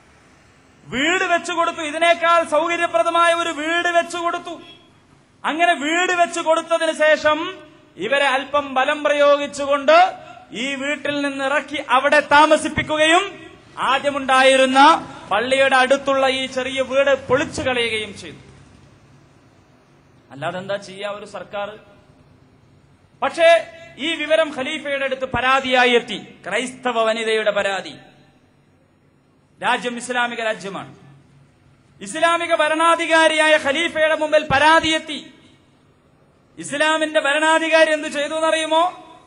വീട് വെച്ചു കൊടുത്തു ഇതിനേക്കാൾ സൗകര്യപ്രദമായ ഒരു വീട് വെച്ചു കൊടുത്തു അങ്ങനെ വീട് വെച്ചു കൊടുത്തതിന് ശേഷം ഇവരെ അല്പം ബലം പ്രയോഗിച്ചുകൊണ്ട് ഈ വീട്ടിൽ നിന്ന് ഇറക്കി അവിടെ താമസിപ്പിക്കുകയും ആദ്യമുണ്ടായിരുന്ന പള്ളിയുടെ അടുത്തുള്ള ഈ ചെറിയ വീട് പൊളിച്ചു കളയുകയും ചെയ്തു അല്ലാതെ എന്താ ചെയ്യാ ഒരു സർക്കാർ പക്ഷേ ഈ വിവരം ഖലീഫയുടെ അടുത്ത് പരാതിയായി എത്തി ക്രൈസ്തവ വനിതയുടെ പരാതി രാജ്യം ഇസ്ലാമിക രാജ്യമാണ് ഇസ്ലാമിക ഭരണാധികാരിയായ ഖലീഫയുടെ മുമ്പിൽ പരാതി എത്തി ഇസ്ലാമിന്റെ ഭരണാധികാരി എന്ത് ചെയ്തു എന്നറിയുമോ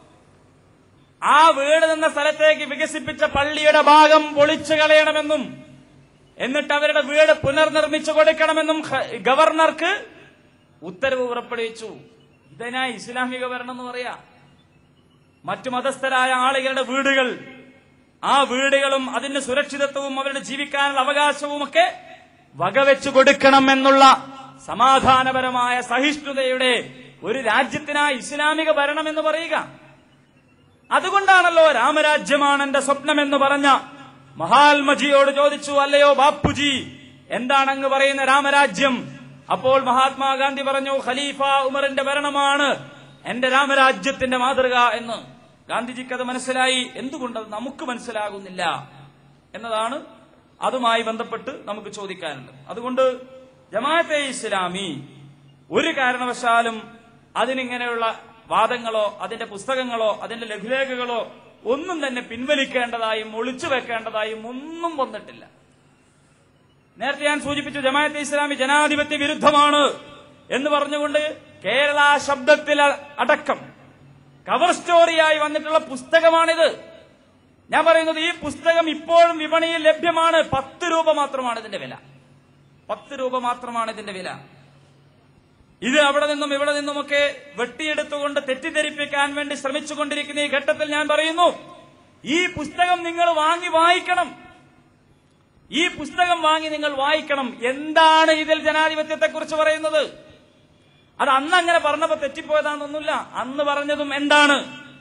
ആ വീട് നിന്ന സ്ഥലത്തേക്ക് വികസിപ്പിച്ച പള്ളിയുടെ ഭാഗം പൊളിച്ചു കളയണമെന്നും എന്നിട്ട് അവരുടെ വീട് പുനർനിർമ്മിച്ചു കൊടുക്കണമെന്നും ഖ- ഗവർണർക്ക് ഉത്തരവ് പുറപ്പെടുവിച്ചു ഇതിനാ ഇസ്ലാമിക ഭരണം എന്ന് പറയാ മറ്റു മതസ്ഥരായ ആളുകളുടെ വീടുകൾ ആ വീടുകളും അതിന്റെ സുരക്ഷിതത്വവും അവരുടെ ജീവിക്കാനുള്ള അവകാശവുമൊക്കെ വകവെച്ചു കൊടുക്കണം എന്നുള്ള സമാധാനപരമായ സഹിഷ്ണുതയുടെ ഒരു രാജ്യത്തിനാ ഇസ്ലാമിക ഭരണം എന്ന് പറയുക അതുകൊണ്ടാണല്ലോ രാമരാജ്യമാണ് എന്റെ സ്വപ്നം എന്ന് പറഞ്ഞ മഹാത്മജിയോട് ചോദിച്ചു അല്ലയോ ബാപ്പുജി എന്താണ് അങ്ങ് പറയുന്ന രാമരാജ്യം അപ്പോൾ മഹാത്മാഗാന്ധി പറഞ്ഞു ഖലീഫ ഉമറിന്റെ ഭരണമാണ് എന്റെ രാമരാജ്യത്തിന്റെ മാതൃക എന്ന് ഗാന്ധിജിക്ക് അത് മനസ്സിലായി എന്തുകൊണ്ടത് നമുക്ക് മനസ്സിലാകുന്നില്ല എന്നതാണ് അതുമായി ബന്ധപ്പെട്ട് നമുക്ക് ചോദിക്കാനുള്ളത് അതുകൊണ്ട് ജമാഅത്തെ ഇസ്ലാമി ഒരു കാരണവശാലും അതിനിങ്ങനെയുള്ള വാദങ്ങളോ അതിന്റെ പുസ്തകങ്ങളോ അതിന്റെ ലഘുലേഖകളോ ഒന്നും തന്നെ പിൻവലിക്കേണ്ടതായും ഒളിച്ചു വെക്കേണ്ടതായും ഒന്നും വന്നിട്ടില്ല നേരത്തെ ഞാൻ സൂചിപ്പിച്ചു ജമാഅത്തെ ഇസ്ലാമി ജനാധിപത്യ വിരുദ്ധമാണ് എന്ന് പറഞ്ഞുകൊണ്ട് കേരള ശബ്ദത്തിൽ അടക്കം കവർ സ്റ്റോറിയായി വന്നിട്ടുള്ള പുസ്തകമാണിത് ഞാൻ പറയുന്നത് ഈ പുസ്തകം ഇപ്പോഴും വിപണിയിൽ ലഭ്യമാണ് പത്ത് രൂപ മാത്രമാണ് ഇതിന്റെ വില പത്ത് രൂപ മാത്രമാണ് ഇതിന്റെ വില ഇത് അവിടെ നിന്നും ഇവിടെ നിന്നുമൊക്കെ വെട്ടിയെടുത്തുകൊണ്ട് തെറ്റിദ്ധരിപ്പിക്കാൻ വേണ്ടി ശ്രമിച്ചുകൊണ്ടിരിക്കുന്ന ഈ ഘട്ടത്തിൽ ഞാൻ പറയുന്നു ഈ പുസ്തകം നിങ്ങൾ വാങ്ങി വായിക്കണം ഈ പുസ്തകം വാങ്ങി നിങ്ങൾ വായിക്കണം എന്താണ് ഇതിൽ ജനാധിപത്യത്തെക്കുറിച്ച് പറയുന്നത് അത് അന്ന് അങ്ങനെ പറഞ്ഞപ്പോ തെറ്റിപ്പോയതാണെന്നൊന്നുമില്ല അന്ന് പറഞ്ഞതും എന്താണ്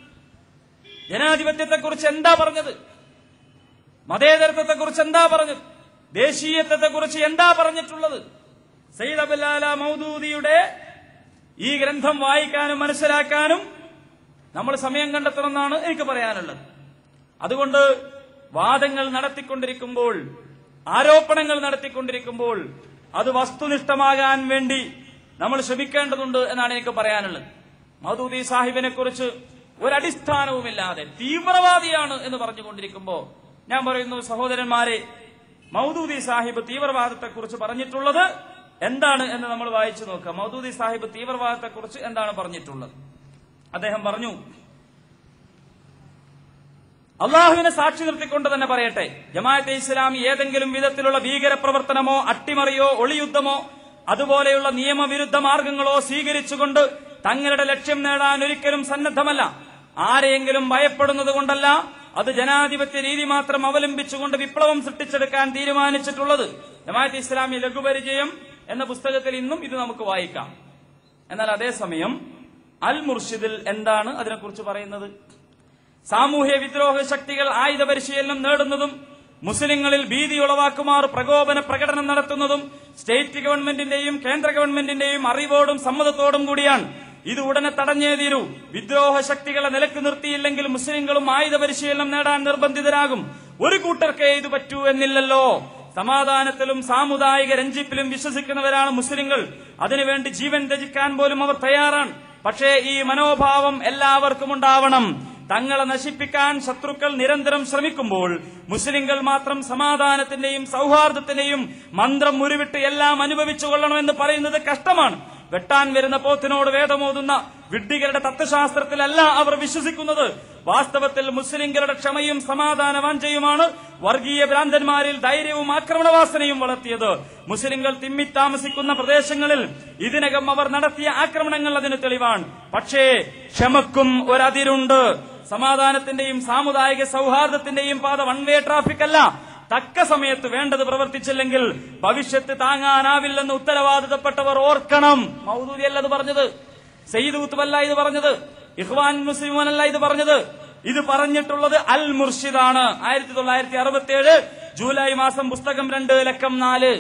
ജനാധിപത്യത്തെക്കുറിച്ച് എന്താ പറഞ്ഞത് മതേതരത്വത്തെക്കുറിച്ച് എന്താ പറഞ്ഞത് ദേശീയത്വത്തെക്കുറിച്ച് എന്താ പറഞ്ഞിട്ടുള്ളത് സയ്യിദ് അബുലാല മൗദൂദിയുടെ ഈ ഗ്രന്ഥം വായിക്കാനും മനസ്സിലാക്കാനും നമ്മൾ സമയം കണ്ടെത്തണമെന്നാണ് എനിക്ക് പറയാനുള്ളത് അതുകൊണ്ട് വാദങ്ങൾ നടത്തിക്കൊണ്ടിരിക്കുമ്പോൾ ആരോപണങ്ങൾ നടത്തിക്കൊണ്ടിരിക്കുമ്പോൾ അത് വസ്തുനിഷ്ഠമാകാൻ വേണ്ടി നമ്മൾ ശ്രമിക്കേണ്ടതുണ്ട് എന്നാണ് എനിക്ക് പറയാനുള്ളത് മൗദൂദി സാഹിബിനെ കുറിച്ച് ഒരടിസ്ഥാനവുമില്ലാതെ തീവ്രവാദിയാണ് എന്ന് പറഞ്ഞുകൊണ്ടിരിക്കുമ്പോ ഞാൻ പറയുന്നു സഹോദരന്മാരെ മൗദൂദി സാഹിബ് തീവ്രവാദത്തെക്കുറിച്ച് പറഞ്ഞിട്ടുള്ളത് എന്താണ് എന്ന് നമ്മൾ വായിച്ചു നോക്കാം മൗദൂദി സാഹിബ് തീവ്രവാദത്തെക്കുറിച്ച് എന്താണ് പറഞ്ഞിട്ടുള്ളത് അദ്ദേഹം പറഞ്ഞു അള്ളാഹുവിനെ സാക്ഷി നിർത്തിക്കൊണ്ട് തന്നെ പറയട്ടെ ജമാഅത്തെ ഇസ്ലാമി ഏതെങ്കിലും വിധത്തിലുള്ള ഭീകരപ്രവർത്തനമോ അട്ടിമറിയോ ഒളിയുദ്ധമോ അതുപോലെയുള്ള നിയമവിരുദ്ധ മാർഗങ്ങളോ സ്വീകരിച്ചുകൊണ്ട് തങ്ങളുടെ ലക്ഷ്യം നേടാൻ ഒരിക്കലും സന്നദ്ധമല്ല ആരെയെങ്കിലും ഭയപ്പെടുന്നത് കൊണ്ടല്ല അത് ജനാധിപത്യ രീതി മാത്രം അവലംബിച്ചുകൊണ്ട് വിപ്ലവം സൃഷ്ടിച്ചെടുക്കാൻ തീരുമാനിച്ചിട്ടുള്ളത് ജമാഅത്തെ ഇസ്ലാമി ലഘുപരിചയം എന്ന പുസ്തകത്തിൽ ഇന്നും ഇത് നമുക്ക് വായിക്കാം എന്നാൽ അതേസമയം അൽ മുർഷിദിൽ എന്താണ് അതിനെക്കുറിച്ച് പറയുന്നത് സാമൂഹ്യ വിദ്രോഹ ശക്തികൾ ആയുധ പരിശീലനം നേടുന്നതും മുസ്ലിങ്ങളിൽ ഭീതി ഉളവാക്കുമാർ പ്രകോപന പ്രകടനം നടത്തുന്നതും സ്റ്റേറ്റ് ഗവൺമെന്റിന്റെയും കേന്ദ്ര ഗവൺമെന്റിന്റെയും അറിവോടും സമ്മതത്തോടും കൂടിയാണ് ഇത് ഉടനെ തടഞ്ഞേ തീരൂ വിദ്രോഹ ശക്തികളെ നിലക്ക് നിർത്തിയില്ലെങ്കിൽ മുസ്ലിങ്ങളും ആയുധ പരിശീലനം നേടാൻ നിർബന്ധിതരാകും ഒരു കൂട്ടർക്കേ ഇത് പറ്റൂ എന്നില്ലല്ലോ സമാധാനത്തിലും സാമുദായിക രഞ്ജിപ്പിലും വിശ്വസിക്കുന്നവരാണ് മുസ്ലിങ്ങൾ അതിനുവേണ്ടി ജീവൻ ത്യജിക്കാൻ പോലും അവർ തയ്യാറാണ് പക്ഷേ ഈ മനോഭാവം എല്ലാവർക്കും ഉണ്ടാവണം തങ്ങളെ നശിപ്പിക്കാൻ ശത്രുക്കൾ നിരന്തരം ശ്രമിക്കുമ്പോൾ മുസ്ലിങ്ങൾ മാത്രം സമാധാനത്തിന്റെയും സൗഹാർദ്ദത്തിന്റെയും മന്ത്രം ഉരുവിട്ട് എല്ലാം അനുഭവിച്ചു കൊള്ളണമെന്ന് പറയുന്നത് കഷ്ടമാണ് വെട്ടാൻ വരുന്ന പോത്തിനോട് വേദമോതുന്ന വിഡ്ഢികളുടെ തത്വശാസ്ത്രത്തിലല്ല അവർ വിശ്വസിക്കുന്നത് വാസ്തവത്തിൽ മുസ്ലിങ്ങളുടെ ക്ഷമയും സമാധാന വാഞ്ചയുമാണ് വർഗീയ ഭ്രാന്തന്മാരിൽ ധൈര്യവും ആക്രമണവാസനയും വളർത്തിയത് മുസ്ലിങ്ങൾ തിമ്മിത്താമസിക്കുന്ന പ്രദേശങ്ങളിൽ ഇതിനകം അവർ നടത്തിയ ആക്രമണങ്ങൾ അതിന് തെളിവാണ് പക്ഷേ ക്ഷമക്കും ഒരതിരുണ്ട് സമാധാനത്തിന്റെയും സാമുദായിക സൗഹാർദ്ദത്തിന്റെയും പാത വൺ വേ ട്രാഫിക് അല്ല തക്ക സമയത്ത് വേണ്ടത് പ്രവർത്തിച്ചില്ലെങ്കിൽ ഭവിഷ്യത്ത് താങ്ങാനാവില്ലെന്ന് ഉത്തരവാദിത്തപ്പെട്ടവർ ഓർക്കണം മൗദൂദി അല്ല ഇത് പറഞ്ഞത് സയ്യിദ് കുത്തുബല്ല ഇത് പറഞ്ഞത് ഇഹ്വാൻ മുസ്ലിമോനല്ല ഇത് പറഞ്ഞത് ഇത് പറഞ്ഞിട്ടുള്ളത് അൽ മുർഷിദാണ് ആയിരത്തി തൊള്ളായിരത്തി അറുപത്തിയേഴ് ജൂലൈ മാസം പുസ്തകം രണ്ട് ലക്കം നാല്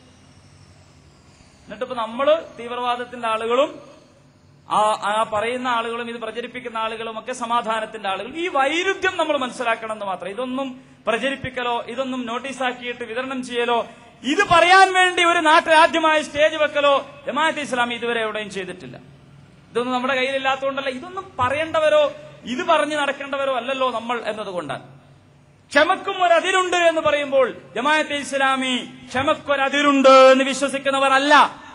എന്നിട്ടിപ്പോ നമ്മള് തീവ്രവാദത്തിന്റെ ആളുകളും ആ ആ പറയുന്ന ആളുകളും ഇത് പ്രചരിപ്പിക്കുന്ന ആളുകളും ഒക്കെ സമാധാനത്തിന്റെ ആളുകൾ ഈ വൈരുദ്ധ്യം നമ്മൾ മനസ്സിലാക്കണം എന്ന് മാത്രം ഇതൊന്നും പ്രചരിപ്പിക്കലോ ഇതൊന്നും നോട്ടീസാക്കിയിട്ട് വിതരണം ചെയ്യലോ ഇത് പറയാൻ വേണ്ടി ഒരു നാട്ടിൽ ആദ്യമായി സ്റ്റേജ് വെക്കലോ ജമാഅത്ത് ഇസ്ലാമി ഇതുവരെ എവിടെയും ചെയ്തിട്ടില്ല ഇതൊന്നും നമ്മുടെ കയ്യിലില്ലാത്തതുകൊണ്ടല്ല ഇതൊന്നും പറയേണ്ടവരോ ഇത് പറഞ്ഞു നടക്കേണ്ടവരോ അല്ലല്ലോ നമ്മൾ എന്നതുകൊണ്ടാണ് ക്ഷമക്കും ഒരതിരുണ്ട് എന്ന് പറയുമ്പോൾ ജമാഅത്തെ ഇസ്ലാമി ക്ഷമക്കൊരതിരുണ്ട് എന്ന് വിശ്വസിക്കുന്നവർ അല്ല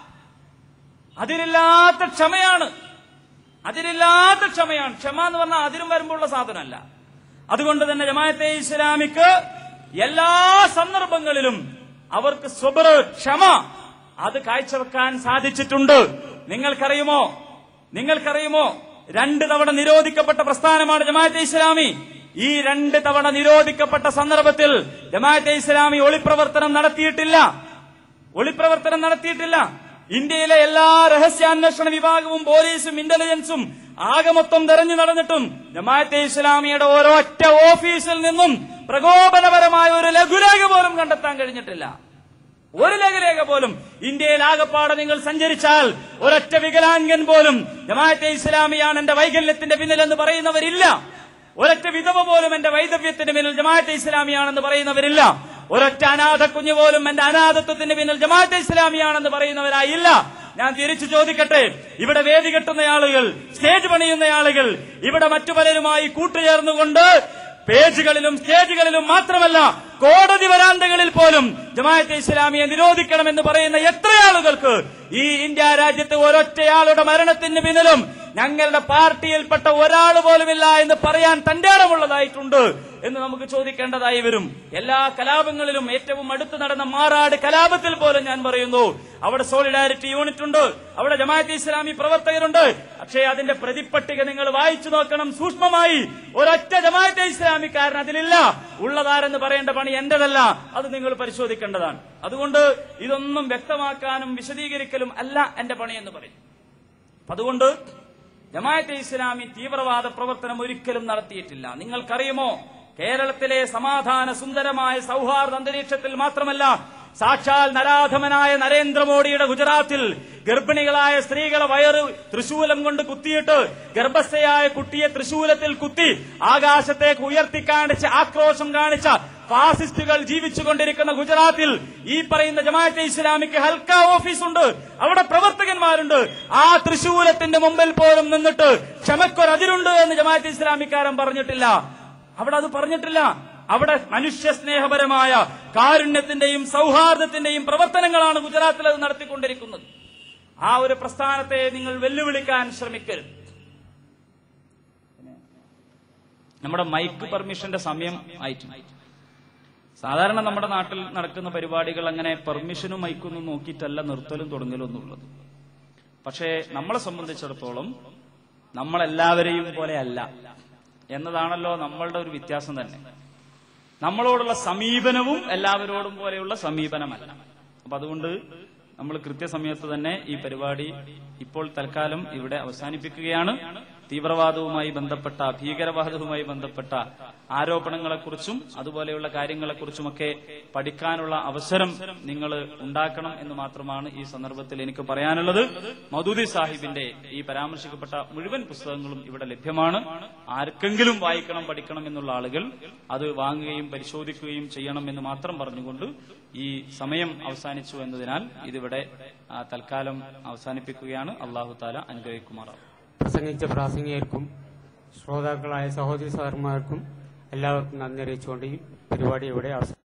അതിരില്ലാത്ത ക്ഷമയാണ് അതിരില്ലാത്ത ക്ഷമയാണ് ക്ഷമ എന്ന് പറഞ്ഞാൽ അതിരും വരുമ്പോഴുള്ള സാധനമല്ല അതുകൊണ്ട് തന്നെ ജമാഅത്തെ ഇസ്ലാമിക്ക് എല്ലാ സന്ദർഭങ്ങളിലും അവർക്ക് സ്വബർ ക്ഷമ അത് കാഴ്ചവെക്കാൻ സാധിച്ചിട്ടുണ്ട് നിങ്ങൾക്കറിയുമോ നിങ്ങൾക്കറിയുമോ രണ്ട് തവണ നിരോധിക്കപ്പെട്ട പ്രസ്ഥാനമാണ് ജമാഅത്തെ ഇസ്ലാമി ഈ രണ്ട് തവണ നിരോധിക്കപ്പെട്ട സന്ദർഭത്തിൽ ജമാഅത്തെ ഇസ്ലാമി ഒളിപ്രവർത്തനം നടത്തിയിട്ടില്ല ഒളിപ്രവർത്തനം നടത്തിയിട്ടില്ല ഇന്ത്യയിലെ എല്ലാ രഹസ്യാന്വേഷണ വിഭാഗവും പോലീസും ഇന്റലിജൻസും ആകെ മൊത്തം തെരഞ്ഞു നടന്നിട്ടും ജമാഅത്തെ ഇസ്ലാമിയുടെ ഓരോറ്റ ഓഫീസിൽ നിന്നും പ്രകോപനപരമായ ഒരു ലഘുലേഖ പോലും കണ്ടെത്താൻ കഴിഞ്ഞിട്ടില്ല ഒരു ലഘുലേഖ പോലും ഇന്ത്യയിൽ ആകപ്പാടെ നിങ്ങൾ സഞ്ചരിച്ചാൽ ഒരൊറ്റ വികലാംഗൻ പോലും ജമാഅത്തെ ഇസ്ലാമിയാണ് എന്റെ വൈകല്യത്തിന്റെ പിന്നിലെന്ന് പറയുന്നവരില്ല ഒരൊറ്റ വിധവ പോലും എന്റെ വൈദവ്യത്തിന്റെ പിന്നിൽ ജമാഅത്തെ ഇസ്ലാമിയാണെന്ന് പറയുന്നവരില്ല ഒരൊറ്റ അനാഥ കുഞ്ഞു പോലും എന്റെ അനാഥത്വത്തിന് പിന്നിൽ ജമാഅത്തെ ഇസ്ലാമിയാണെന്ന് പറയുന്നവരായില്ല ഞാൻ തിരിച്ചു ചോദിക്കട്ടെ ഇവിടെ വേദി കെട്ടുന്ന ആളുകൾ സ്റ്റേജ് പണിയുന്ന ആളുകൾ ഇവിടെ മറ്റു പലരുമായി കൂട്ടുചേർന്നുകൊണ്ട് പേജുകളിലും സ്റ്റേജുകളിലും മാത്രമല്ല കോടതി വരാന്തകളിൽ പോലും ജമാഅത്തെ ഇസ്ലാമിയെ നിരോധിക്കണമെന്ന് പറയുന്ന എത്ര ആളുകൾക്ക് ഈ ഇന്ത്യ രാജ്യത്ത് ഒരൊറ്റയാളുടെ മരണത്തിന് പിന്നിലും ഞങ്ങളുടെ പാർട്ടിയിൽപ്പെട്ട ഒരാൾ പോലുമില്ല എന്ന് പറയാൻ തന്റെ ഇടമുള്ളതായിട്ടുണ്ട് എന്ന് നമുക്ക് ചോദിക്കേണ്ടതായി വരും എല്ലാ കലാപങ്ങളിലും ഏറ്റവും അടുത്ത് നടന്ന മാറാട് കലാപത്തിൽ പോലും ഞാൻ പറയുന്നു അവിടെ സോളിഡാരിറ്റി യൂണിറ്റ് ഉണ്ട് അവിടെ ജമാഅത്ത് ഇസ്ലാമി പ്രവർത്തകരുണ്ട് പക്ഷേ അതിന്റെ പ്രതിപ്പട്ടിക നിങ്ങൾ വായിച്ചു നോക്കണം സൂക്ഷ്മമായി ഒരൊറ്റ ജമാഅത്തെ ഇസ്ലാമിക്കാരൻ അതിലില്ല ഉള്ളതാരെന്ന് പറയേണ്ട പണി എന്റേതല്ല അത് നിങ്ങൾ പരിശോധിക്കേണ്ടതാണ് അതുകൊണ്ട് ഇതൊന്നും വ്യക്തമാക്കാനും വിശദീകരിക്കലും അല്ല എന്റെ പണി എന്ന് പറയും അതുകൊണ്ട് ജമാഅത്തെ ഇസ്ലാമി തീവ്രവാദ പ്രവർത്തനം ഒരിക്കലും നടത്തിയിട്ടില്ല നിങ്ങൾക്കറിയുമോ കേരളത്തിലെ സമാധാന സുന്ദരമായ സൗഹാർദ്ദ അന്തരീക്ഷത്തിൽ മാത്രമല്ല സാക്ഷാൽ നരാധമനായ നരേന്ദ്രമോദിയുടെ ഗുജറാത്തിൽ ഗർഭിണികളായ സ്ത്രീകളെ വയറ് തൃശൂലം കൊണ്ട് കുത്തിയിട്ട് ഗർഭസ്ഥയായ കുട്ടിയെ തൃശൂലത്തിൽ കുത്തി ആകാശത്തേക്ക് ഉയർത്തി കാണിച്ച് ആക്രോശം കാണിച്ച ഫാസിസ്റ്റുകൾ ജീവിച്ചുകൊണ്ടിരിക്കുന്ന ഗുജറാത്തിൽ ഈ പറയുന്ന ജമാഅത്തെ ഇസ്ലാമിക്ക് ഹൽക്ക ഓഫീസുണ്ട് അവിടെ പ്രവർത്തകന്മാരുണ്ട് ആ തൃശൂലത്തിന്റെ മുമ്പിൽ പോലും നിന്നിട്ട് ക്ഷമക്കൊരതിരുണ്ട് എന്ന് ജമാഅത്തെ ഇസ്ലാമിക്കാരൻ പറഞ്ഞിട്ടില്ല അവിടെ അത് പറഞ്ഞിട്ടില്ല അവിടെ മനുഷ്യ സ്നേഹപരമായ കാരുണ്യത്തിന്റെയും സൗഹാർദ്ദത്തിന്റെയും പ്രവർത്തനങ്ങളാണ് ഗുജറാത്തിൽ അത് നടത്തിക്കൊണ്ടിരിക്കുന്നത് ആ ഒരു പ്രസ്ഥാനത്തെ നിങ്ങൾ വെല്ലുവിളിക്കാൻ ശ്രമിക്കരുത് നമ്മുടെ മൈക്ക് പെർമിഷന്റെ സമയം ആയിട്ടുണ്ട് സാധാരണ നമ്മുടെ നാട്ടിൽ നടക്കുന്ന പരിപാടികൾ അങ്ങനെ പെർമിഷനും മൈക്കൊന്നും നോക്കിയിട്ടല്ല നിർത്തലും തുടങ്ങലും ഒന്നുള്ളത് പക്ഷേ നമ്മളെ സംബന്ധിച്ചിടത്തോളം നമ്മളെല്ലാവരെയും പോലെ അല്ല എന്നതാണല്ലോ നമ്മളുടെ ഒരു വ്യത്യാസം തന്നെ നമ്മളോടുള്ള സമീപനവും എല്ലാവരോടും പോലെയുള്ള സമീപനമല്ല അപ്പൊ അതുകൊണ്ട് നമ്മൾ കൃത്യസമയത്ത് തന്നെ ഈ പരിപാടി ഇപ്പോൾ തൽക്കാലം ഇവിടെ അവസാനിപ്പിക്കുകയാണ് തീവ്രവാദവുമായി ബന്ധപ്പെട്ട ഭീകരവാദവുമായി ബന്ധപ്പെട്ട ആരോപണങ്ങളെക്കുറിച്ചും അതുപോലെയുള്ള കാര്യങ്ങളെക്കുറിച്ചുമൊക്കെ പഠിക്കാനുള്ള അവസരം നിങ്ങൾ ഉണ്ടാക്കണം എന്ന് മാത്രമാണ് ഈ സന്ദർഭത്തിൽ എനിക്ക് പറയാനുള്ളത് മൗദൂദി സാഹിബിന്റെ ഈ പരാമർശിക്കപ്പെട്ട മുഴുവൻ പുസ്തകങ്ങളും ഇവിടെ ലഭ്യമാണ് ആർക്കെങ്കിലും വായിക്കണം പഠിക്കണം എന്നുള്ള ആളുകൾ അത് വാങ്ങുകയും പരിശോധിക്കുകയും ചെയ്യണം എന്ന് മാത്രം പറഞ്ഞുകൊണ്ട് ഈ സമയം അവസാനിച്ചു എന്നതിനാൽ ഇതിവിടെ ആ, തൽക്കാലം അവസാനിപ്പിക്കുകയാണ് അള്ളാഹു താല അനുഗ്രഹിക്കുമാറാവും പ്രസംഗിച്ച പ്രാസംഗികർക്കും ശ്രോതാക്കളായ സഹോദരി സഹോദരന്മാർക്കും എല്ലാവർക്കും നന്ദി അറിയിച്ചുകൊണ്ട് ഈ പരിപാടി ഇവിടെ അവസാനിപ്പിക്കുന്നു